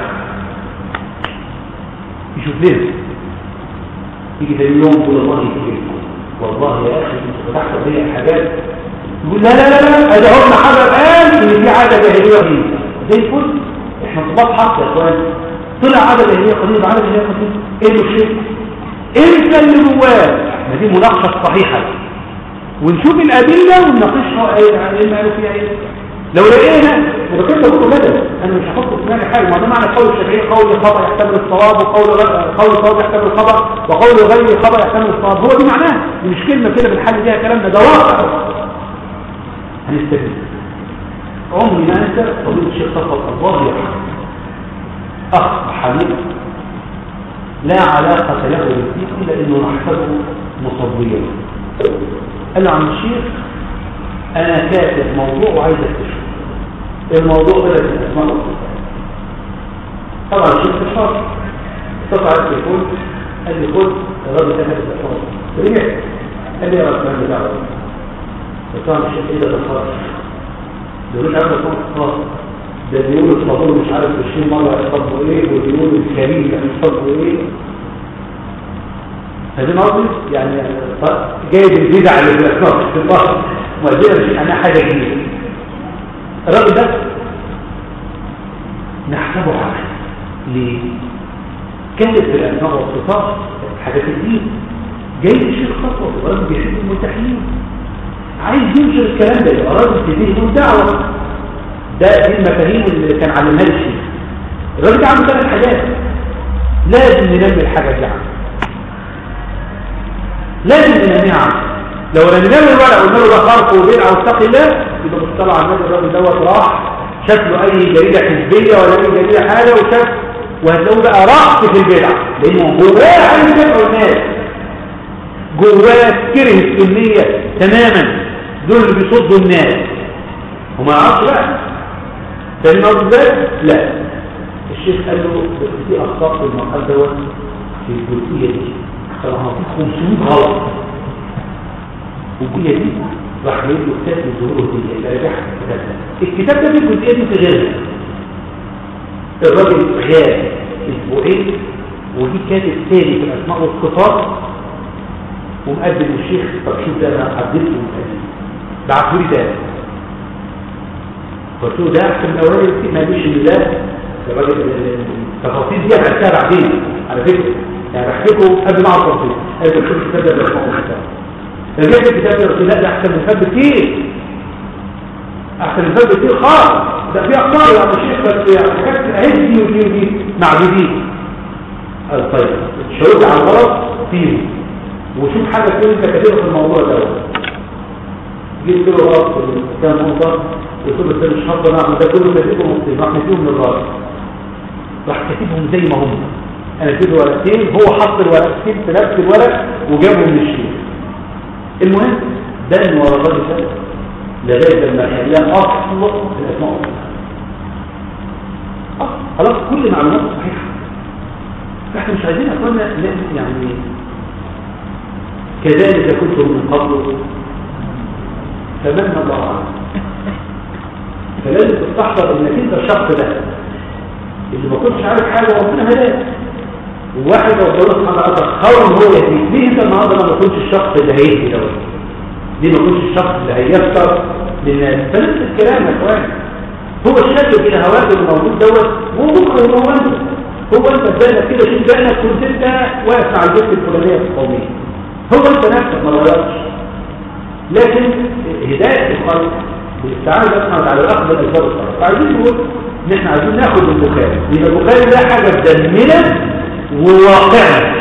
يشوف ليه يجي تاني يوم يقول الله يكرمكم والله يا اخي انت فتحت بيا الحاجات يقول لا لا لا لا ادي هو ابن حجر قال ان في عاده جاهليه قديمه زي الفل احنا طباط حق يا اخوان طلع عاده جاهليه قديمه عاده جاهليه قديمه ايه المشكله؟ انت اللي جواه ما دي مناقشه صحيحه ونشوف الادله ونناقشها ايه يعني ما قالوا فيها ايه لو لقينا يبقى كده بقول مدى انا مش هحط في دماغي حاجه ما ده معنى قول الشافعي قول الخطا يحتمل الصواب وقول غير قول الصواب يحتمل الخطا وقول غير الخطا يحتمل الصواب هو دي معناه دي مش كلمه كده بنحل بيها كلامنا ده واقع هنستفيد عمري ما انسى فضيله الشيخ صفوت الله يرحمه اخ حميد لا علاقه له بالدين الا انه نحسبه مصديا قال له عم الشيخ انا كاتب موضوع وعايز اكتشفه الموضوع ده الاسماء والصفات طبعا الشيخ في الشرط اتصل على التليفون قال لي خد الراجل ده كاتب الاسماء رجع قال لي يا رسول بتاعه قلت له الشيخ ايه ده ده خالص ده مش عارف اسماء الصفات ده بيقولوا الفضول مش عارف 20 مره يحفظوا ايه وبيقولوا الكريم يحفظوا ايه فدي قصدي يعني جايب البدع اللي في الاسماء والصفات وأدينا مش أنا حاجة جديدة الراجل ده نحسبه عقل ليه؟ كانت في الأسماء والصفات حاجة الدين جاي الشيخ خطوة الراجل بيحب المتحيين عايز ينشر الكلام ده يبقى راجل تديه له دعوه ده دي المفاهيم اللي كان علمها لي الشيخ الراجل ده عنده ثلاث حاجات لازم ننمي الحاجه دي عنه لازم ننميها عنه لو رمينا الورق وقلنا له ده خرق وبدعه واتقي الله يبقى مطلع على النبي الراجل دوت راح شاف له اي جريده حزبيه ولا اي جريده حاجه وشاف وهتلاقوه بقى رأس في البدع لانه جواه عايز يدعو الناس جواه كره السنيه تماما دول اللي بيصدوا الناس وما يعرفش بقى فاهم قصدي ازاي؟ لا الشيخ قال له بس في اخطاء في المقال دوت في الجزئيه دي طبعا في 500 غلط والجزئيه دي راح جايب له كتاب من ظهور الدنيا اللي رجعها الكتاب ده الكتاب ده في الجزئيه دي في غيرها الراجل غاب اسبوعين ودي كاتب تاني في الاسماء والصفات ومقدم للشيخ طب شوف ده انا حددته ومقدم بعته لي تاني قلت له ده احسن من الاولاني ما ليش الا الراجل التفاصيل دي هنحكيها بعدين على فكره يعني بحكي لكم قبل ما اعرف التفاصيل قبل ما اشوف الكتاب ده بسمعه رجعت الكتاب ده قلت لا ده احسن من فات كتير احسن من فات كتير خالص ده في اخطاء يا ابو الشيخ بس يعني حاجات اهي دي ودي ودي معدودين قال طيب شاور على الغلط فيه وشوف حاجه تكون انت كاتبها في الموضوع ده جبت له غلط كام نقطه قلت له انت مش هفضل اعمل ده كله كاتبه مصيب راح نسيهم من الراجل راح كاتبهم زي ما هم انا كده ورقتين هو حط الورقتين في نفس الورق وجابهم للشيخ المهم ده ان ورا الراجل ده لغايه لما خلاه اصل في الاسماء والصفات أصل. خلاص كل المعلومات صحيحه فاحنا مش عايزين اخوانا يعني كذلك كنتم من قبل فمن الله عنه فلازم تستحضر انك انت الشخص ده اللي ما كنتش عارف حاجه وربنا هداك وواحد ربنا سبحانه وتعالى تخور هو يهديك ليه انت النهارده ما كنتش الشخص اللي هيهدي دوت ليه ما كنتش الشخص اللي هيسر للناس فنفس الكلام يا اخوان هو الشكل في الهواك اللي موجود دوت هو بكره هو انت هو انت بانك كده شوف بانك كنت انت واقف مع البيت الفلانيه في القوميه هو انت نفسك ما غيرتش لكن هدايه الخلق بالاستعانه سبحانه على الاخذ بالاسباب الصالحه فعايزين نقول ان احنا عايزين ناخد البخاري يبقى البخاري ده حاجه بدمنا وواقعنا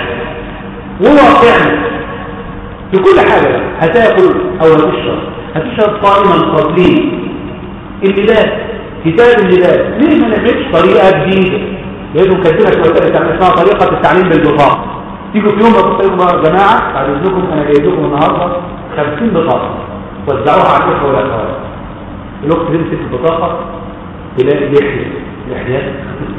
وواقعنا في كل حاجه هتاكل او هتشرب هتشرب قائما قبليه اللباس كتاب اللباس ليه ما نعملش طريقه جديده لانه كاتبها شويه تعمل اسمها طريقه التعليم بالبطاقه تيجوا في يوم ما تقولوا يا جماعه بعد اذنكم انا جايب لكم النهارده 50 بطاقه وزعوها على الاخوه والاخوات الاخت تمسك البطاقه تلاقي لحيه لحيات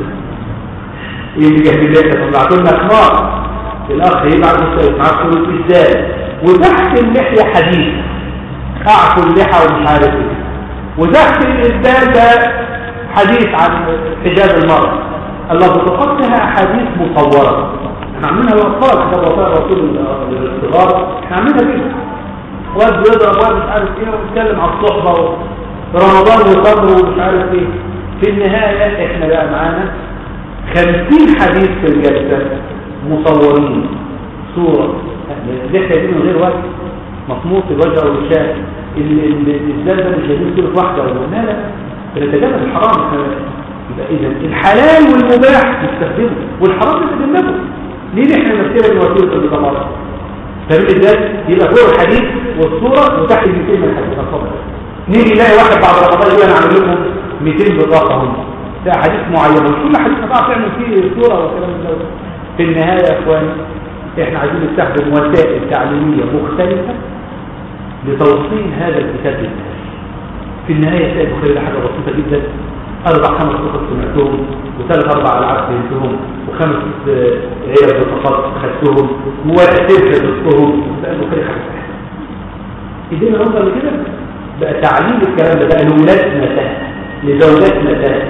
ايه اللي جنب اللحيه طلعت لنا حمار الاخ يبعت مستوى معاه فلوس ازاي وتحت اللحيه حديث اعفوا اللحى ومش عارف ايه وتحت الإسلام ده حديث عن حجاب المرأة الله بتقصها حديث مصورة احنا عاملينها للأطفال كتاب وفاء رسول الصغار احنا عاملينها كده واد بيضرب واد مش عارف ايه ويتكلم عن الصحبة ورمضان وصبر ومش عارف ايه في النهاية احنا بقى معانا خمسين حديث في الجلسة مصورين صورة اللحية دي من غير وجه مصموط الوجه والشاه الإسلام ده مش هيكون كل واحدة ولا لا لا بنتجنب الحرام يبقى إذا الحلال والمباح نستخدمه والحرام نتجنبه ليه احنا نفترض وسيلة الضمار فاهم ازاي يبقى فوق الحديث والصورة وتحت 200 من الحديث اتفضل نيجي نلاقي واحد بعد رمضان يقول انا عامل لكم 200 بطاقة هم ده حديث معين مش كل حديث هتعرف تعمل فيه صورة وكلام من ده في النهاية يا اخواني احنا عايزين نستخدم وسائل تعليمية مختلفة لتوصيل هذا الكتاب للناس في النهاية تلاقي البخاري حاجة بسيطة جدا أربع خمس قصص سمعتهم وثلاث أربع ألعاب فهمتهم وخمس عيال بطاقات خدتهم وورقتين حفظتهم بقى البخاري حاجة سهلة إيدينا نوصل لكده بقى تعليم الكلام ده بقى لولادنا سهل لزوجاتنا سهل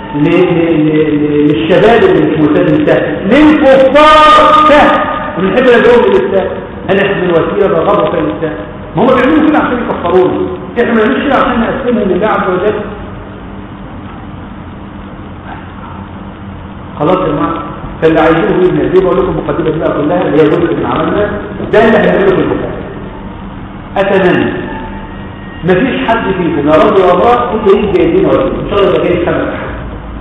للشباب اللي مش ملتزم سهل للكفار سهل ونحب ندعوهم للإسلام هنحمل وسيلة رغبة في الإسلام ما هم بيعملوا كده عشان يكفرونا احنا ما بنعملش كده عشان نقسمهم لله عز وجل خلاص يا جماعه فاللي عايزينه باذن الله زي ما بقول لكم مقدمه بقى كلها اللي هي جزء من عملنا ده اللي هنعمله في البخاري اتمنى مفيش حد فيكم يا رب يا الله انت ايه جايبين ولا ان شاء الله يبقى جايب خمس احاديث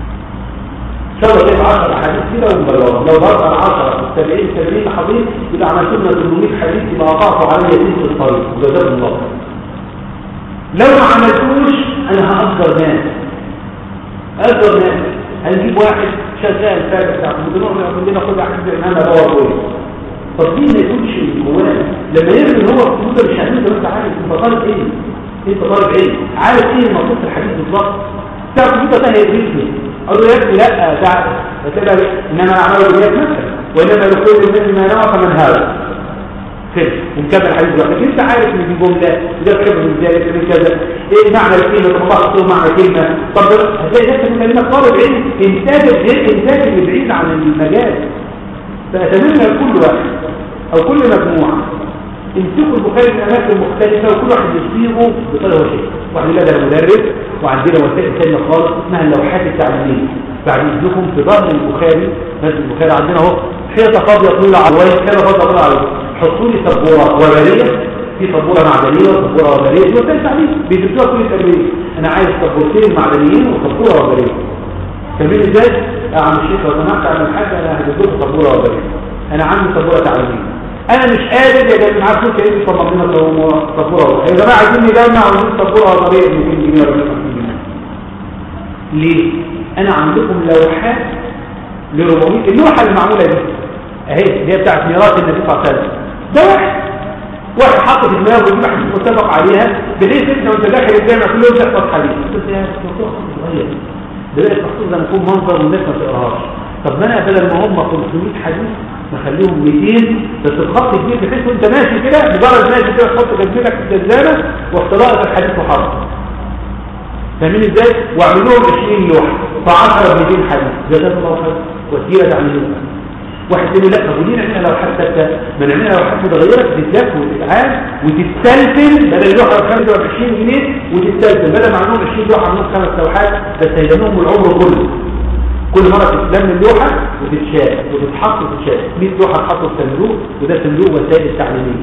ان شاء الله جايب 10 احاديث كده ومبلغ لو ضرب على 10 70 80 حديث يبقى عملت لنا 800 حديث يبقى قطعتوا عليا دين في الطريق جزاكم الله خير. لو ما عملتوش انا هأجر ناس أجر ناس هنجيب واحد شغال فارس بتاع الدكتور يقول لنا خد احد انا دور كويس طب دي ما يكونش جواه لما يرمي هو الكمبيوتر مش هتقدر انت عارف انت طالب ايه انت طالب ايه عارف ايه المطلوب في الحديث بالظبط بتاع الكمبيوتر ده هيدرسني اقول له يا ابني لا تعال فتبقى انما انا عمله باليد مثلا وانما لكل منهم ما نوى فمن هذا كده ونكمل الحديث ده لكن انت عارف ان دي جمله وده كده من ذلك من كذا ايه معنى الكلمه طب الله حطوا معنى كلمه طب هتلاقي نفسك كلمه طالب علم انتاج غير انتاج اللي بعيد عن المجال فأتمنى لكل واحد أو كل مجموعة امسكوا البخاري من أماكن مختلفة وكل واحد يصيغه بطريقة شيء واحد يقول ده مدرس وعندنا وسائل ثانية خالص اسمها اللوحات التعليمية بعد إذنكم في ظهر البخاري مثل البخاري عندنا اهو حيطة فاضية طويلة على الوجه كده فاضية طويلة على الوجه حطوا لي سبورة وبرية في سبورة معدنية وسبورة وبرية دي وسائل تعليم بيدرسوها كل التربية أنا عايز سبورتين معدنيين وسبورة وبرية فاهمين ازاي؟ يا عم الشيخ لو سمحت اعمل حاجه انا هديك سبوره وبريد انا عندي سبوره تعليميه انا مش قادر يا جماعه معاك فلوس ايه طب لنا سبوره يا جماعه عايزين نجمع وعايزين سبوره وبريد 200 جنيه ولا 250 جنيه ليه؟ انا عندكم لوحات ل 400 اللوحه اللي معموله دي اهي اللي هي بتاعت ميراث النبي صلى الله عليه وسلم ده واحد واحد حط في دماغه ودي واحد متفق عليها بحيث انت وانت داخل الجامع كل يوم تحفظ حديث بس يا دكتور صغير دلوقتي المحفوظ ده يكون منظر والناس ما تقراهاش طب ما انا بدل ما هم 500 حديث نخليهم 200 بس الخط كبير بحيث وانت ماشي كده مجرد ماشي كده تحط جنبك في الجزامه واختلاط الحديث وحرف فاهمين ازاي واعمل لهم 20 لوحه ف 10 ب 200 حديث جزاك الله خير وسيله تعملوها واحد تاني لا طب وليه نعملها لو حتى ما نعملها لو حتى متغيره تتذاك وتتعاد وتتسلسل بدل اللوحه ب 25 جنيه وتتسلسل بدل ما عندهم 20 لوحه عندهم خمس لوحات بس هيدنهم العمر كله كل مره تتلم اللوحه وتتشال وتتحط وتتشال 100 لوحه تحط في صندوق وده صندوق وسائل التعليميه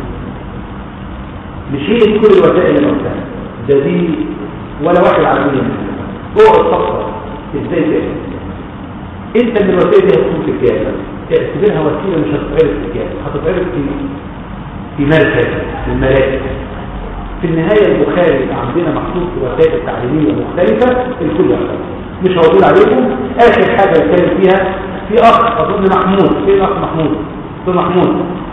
مش هي دي كل الوسائل اللي قلتها ده دي ولا واحد على الدنيا هو الصفقه ازاي تعمل انت من الوسائل دي هتكون في الكياسه تعتبرها وسيله مش هتتعرف في الكياسه هتتعرف في في مركز في المراكز في النهاية البخاري عندنا محطوط في وسائل تعليمية مختلفة الكل يختلف مش هقول عليكم آخر حاجة اتكلم فيها في أخ أظن محمود في أخ محمود دكتور محمود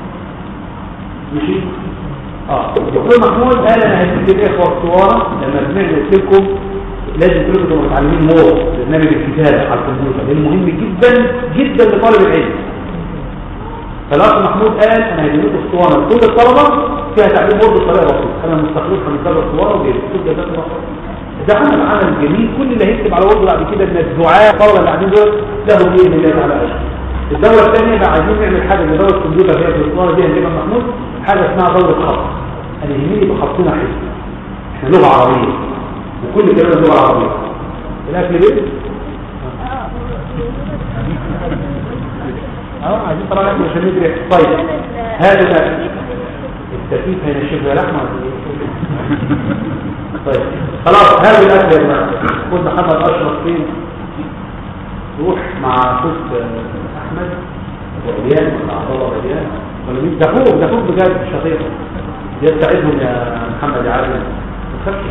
ماشي اه دكتور محمود قال انا هديك الاخوه الصوره لما سمعنا قلت لكم لازم كلكم تبقوا متعلمين مور برنامج الكتابه على الكمبيوتر لانه مهم جدا جدا لطالب العلم فالاخ محمود قال انا هجيب لكم اسطوانه لكل الطلبه فيها تعليم مور بطريقه بسيطه انا مستخلصها من كذا اسطوانه وجايب كل جزاك الله خير ده عمل عمل جميل كل اللي هيكتب على وورد بعد كده من الدعاء الطلبه اللي قاعدين دول لهم باذن الله تعالى اجر الدوره الثانيه بقى عايزين نعمل حاجه من دوره الكمبيوتر هي في الاسطوانه دي هنجيبها محمود حاجه اسمها دوره خط انا يهمني بخطنا حزب احنا لغه عربيه وكل كلمه لغه عربيه الاكل بيت اه عايزين طبعا احنا عشان ندري طيب هذا ده التكييف هنا الشيخ لحمه طيب خلاص هذا الاكل يا جماعه كنا محمد اشرف فين روح مع اخوك احمد وريان ولا عبد الله وريان ولا مين ده اخوك ده اخوك بجد شقيق يستعدهم يا محمد يا عادل ما تخافش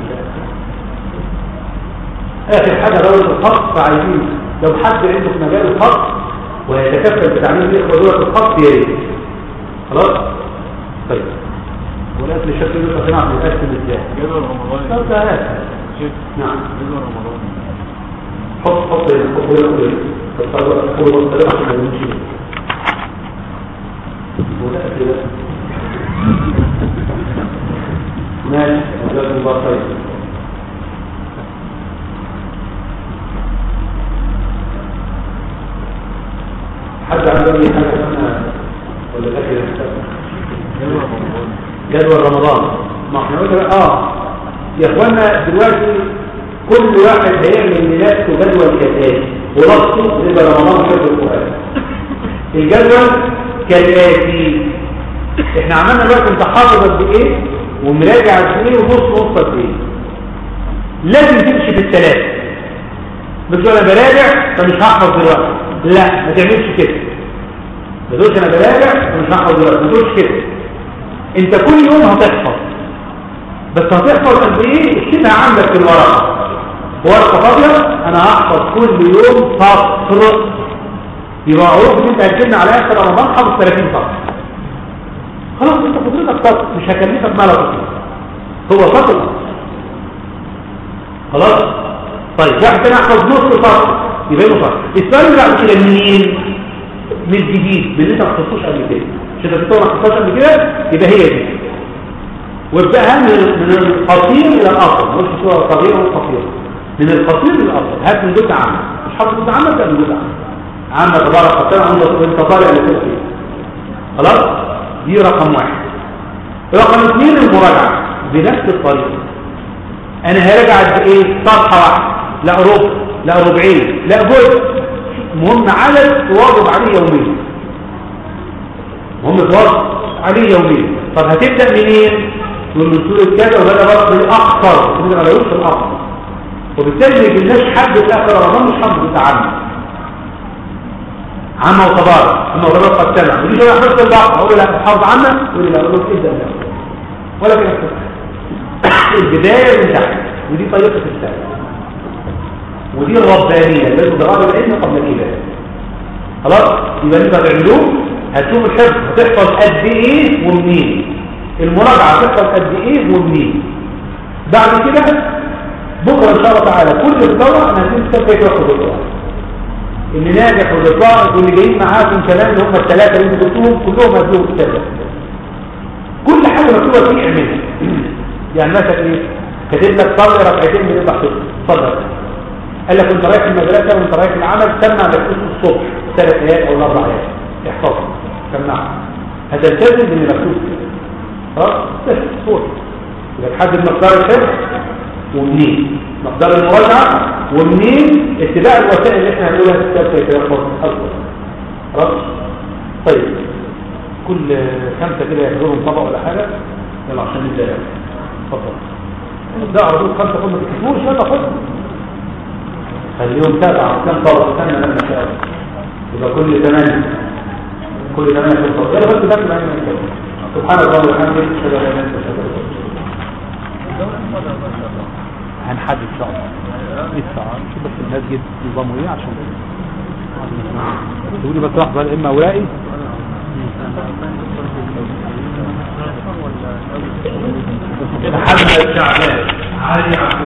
اخر حاجه دوله الخط فعايزين لو حد عنده في مجال الخط ويتكفل بتعليم الاخوه دول الخط يا ريت خلاص طيب والاكل الشكل اللي احنا هنعمل نقسم ازاي جدول رمضان طب ده هات. شيخ نعم جدول رمضان حط حط حط هنا كل طب كل مصطلح عشان نمشي وده اكل بس ماشي جزاكم الله خير حد عنده اي حاجه اسمها ولا الاكل جدول رمضان جدول رمضان ما احنا قلنا اه يا اخوانا دلوقتي كل واحد هيعمل لنفسه جدول كتاب وربطه زي رمضان حفظ القران الجدول كالاتي احنا عملنا دلوقتي انت حافظ قد ايه ومراجع قد ايه ونص نص قد ايه لازم تمشي في الثلاثه مش انا براجع فمش هحفظ دلوقتي لا ما تعملش كده ما تقولش انا براجع فمش هحفظ دلوقتي ما تقولش كده انت كل يوم هتحفظ بس هتحفظ قد ايه اكتبها عندك في الورقه ورقه فاضيه انا هحفظ كل يوم سطر يبقى معروف ان انت هتجيبنا على اخر رمضان حافظ 30 سطر خلاص انت قدرتك سطر مش هكلفك مالك هو سطر خلاص طيب واحد تاني احفظ نص سطر يبقى له سطر السؤال اللي بعد كده منين من جديد من اللي انت ما حفظتوش قبل كده مش انت بتقول ما حفظتوش قبل كده يبقى هي دي وابداها من من القصير الى الاصل مش صوره صغيره وقصيره من القصير الى الاصل هات من جزء عام مش حافظ جزء عام ابدا من جزء عام عام تبارك وتعالى وانت طالع لكل شيء خلاص دي رقم واحد رقم اثنين المراجعه بنفس الطريقه انا هراجع قد ايه صفحه واحده لا ربع لا ربعين لا جزء المهم عدد تواظب عليه يوميا المهم تواظب عليه يوميا طب هتبدا منين تقول من سوره كذا وبدا بقى بالاخطر تقول انا بقول في الاخطر وبالتالي ما يجيلناش حد في اخر رمضان مش حافظ متعمد عامة وتبارك عامة وتبارك قد سمع ودي انا حفظ البقرة اقول له لا حافظ عامة يقول لي لا اقول له ابدا لا ولا في نفس البداية من تحت ودي طريقة السلف ودي الربانية لازم دراسة العلم قبل الإله خلاص يبقى انت تعملوه هتشوف الحفظ هتحفظ قد ايه ومنين المراجعة هتحفظ قد ايه ومنين بعد كده بكرة ان شاء الله تعالى كل الدورة انا هديك كتاب كيف ياخد الدورة اللي ناجح واللي طائف واللي جايين معاكم كمان اللي هم الثلاثة اللي انتوا قلتوهم كلهم هدوهم كتاب كل حاجة مكتوبة فيه اعملها يعني مثلا ايه كاتب لك صلي ركعتين من التحقيق اتفضل قال لك انت رايح المدرسه وانت رايح العمل سمع لك الصبح ثلاث ايات او اربع ايات احفظها سمعها هتلتزم باللي مكتوب كده خلاص بس صوت يبقى تحدد مقدار الحفظ ومنين مقدار المراجعه ومنين اتباع الوسائل اللي احنا هنقولها في الكتاب كيف يحفظ اكثر خلاص طيب كل خمسه كده ياخدوهم طبق ولا حاجه يلا عشان نبدا يعني اتفضل ده عرضون خمسة كل ما تكتبوش يلا خد خليهم سبعة كم طبق استنى لما شاء يبقى كل ثمانية كل ثمانية في الطبق يلا بس ده كمان سبحان الله والحمد لله اشهد ان لا اله الا الله هنحدد ان شاء الله ايه الساعة نشوف بس المسجد نظامه ايه عشان تقولي بس لحظة اما اوراقي محمد شعبان علي عبد